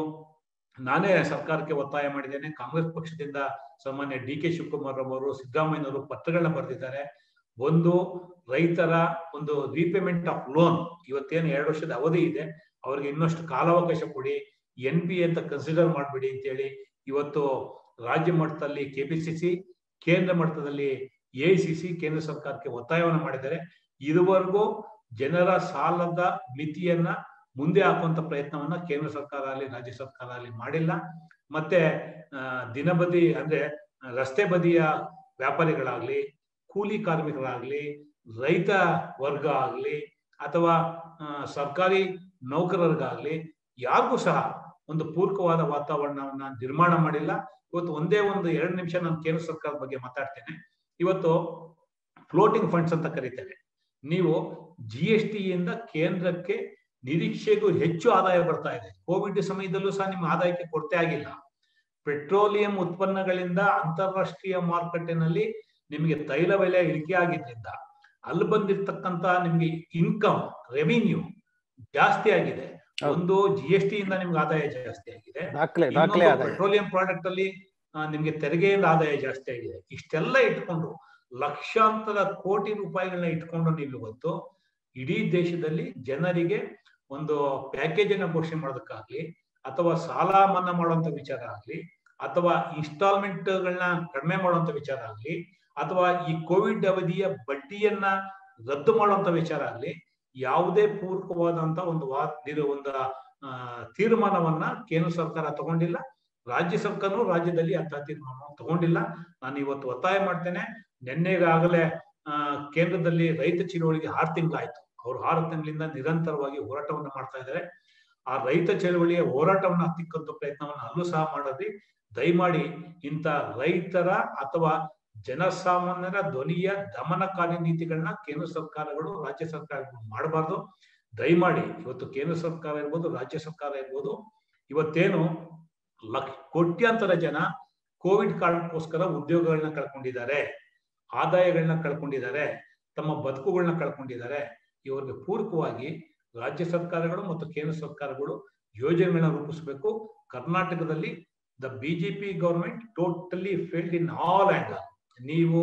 ನಾನೇ ಸರ್ಕಾರಕ್ಕೆ ಒತ್ತಾಯ ಮಾಡಿದ್ದೇನೆ ಕಾಂಗ್ರೆಸ್ ಪಕ್ಷದಿಂದ ಸಾಮಾನ್ಯ ಡಿ ಕೆ ಶಿವಕುಮಾರ್ ಅವರು ಸಿದ್ದರಾಮಯ್ಯನವರು ಪತ್ರಗಳನ್ನ ಬರೆದಿದ್ದಾರೆ ಒಂದು ರೈತರ ಒಂದು ರೀಪೇಮೆಂಟ್ ಆಫ್ ಲೋನ್ ಇವತ್ತೇನು ಎರಡು ವರ್ಷದ ಅವಧಿ ಇದೆ ಅವ್ರಿಗೆ ಇನ್ನಷ್ಟು ಕಾಲಾವಕಾಶ ಕೊಡಿ ಎನ್ ಪಿ ಅಂತ ಕನ್ಸಿಡರ್ ಮಾಡ್ಬಿಡಿ ಅಂತೇಳಿ ಇವತ್ತು ರಾಜ್ಯ ಮಟ್ಟದಲ್ಲಿ ಕೆಪಿಸಿಸಿ ಕೇಂದ್ರ ಮಟ್ಟದಲ್ಲಿ ಎಐಸಿಸಿ ಕೇಂದ್ರ ಸರ್ಕಾರಕ್ಕೆ ಒತ್ತಾಯವನ್ನು ಮಾಡಿದ್ದಾರೆ ಇದುವರೆಗೂ ಜನರ ಸಾಲದ ಮಿತಿಯನ್ನ ಮುಂದೆ ಹಾಕುವಂತ ಪ್ರಯತ್ನವನ್ನ ಕೇಂದ್ರ ಸರ್ಕಾರ ಆಗಲಿ ರಾಜ್ಯ ಸರ್ಕಾರ ಆಗಲಿ ಮಾಡಿಲ್ಲ ಮತ್ತೆ ಆ, ದಿನಬದಿ ಅಂದ್ರೆ ರಸ್ತೆ ಬದಿಯ ವ್ಯಾಪಾರಿಗಳಾಗ್ಲಿ ಕೂಲಿ ಕಾರ್ಮಿಕರಾಗ್ಲಿ ರೈತ ವರ್ಗ ಆಗ್ಲಿ ಅಥವಾ ಆ, ಸರ್ಕಾರಿ ನೌಕರರಿಗಾಗ್ಲಿ ಯಾರಿಗೂ ಸಹ ಒಂದು ಪೂರಕವಾದ ವಾತಾವರಣವನ್ನ ನಿರ್ಮಾಣ ಮಾಡಿಲ್ಲ ಇವತ್ತು ಒಂದೇ ಒಂದು ಎರಡು ನಿಮಿಷ ನಾನು ಕೇಂದ್ರ ಸರ್ಕಾರದ ಬಗ್ಗೆ ಮಾತಾಡ್ತೇನೆ ಇವತ್ತು ಫ್ಲೋಟಿಂಗ್ ಫಂಡ್ಸ್ ಅಂತ ಕರಿತೇವೆ ನೀವು ಜಿ ಎಸ್ ಟಿಯಿಂದ ಕೇಂದ್ರಕ್ಕೆ ನಿರೀಕ್ಷೆಗೂ ಹೆಚ್ಚು ಆದಾಯ ಬರ್ತಾ ಇದೆ ಕೋವಿಡ್ ಸಮಯದಲ್ಲೂ ಸಹ ನಿಮ್ಮ ಆದಾಯಕ್ಕೆ ಕೊರತೆ ಆಗಿಲ್ಲ ಪೆಟ್ರೋಲಿಯಂ ಉತ್ಪನ್ನಗಳಿಂದ ಅಂತಾರಾಷ್ಟ್ರೀಯ ಮಾರುಕಟ್ಟೆನಲ್ಲಿ ನಿಮಗೆ ತೈಲ ಬೆಲೆ ಇಳಿಕೆ ಆಗಿದ್ರಿಂದ ಅಲ್ಲಿ ಬಂದಿರ್ತಕ್ಕಂತ ನಿಮ್ಗೆ ಇನ್ಕಮ್ ರೆವಿನ್ಯೂ ಜಾಸ್ತಿ ಆಗಿದೆ ಹೌದು. ಒಂದು ಜಿ ಎಸ್ ಟಿ ಇಂದ ನಿಮ್ಗೆ ಆದಾಯ ಜಾಸ್ತಿ ಆಗಿದೆ ದಾಖಲೆ ದಾಖಲೆ ಇನ್ನೊಂದು ಆದಾಯ ಪೆಟ್ರೋಲಿಯಂ ಪ್ರಾಡಕ್ಟ್ ಅಲ್ಲಿ ಆ, ನಿಮ್ಗೆ ತೆರಿಗೆಯಿಂದ ಆದಾಯ ಜಾಸ್ತಿ ಆಗಿದೆ ಇಷ್ಟೆಲ್ಲ ಇಟ್ಕೊಂಡು ಲಕ್ಷಾಂತರ ಕೋಟಿ ರೂಪಾಯಿಗಳನ್ನ ಇಟ್ಕೊಂಡು ನೀವು ಇವತ್ತು ಇಡೀ ದೇಶದಲ್ಲಿ ಜನರಿಗೆ ಒಂದು ಪ್ಯಾಕೇಜ್ ಅನ್ನ ಘೋಷಣೆ ಮಾಡೋದಕ್ಕಾಗ್ಲಿ ಅಥವಾ ಸಾಲ ಮನ್ನಾ ಮಾಡುವಂತ ವಿಚಾರ ಆಗ್ಲಿ ಅಥವಾ ಇನ್ಸ್ಟಾಲ್ಮೆಂಟ್ ಗಳನ್ನ ಕಡಿಮೆ ಮಾಡುವಂತ ವಿಚಾರ ಆಗ್ಲಿ ಅಥವಾ ಈ ಕೋವಿಡ್ ಅವಧಿಯ ಬಡ್ಡಿಯನ್ನ ರದ್ದು ಮಾಡುವಂತ ವಿಚಾರ ಆಗ್ಲಿ ಯಾವುದೇ ಪೂರಕವಾದಂತ ಒಂದು ವಾ ಇದು ಒಂದು ಆ, ತೀರ್ಮಾನವನ್ನ ಕೇಂದ್ರ ಸರ್ಕಾರ ತಗೊಂಡಿಲ್ಲ ರಾಜ್ಯ ಸರ್ಕಾರವು ರಾಜ್ಯದಲ್ಲಿ ಅಂತ ತೀರ್ಮಾನವನ್ನು ತಗೊಂಡಿಲ್ಲ ನಾನು ಇವತ್ತು ಒತ್ತಾಯ ಮಾಡ್ತೇನೆ ನಿನ್ನೆಗಾಗಲೇ ಆ ಕೇಂದ್ರದಲ್ಲಿ ರೈತ ಚಳುವಳಿಗೆ ಆರು ತಿಂಗಳಾಯ್ತು ಅವ್ರು ಆರು ತಿಂಗಳಿಂದ ನಿರಂತರವಾಗಿ ಹೋರಾಟವನ್ನ ಮಾಡ್ತಾ ಇದ್ದಾರೆ ಆ ರೈತ ಚಳವಳಿಯ ಹೋರಾಟವನ್ನ ಹತ್ತಿಕ್ಕಂತ ಪ್ರಯತ್ನವನ್ನ ಅಲ್ಲೂ ಸಹ ಮಾಡೋದ್ರಿ ದಯಮಾಡಿ ಇಂಥ ರೈತರ ಅಥವಾ ಜನಸಾಮಾನ್ಯರ ಧ್ವನಿಯ ದಮನಕಾರಿ ನೀತಿಗಳನ್ನ ಕೇಂದ್ರ ಸರ್ಕಾರಗಳು ರಾಜ್ಯ ಸರ್ಕಾರಗಳು ಮಾಡಬಾರ್ದು ದಯಮಾಡಿ ಇವತ್ತು ಕೇಂದ್ರ ಸರ್ಕಾರ ಇರ್ಬೋದು ರಾಜ್ಯ ಸರ್ಕಾರ ಇರ್ಬೋದು ಇವತ್ತೇನು ಲಕ್ಷ ಕೋಟ್ಯಾಂತರ ಜನ ಕೋವಿಡ್ ಕಾರಣಕ್ಕೋಸ್ಕರ ಉದ್ಯೋಗಗಳನ್ನ ಕಳ್ಕೊಂಡಿದ್ದಾರೆ ಆದಾಯಗಳನ್ನ ಕಳ್ಕೊಂಡಿದ್ದಾರೆ ತಮ್ಮ ಬದುಕುಗಳನ್ನ ಕಳ್ಕೊಂಡಿದ್ದಾರೆ ಇವರಿಗೆ ಪೂರಕವಾಗಿ ರಾಜ್ಯ ಸರ್ಕಾರಗಳು ಮತ್ತು ಕೇಂದ್ರ ಸರ್ಕಾರಗಳು ಯೋಜನೆಗಳನ್ನ ರೂಪಿಸಬೇಕು ಕರ್ನಾಟಕದಲ್ಲಿ the BJP government totally failed in all angle ನೀವು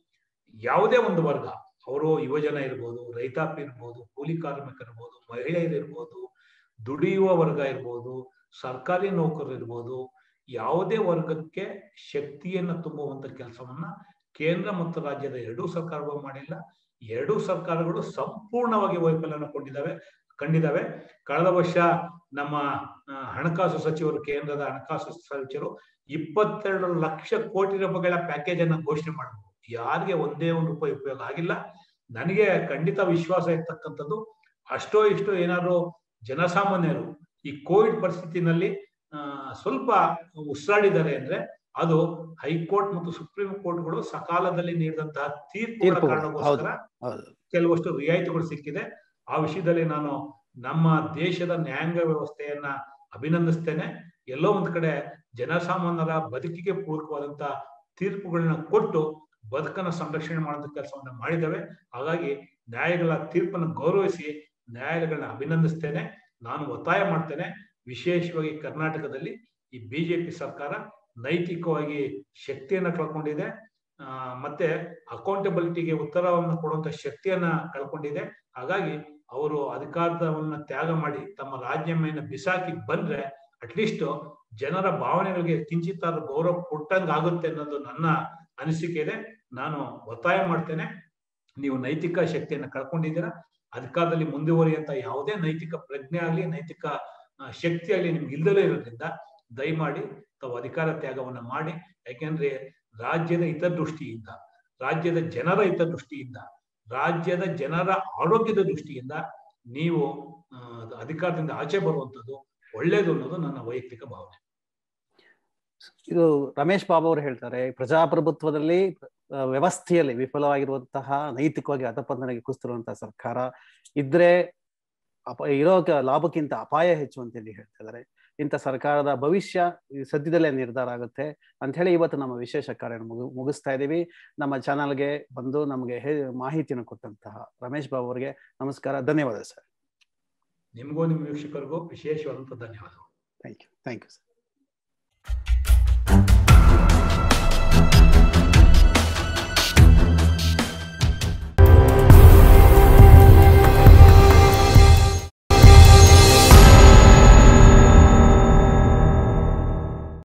ಯಾವುದೇ ಒಂದು ವರ್ಗ ಅವರು ಯುವಜನ ಇರ್ಬೋದು ರೈತಾಪಿ ಇರ್ಬೋದು ಕೂಲಿ ಕಾರ್ಮಿಕ ಇರ್ಬೋದು ಮಹಿಳೆಯರು ಇರ್ಬೋದು ದುಡಿಯುವ ವರ್ಗ ಇರ್ಬೋದು ಸರ್ಕಾರಿ ನೌಕರರು ಇರ್ಬೋದು ಯಾವುದೇ ವರ್ಗಕ್ಕೆ ಶಕ್ತಿಯನ್ನ ತುಂಬುವಂತ ಕೆಲಸವನ್ನ ಕೇಂದ್ರ ಮತ್ತು ರಾಜ್ಯದ ಎರಡೂ ಸರ್ಕಾರಗಳು ಮಾಡಿಲ್ಲ ಎರಡೂ ಸರ್ಕಾರಗಳು ಸಂಪೂರ್ಣವಾಗಿ ವೈಫಲ್ಯನ ಕೊಂಡಿದ್ದಾವೆ ಕಂಡಿದ್ದಾವೆ ಕಳೆದ ವರ್ಷ ನಮ್ಮ ಆ, ಹಣಕಾಸು ಸಚಿವರು ಕೇಂದ್ರದ ಹಣಕಾಸು ಸಚಿವರು ಇಪ್ಪತ್ತೆರಡು ಲಕ್ಷ ಕೋಟಿ ರೂಪಾಯಿಗಳ ಪ್ಯಾಕೇಜ್ ಅನ್ನ ಘೋಷಣೆ ಮಾಡಿದ್ರು ಯಾರಿಗೆ ಒಂದೇ ಒಂದು ರೂಪಾಯಿ ಉಪಯೋಗ ಆಗಿಲ್ಲ ನನಗೆ ಖಂಡಿತ ವಿಶ್ವಾಸ ಇರ್ತಕ್ಕಂಥದ್ದು ಅಷ್ಟೋ ಇಷ್ಟೋ ಏನಾದ್ರು ಜನಸಾಮಾನ್ಯರು ಈ ಕೋವಿಡ್ ಪರಿಸ್ಥಿತಿನಲ್ಲಿ ಆ, ಸ್ವಲ್ಪ ಉಸಿರಾಡಿದ್ದಾರೆ ಅಂದ್ರೆ ಅದು ಹೈಕೋರ್ಟ್ ಮತ್ತು ಸುಪ್ರೀಂ ಕೋರ್ಟ್ಗಳು ಸಕಾಲದಲ್ಲಿ ನೀಡಿದಂತಹ ತೀರ್ಪುಗಳ ತೀರ್ಪುಗಳು, ಕಾರಣಕ್ಕೋಸ್ಕರ ಹೌದು ಕೆಲವಷ್ಟು ರಿಯಾಯಿತಿಗಳು ಸಿಕ್ಕಿದೆ ಆ ವಿಷಯದಲ್ಲಿ ನಾನು ನಮ್ಮ ದೇಶದ ನ್ಯಾಯಾಂಗ ವ್ಯವಸ್ಥೆಯನ್ನ ಅಭಿನಂದಿಸ್ತೇನೆ ಎಲ್ಲೋ ಒಂದ್ ಕಡೆ ಜನಸಾಮಾನ್ಯರ ಬದುಕಿಗೆ ಪೂರಕವಾದಂತ ತೀರ್ಪುಗಳನ್ನ ಕೊಟ್ಟು ಬದುಕನ್ನ ಸಂರಕ್ಷಣೆ ಮಾಡುವಂತ ಕೆಲಸವನ್ನ ಮಾಡಿದ್ದಾವೆ ಹಾಗಾಗಿ ನ್ಯಾಯಗಳ ತೀರ್ಪನ್ನು ಗೌರವಿಸಿ ನ್ಯಾಯಾಲಯಗಳನ್ನ ಅಭಿನಂದಿಸ್ತೇನೆ ನಾನು ಒತ್ತಾಯ ಮಾಡ್ತೇನೆ ವಿಶೇಷವಾಗಿ ಕರ್ನಾಟಕದಲ್ಲಿ ಈ ಬಿಜೆಪಿ ಸರ್ಕಾರ ನೈತಿಕವಾಗಿ ಶಕ್ತಿಯನ್ನ ಕಳ್ಕೊಂಡಿದೆ ಆ, ಮತ್ತೆ ಅಕೌಂಟಬಿಲಿಟಿಗೆ ಉತ್ತರವನ್ನು ಕೊಡುವಂತ ಶಕ್ತಿಯನ್ನ ಕಳ್ಕೊಂಡಿದೆ ಹಾಗಾಗಿ ಅವರು ಅಧಿಕಾರವನ್ನ ತ್ಯಾಗ ಮಾಡಿ ತಮ್ಮ ರಾಜೀನಾಮೆಯನ್ನ ಬಿಸಾಕಿ ಬಂದ್ರೆ ಅಟ್ಲೀಸ್ಟ್ ಜನರ ಭಾವನೆಗಳಿಗೆ ಕಿಂಚಿತ್ತಾರು ಗೌರವ ಕೊಟ್ಟಂಗ ಆಗುತ್ತೆ ಅನ್ನೋದು ನನ್ನ ಅನಿಸಿಕೆ ಇದೆ ನಾನು ಒತ್ತಾಯ ಮಾಡ್ತೇನೆ ನೀವು ನೈತಿಕ ಶಕ್ತಿಯನ್ನ ಕಳ್ಕೊಂಡಿದ್ದೀರಾ ಅಧಿಕಾರದಲ್ಲಿ ಮುಂದುವರಿಯಂತ ಯಾವುದೇ ನೈತಿಕ ಪ್ರಜ್ಞೆ ಆಗಲಿ ನೈತಿಕ ಆ, ಶಕ್ತಿ ಆಗಲಿ ನಿಮ್ಗೆ ಇಲ್ದಲೇ ಇರೋದ್ರಿಂದ ದಯಮಾಡಿ ತಾವು ಅಧಿಕಾರ ತ್ಯಾಗವನ್ನ ಮಾಡಿ ಯಾಕೆಂದ್ರೆ ರಾಜ್ಯದ ಹಿತದೃಷ್ಟಿಯಿಂದ ರಾಜ್ಯದ ಜನರ ಹಿತದೃಷ್ಟಿಯಿಂದ ರಾಜ್ಯದ ಜನರ ಆರೋಗ್ಯದ ದೃಷ್ಟಿಯಿಂದ ನೀವು ಆ, ಅಧಿಕಾರದಿಂದ ಆಚೆ ಬರುವಂತದ್ದು ಒಳ್ಳೇದು ಅನ್ನೋದು ನನ್ನ ವೈಯಕ್ತಿಕ ಭಾವನೆ ಇದು ರಮೇಶ್ ಬಾಬು ಅವರು ಹೇಳ್ತಾರೆ ಪ್ರಜಾಪ್ರಭುತ್ವದಲ್ಲಿ ಆ, ವ್ಯವಸ್ಥೆಯಲ್ಲಿ ವಿಫಲವಾಗಿರುವಂತಹ ನೈತಿಕವಾಗಿ ಅಧಪತನಕ್ಕೆ ಕುಸಿತಿರುವಂತಹ ಸರ್ಕಾರ ಇದ್ರೆ ಅಪ ಇರೋ ಕ- ಲಾಭಕ್ಕಿಂತ ಅಪಾಯ ಹೆಚ್ಚು ಅಂತ ಹೇಳಿ ಹೇಳ್ತಾ ಇದ್ದಾರೆ ಇಂಥ ಸರ್ಕಾರದ ಭವಿಷ್ಯ ಈ ಸದ್ಯದಲ್ಲೇ ನಿರ್ಧಾರ ಆಗುತ್ತೆ ಅಂತ ಹೇಳಿ ಇವತ್ತು ನಮ್ಮ ವಿಶೇಷ ಕಾರ್ಯ ಮುಗು ಮುಗಿಸ್ತಾ ಇದ್ದೀವಿ ನಮ್ಮ ಚಾನಲ್ಗೆ ಬಂದು ನಮಗೆ ಹೇ ಮಾಹಿತಿಯನ್ನು ಕೊಟ್ಟಂತಹ ರಮೇಶ್ ಬಾಬು ಅವರಿಗೆ ನಮಸ್ಕಾರ ಧನ್ಯವಾದ ಸರ್ ನಿಮಗೂ ನಿಮ್ಮ ವೀಕ್ಷಕರಿಗೂ ವಿಶೇಷವಾದಂತ ಧನ್ಯವಾದಗಳು thank you thank you sir